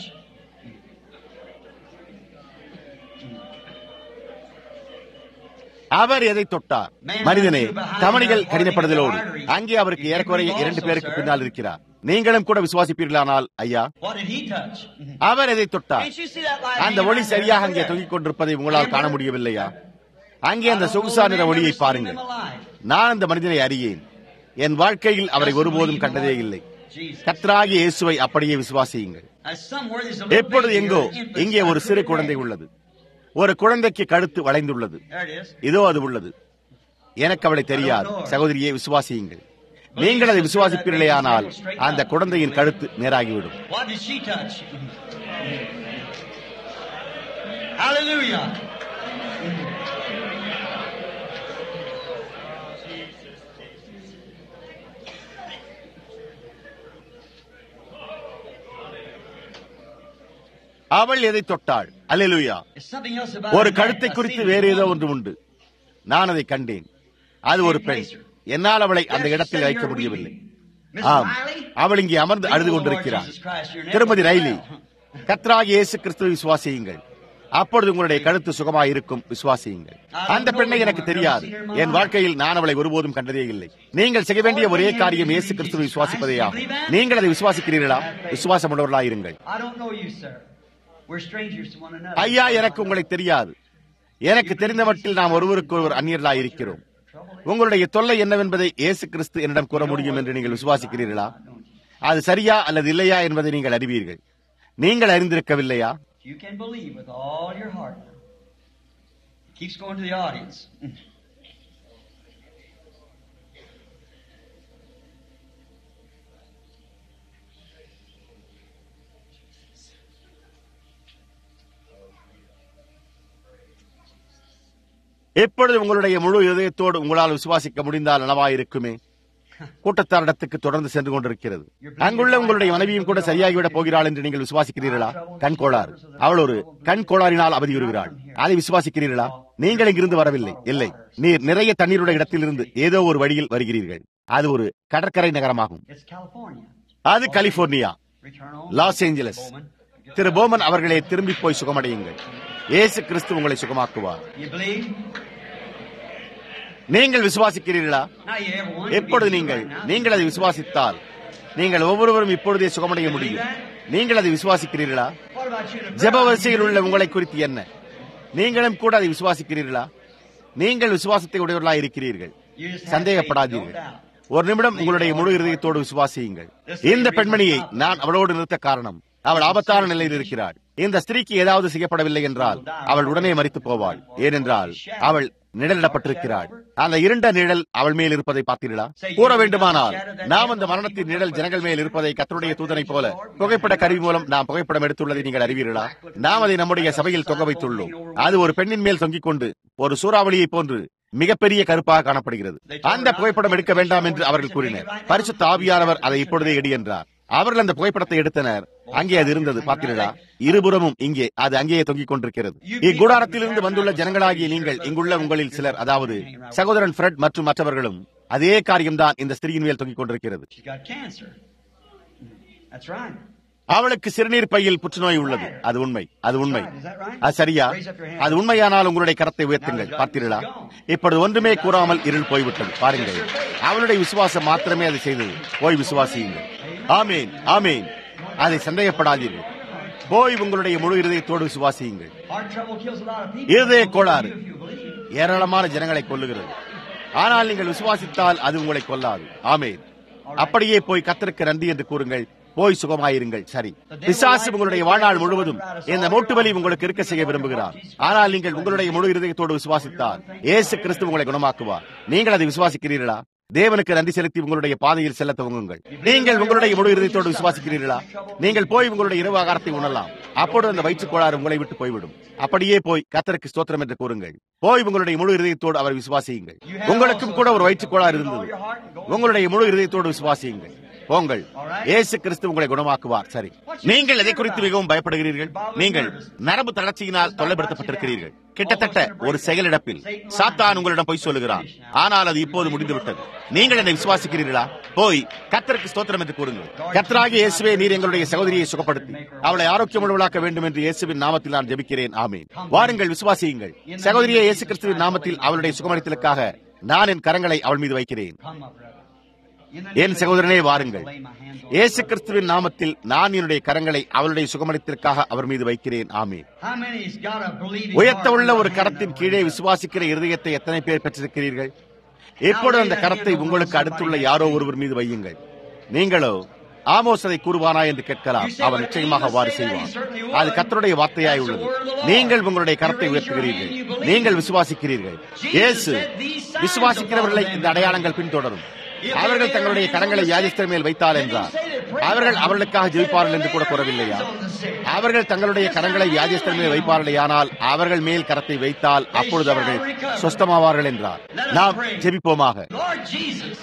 அவர் எதை தொட்டார் மனிதனே தமணிகள் கடினப்படுதலோடு அங்கே அவருக்கு ஏறக்குறைய இரண்டு பேருக்கு பின்னால் இருக்கிறார் நீங்களும் கூட விசுவாசிப்பீர்களானால் ஐயா What did he touch? அவர் எதை தொட்டார் Can't you see that light? அந்த hanging ஒளி right there? சரியாக அங்கே Look தொங்கிக் at கொண்டிருப்பதை உங்களால் காண முடியவில்லையா அங்கே அந்த I don't know சொகுசா the நிற man, ஒளியை never seen பாருங்கள் him alive. நான் அந்த மனிதனை அறியேன் என் வாழ்க்கையில் அவரை ஒருபோதும் கண்டதே இல்லை Jesus. கத்ராகி இயேசுவை அப்படியே விசுவாசியுங்கள் Now, somewhere there's a little எப்பொழுது baby எங்கோ here, an infant இங்கே ஒரு stuck சிறு through the குழந்தை head. உள்ளது ஒரு குழந்தைக்கு கழுத்து வளைந்துள்ளது There it is. இதோ அது உள்ளது எனக்கு அவளை தெரியாது சகோதரியை விசுவாசியுங்கள் நீங்கள் அதை விசுவாசிப்பீர்களேயானால் அந்த குழந்தையின் கழுத்து நேராகிவிடும் What did she touch? Hallelujah. அவள் எதை தொட்டாள் அல்லேலூயா It's something else about ஒரு a man. கழுத்தை I've குறித்து seen it வேறு ஏதோ before. ஒன்று உண்டு நான் அதை கண்டேன் அது ஒரு பெண் என்னால் அவளை அந்த இடத்தில் வைக்க முடியவில்லை Miss ஆம் Riley? அவள் இங்கே அமர்ந்து அழுது கொண்டிருக்கிறாள் திருமதி ரைலி கத்ராகி இயேசு கிறிஸ்துவை விசுவாசியுங்கள் அப்பொழுது உங்களுடைய கழுத்து சுகமாய் இருக்கும் விசுவாசியுங்கள் அந்த பெண்ணை எனக்கு தெரியாது என் வாழ்க்கையில் நான் அவளை ஒருபோதும் கண்டதே இல்லை நீங்கள் செய்ய வேண்டிய ஒரே காரியம் இயேசு கிறிஸ்துவை விசுவாசிப்பதே ஆகும் நீங்கள் அதை விசுவாசிக்கிறீர்களா விசுவாசம் உள்ளவர்களாயிருங்கள் I don't know you, sir. We're strangers to one another. ஐயா எனக்கு உங்களை தெரியாது எனக்கு தெரிந்த மட்டில் நாம் ஒருவருக்கு ஒருவர் அந்நியர்களாய் இருக்கிறோம் உங்களுடைய தொல்லை என்னவென்பதை இயேசு கிறிஸ்து என்னிடம் கூற முடியும் என்று நீங்கள் விசுவாசிக்கிறீர்களா அது சரியா அல்லது இல்லையா என்பதை நீங்கள் அறிவீர்கள் நீங்கள் அறிந்திருக்கவில்லையா You can believe with all your heart. Keeps going to the audience. எப்பொழுது உங்களுடைய முழு இதயத்தோடு உங்களால் விசுவாசிக்க முடிந்தால் நலவாயிருக்குமே கூட்டத்தாரிடத்துக்கு தொடர்ந்து சென்று கொண்டிருக்கிறது அங்குள்ள உங்களுடைய மனைவியும் கூட சரியாகிவிடப் போகிறாள் என்று நீங்கள் விசுவாசிக்கிறீர்களா கண் கோளாறு அவள் ஒரு கண் கோளாறினால் அவதியுறுகிறாள் அதை விசுவாசிக்கிறீர்களா நீங்கள் இங்கிருந்து வரவில்லை இல்லை நீர் நிறைய தண்ணீருடைய இடத்திலிருந்து ஏதோ ஒரு வழியில் வருகிறீர்கள் அது ஒரு கடற்கரை நகரமாகும் It's California. அது California Return home. Los Angeles திரு போமன் அவர்களே திரும்பி போய் சுகமடையுங்கள் இயேசு கிறிஸ்து உங்களை சுகமாக்குவார் You believe? நீங்கள் விசுவாசிக்கிறீர்களா Now you ever wonder எப்பொழுது if you நீங்கள் right now? நீங்கள் அதை விசுவாசித்தால் நீங்கள் ஒவ்வொருவரும் இப்பொழுதே சுகமடைய முடியும் நீங்கள் அதை விசுவாசிக்கிறீர்களா What about you? in the ஜெப crowd? வரிசையில் உள்ள உங்களை குறித்து என்ன நீங்களும் கூட அதை விசுவாசிக்கிறீர்களா நீங்கள் விசுவாசத்தை உடையவர்களாக இருக்கிறீர்கள் You just have faith, no சந்தேகப்படாதீர்கள் doubt. ஒரு நிமிடம் உங்களுடைய முழு இருதயத்தோடு விசுவாசியுங்கள் இந்த பெண்மணியை நான் அவளோடு நிறுத்த காரணம் அவள் ஆபத்தான நிலையில் இருக்கிறாள் இந்த ஸ்திரீக்கு ஏதாவது செய்யப்படவில்லை என்றால் அவள் உடனே மறித்து போவாள் ஏனென்றால் அவள் நிழலிடப்பட்டிருக்கிறாள் அந்த இருண்ட நிழல் அவள் மேல் இருப்பதை பார்த்தீர்களா கூற வேண்டுமானால் நாம் அந்த மரணத்தின் நிழல் ஜனங்கள் மேல் இருப்பதை கத்தருடைய தூதனைப் போல புகைப்பட கருவி மூலம் நாம் புகைப்படம் எடுத்துள்ளதை நீங்கள் அறிவீர்களா நாம் அதை நம்முடைய சபையில் தொங்க வைத்துள்ளோம் அது ஒரு பெண்ணின் மேல் தொங்கிக் கொண்டு ஒரு சூறாவளியை போன்று மிகப்பெரிய கருப்பாக காணப்படுகிறது அந்த புகைப்படம் எடுக்க வேண்டாம் என்று அவர்கள் கூறினர் பரிசுத்த ஆவியானவர் அதை இப்பொழுதே எடி என்றார் அவர்கள் அந்த புகைப்படத்தை எடுத்தனர் அங்கே அது இருந்தது பார்த்தீர்களா இருபுறமும் இங்கே அது அங்கேயே தொங்கிக் கொண்டிருக்கிறது இக்குடாரத்திலிருந்து வந்துள்ள ஜனங்களாகிய நீங்கள் இங்குள்ள உங்களில் சிலர் அதாவது சகோதரன் ஃப்ரெட் மற்றும் மற்றவர்களும் அதே காரியம்தான் இந்த ஸ்திரீயின் மேல் தொங்கிக் கொண்டிருக்கிறது She's got cancer. That's right. அவளுக்கு சிறுநீர் பையில் புற்றுநோய் உள்ளது அது உண்மை அது உண்மை அது சரியா அது உண்மையானால் உங்களுடைய கரத்தை உயர்த்துங்கள் பார்த்தீர்களா இப்பொழுது ஒன்றுமே கூறாமல் இருள் போய்விட்டது பாருங்கள் அவளுடைய விசுவாசம் மாத்திரமே அதை செய்தது போய் விசுவாசியுங்கள் ஆமேன் ஆமேன் அதை சந்தேகப்படாதீர்கள் போய் உங்களுடைய முழு இருதயத்தோடு விசுவாசியுங்கள் Heart trouble kills a lot of people. இருதய கோளாறு If you believe. ஏராளமான ஜனங்களை கொல்லுகிறது ஆனால் நீங்கள் விசுவாசித்தால் அது உங்களை கொல்லாது ஆமேன் அப்படியே போய் கத்தருக்கு நன்றி என்று கூறுங்கள் போய் சுகமாயிருங்கள் சரி பிசாசு உங்களுடைய வாழ்நாள் முழுவதும் இந்த மூட்டு வலி உங்களுக்கு இருக்க செய்ய விரும்புகிறார் ஆனால் நீங்கள் உங்களுடைய முழு இருதயத்தோடு விசுவாசித்தால் இயேசு கிறிஸ்து உங்களை குணமாக்குவார் நீங்கள் அதை விசுவாசிக்கிறீர்களா தேவனுக்கு நன்றி செலுத்தி உங்களுடைய பாதையில் செல்ல துவங்குங்கள் நீங்கள் உங்களுடைய முழு இருதயத்தோடு விசுவாசிக்கிறீர்களா நீங்கள் போய் உங்களுடைய இரவு ஆகாரத்தை உணரலாம் அப்பொழுது அந்த வயிற்றுக் கோளாறு உங்களை விட்டு போய்விடும் அப்படியே போய் கத்தருக்கு ஸ்தோத்திரம் என்று கூறுங்கள் போய் உங்களுடைய முழு இருதயத்தோடு அவர் விசுவாசியுங்கள் உங்களுக்கும் கூட ஒரு வயிற்றுக் கோளாறு இருந்தது உங்களுடைய முழு இருதயத்தோடு விசுவாசியுங்கள் போங்கள் இயேசு கிறிஸ்து உங்களை குணமாக்குவார் சரி நீங்கள் எதை குறித்து மிகவும் பயப்படுகிறீர்கள் நீங்கள் நரம்பு தளர்ச்சியினால் தொல்லைப்படுத்தப்பட்டிருக்கிறீர்கள் கிட்டத்தட்ட ஒரு செயலிடப்பில் சாத்தான் உங்களிடம் போய் சொல்லுகிறான் ஆனால் அது இப்போது முடிந்துவிட்டது நீங்கள் என்னை விசுவாசிக்கிறீர்களா போய் கத்தருக்கு ஸ்தோத்திரம் என்று கூறுங்கள் கத்தராகிய இயேசுவே நீர் எங்களுடைய சகோதரியை சுகப்படுத்தி அவளை ஆரோக்கியமுள்ளவளாக்க வேண்டும் என்று இயேசுவின் நாமத்தில் நான் ஜெபிக்கிறேன் ஆமேன் வாருங்கள் விசுவாசியுங்கள் சகோதரியை இயேசு கிறிஸ்துவின் நாமத்தில் அவளுடைய சுகமளித்தலுக்காக நான் என் கரங்களை அவள் மீது வைக்கிறேன் Come, my brother. In the N name of சகோதரனே Jesus, வாருங்கள் I lay my hands on இயேசு you. கிறிஸ்துவின் நாமத்தில் நான் என்னுடைய கரங்களை அவளுடைய சுகமளித்திற்காக அவர் மீது வைக்கிறேன் ஆமே How many's got a believing உயர்த்த heart உள்ள in ஒரு their கரத்தின் hand கீழே that way? விசுவாசிக்கிற இருதயத்தை எத்தனை பேர் பெற்றிருக்கிறீர்கள் எப்பொழுது அந்த கரத்தை உங்களுக்கு அடுத்துள்ள யாரோ ஒருவர் மீது வையுங்கள் நீங்களோ ஆமோஸ் அதை கூறுவானா என்று கேட்கலாம் அவன் நிச்சயமாக அவ்வாறு செய்வான் அது கர்த்தருடைய வார்த்தையாய் உள்ளது நீங்கள் உங்களுடைய கரத்தை உயர்த்துகிறீர்கள் நீங்கள் விசுவாசிக்கிறீர்கள் இயேசு விசுவாசிக்கிறவர்களை இந்த அடையாளங்கள் பின்தொடரும் அவர்கள் தங்களுடைய கரங்களை வியாதிஸ்தர் மேல் வைத்தால் என்றார் அவர்கள் அவர்களுக்காக ஜெயிப்பார்கள் என்று கூட கூறவில்லையா அவர்கள் தங்களுடைய கரங்களை வியாதிஸ்தர் மேல் வைப்பார்களேயானால் அவர்கள் மேல் கரத்தை வைத்தால் அப்பொழுது அவர்கள் சொஸ்தமாவார்கள் என்றார் நாம் ஜெபிப்போமாக Lord Jesus,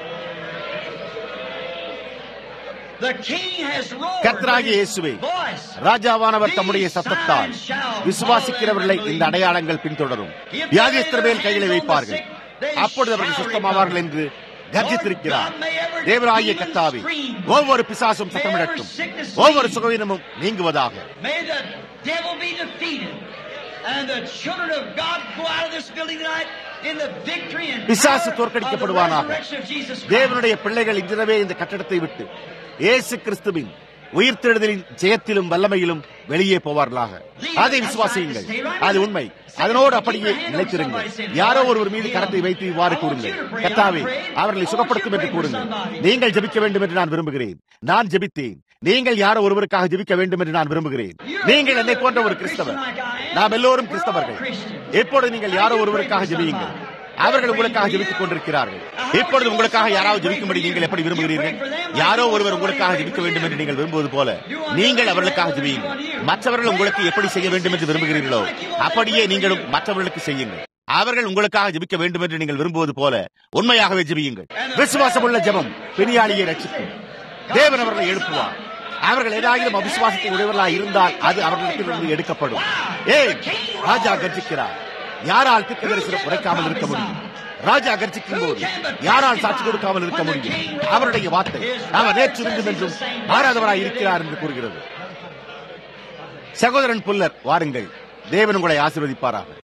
the King has roared கர்த்தராகிய with இயேசுவே his voice. ராஜாவானவர் தம்முடைய சத்தத்தால் விசுவாசிக்கிறவர்களை இந்த அடையாளங்கள் பின்தொடரும் வியாதிஸ்தர் மேல் கைகளை வைப்பார்கள் அப்பொழுது அவர்கள் சுத்தமாவார்கள் என்று கர்ஜித்திருக்கிறார் தேவராகிய கத்தாவே ஒவ்வொரு பிசாசும் சத்தமிடட்டும் ஒவ்வொரு சுகவீனமும் நீங்குவதாக May the devil be defeated. And the children of God go out of this building tonight in the victory and பிசாசு power of the தோற்கடிக்கப்படுவானாக resurrection of Jesus Christ. தேவனுடைய பிள்ளைகள் இன்றிரவே இந்த கட்டடத்தை விட்டு இயேசு கிறிஸ்துவின் உயிர்த்தெழுதலின் ஜெயத்திலும் வல்லமையிலும் வெளியே போவார்களாக அதை விசுவாசியுங்கள் அது உண்மை அதனோடு அப்படியே நிலைத்திருங்கள் யாரோ ஒருவர் மீது கரத்தை வைத்து இவ்வாறு கூறுங்கள் கத்தாவே அவர்களை சுகப்படுத்தும் என்று கூறுங்கள் நீங்கள் ஜெபிக்க வேண்டும் என்று நான் விரும்புகிறேன் நான் ஜெபித்தேன் நீங்கள் யாரோ ஒருவருக்காக ஜெபிக்க வேண்டும் என்று நான் விரும்புகிறேன் நீங்கள் என்னை போன்ற ஒரு கிறிஸ்தவர் நாம் எல்லோரும் கிறிஸ்தவர்கள் எப்பொழுது நீங்கள் யாரோ ஒருவருக்காக ஜெபியுங்கள் அவர்கள் உங்களுக்காக ஜெபித்துக் கொண்டிருக்கிறார்கள் இப்பொழுது உங்களுக்காக யாராவது ஜெபிக்கும்படி நீங்கள் எப்படி விரும்புகிறீர்கள் யாரோ ஒருவர் உங்களுக்காக ஜெபிக்க வேண்டும் என்று நீங்கள் விரும்புவது போல நீங்கள் அவர்களுக்காக ஜெபியுங்கள் மற்றவர்கள் உங்களுக்கு எப்படி செய்ய வேண்டும் என்று விரும்புகிறீர்களோ அப்படியே நீங்களும் மற்றவர்களுக்கு செய்யுங்கள் அவர்கள் உங்களுக்காக ஜெபிக்க வேண்டும் என்று நீங்கள் விரும்புவது போல உண்மையாகவே ஜெபியுங்கள் விசுவாசமுள்ள ஜெபம் பெரியாளியை ரட்சிக்கும் தேவன் அவர்களை எழுப்புவார் அவர்கள் ஏதாயிரம் அவிசுவாசத்தை உடையவர்களாக இருந்தால் அது அவர்களிடத்திலிருந்து எடுக்கப்படும் ஏய் ராஜா கர்ஜிக்கிறார் யாரால் திக்கு தரிசனம் உரைக்காமல் இருக்க முடியும் ராஜா கர்ஜிக்கும் போது யாரால் சாட்சி கொடுக்காமல் இருக்க முடியும் அவருடைய வார்த்தை அவர் நேற்று இருந்தும் என்றும் மாறாதவராய் இருக்கிறார் என்று கூறுகிறது சகோதரன் புல்லர் வாருங்கள் தேவன் உங்களை ஆசீர்வதிப்பாராக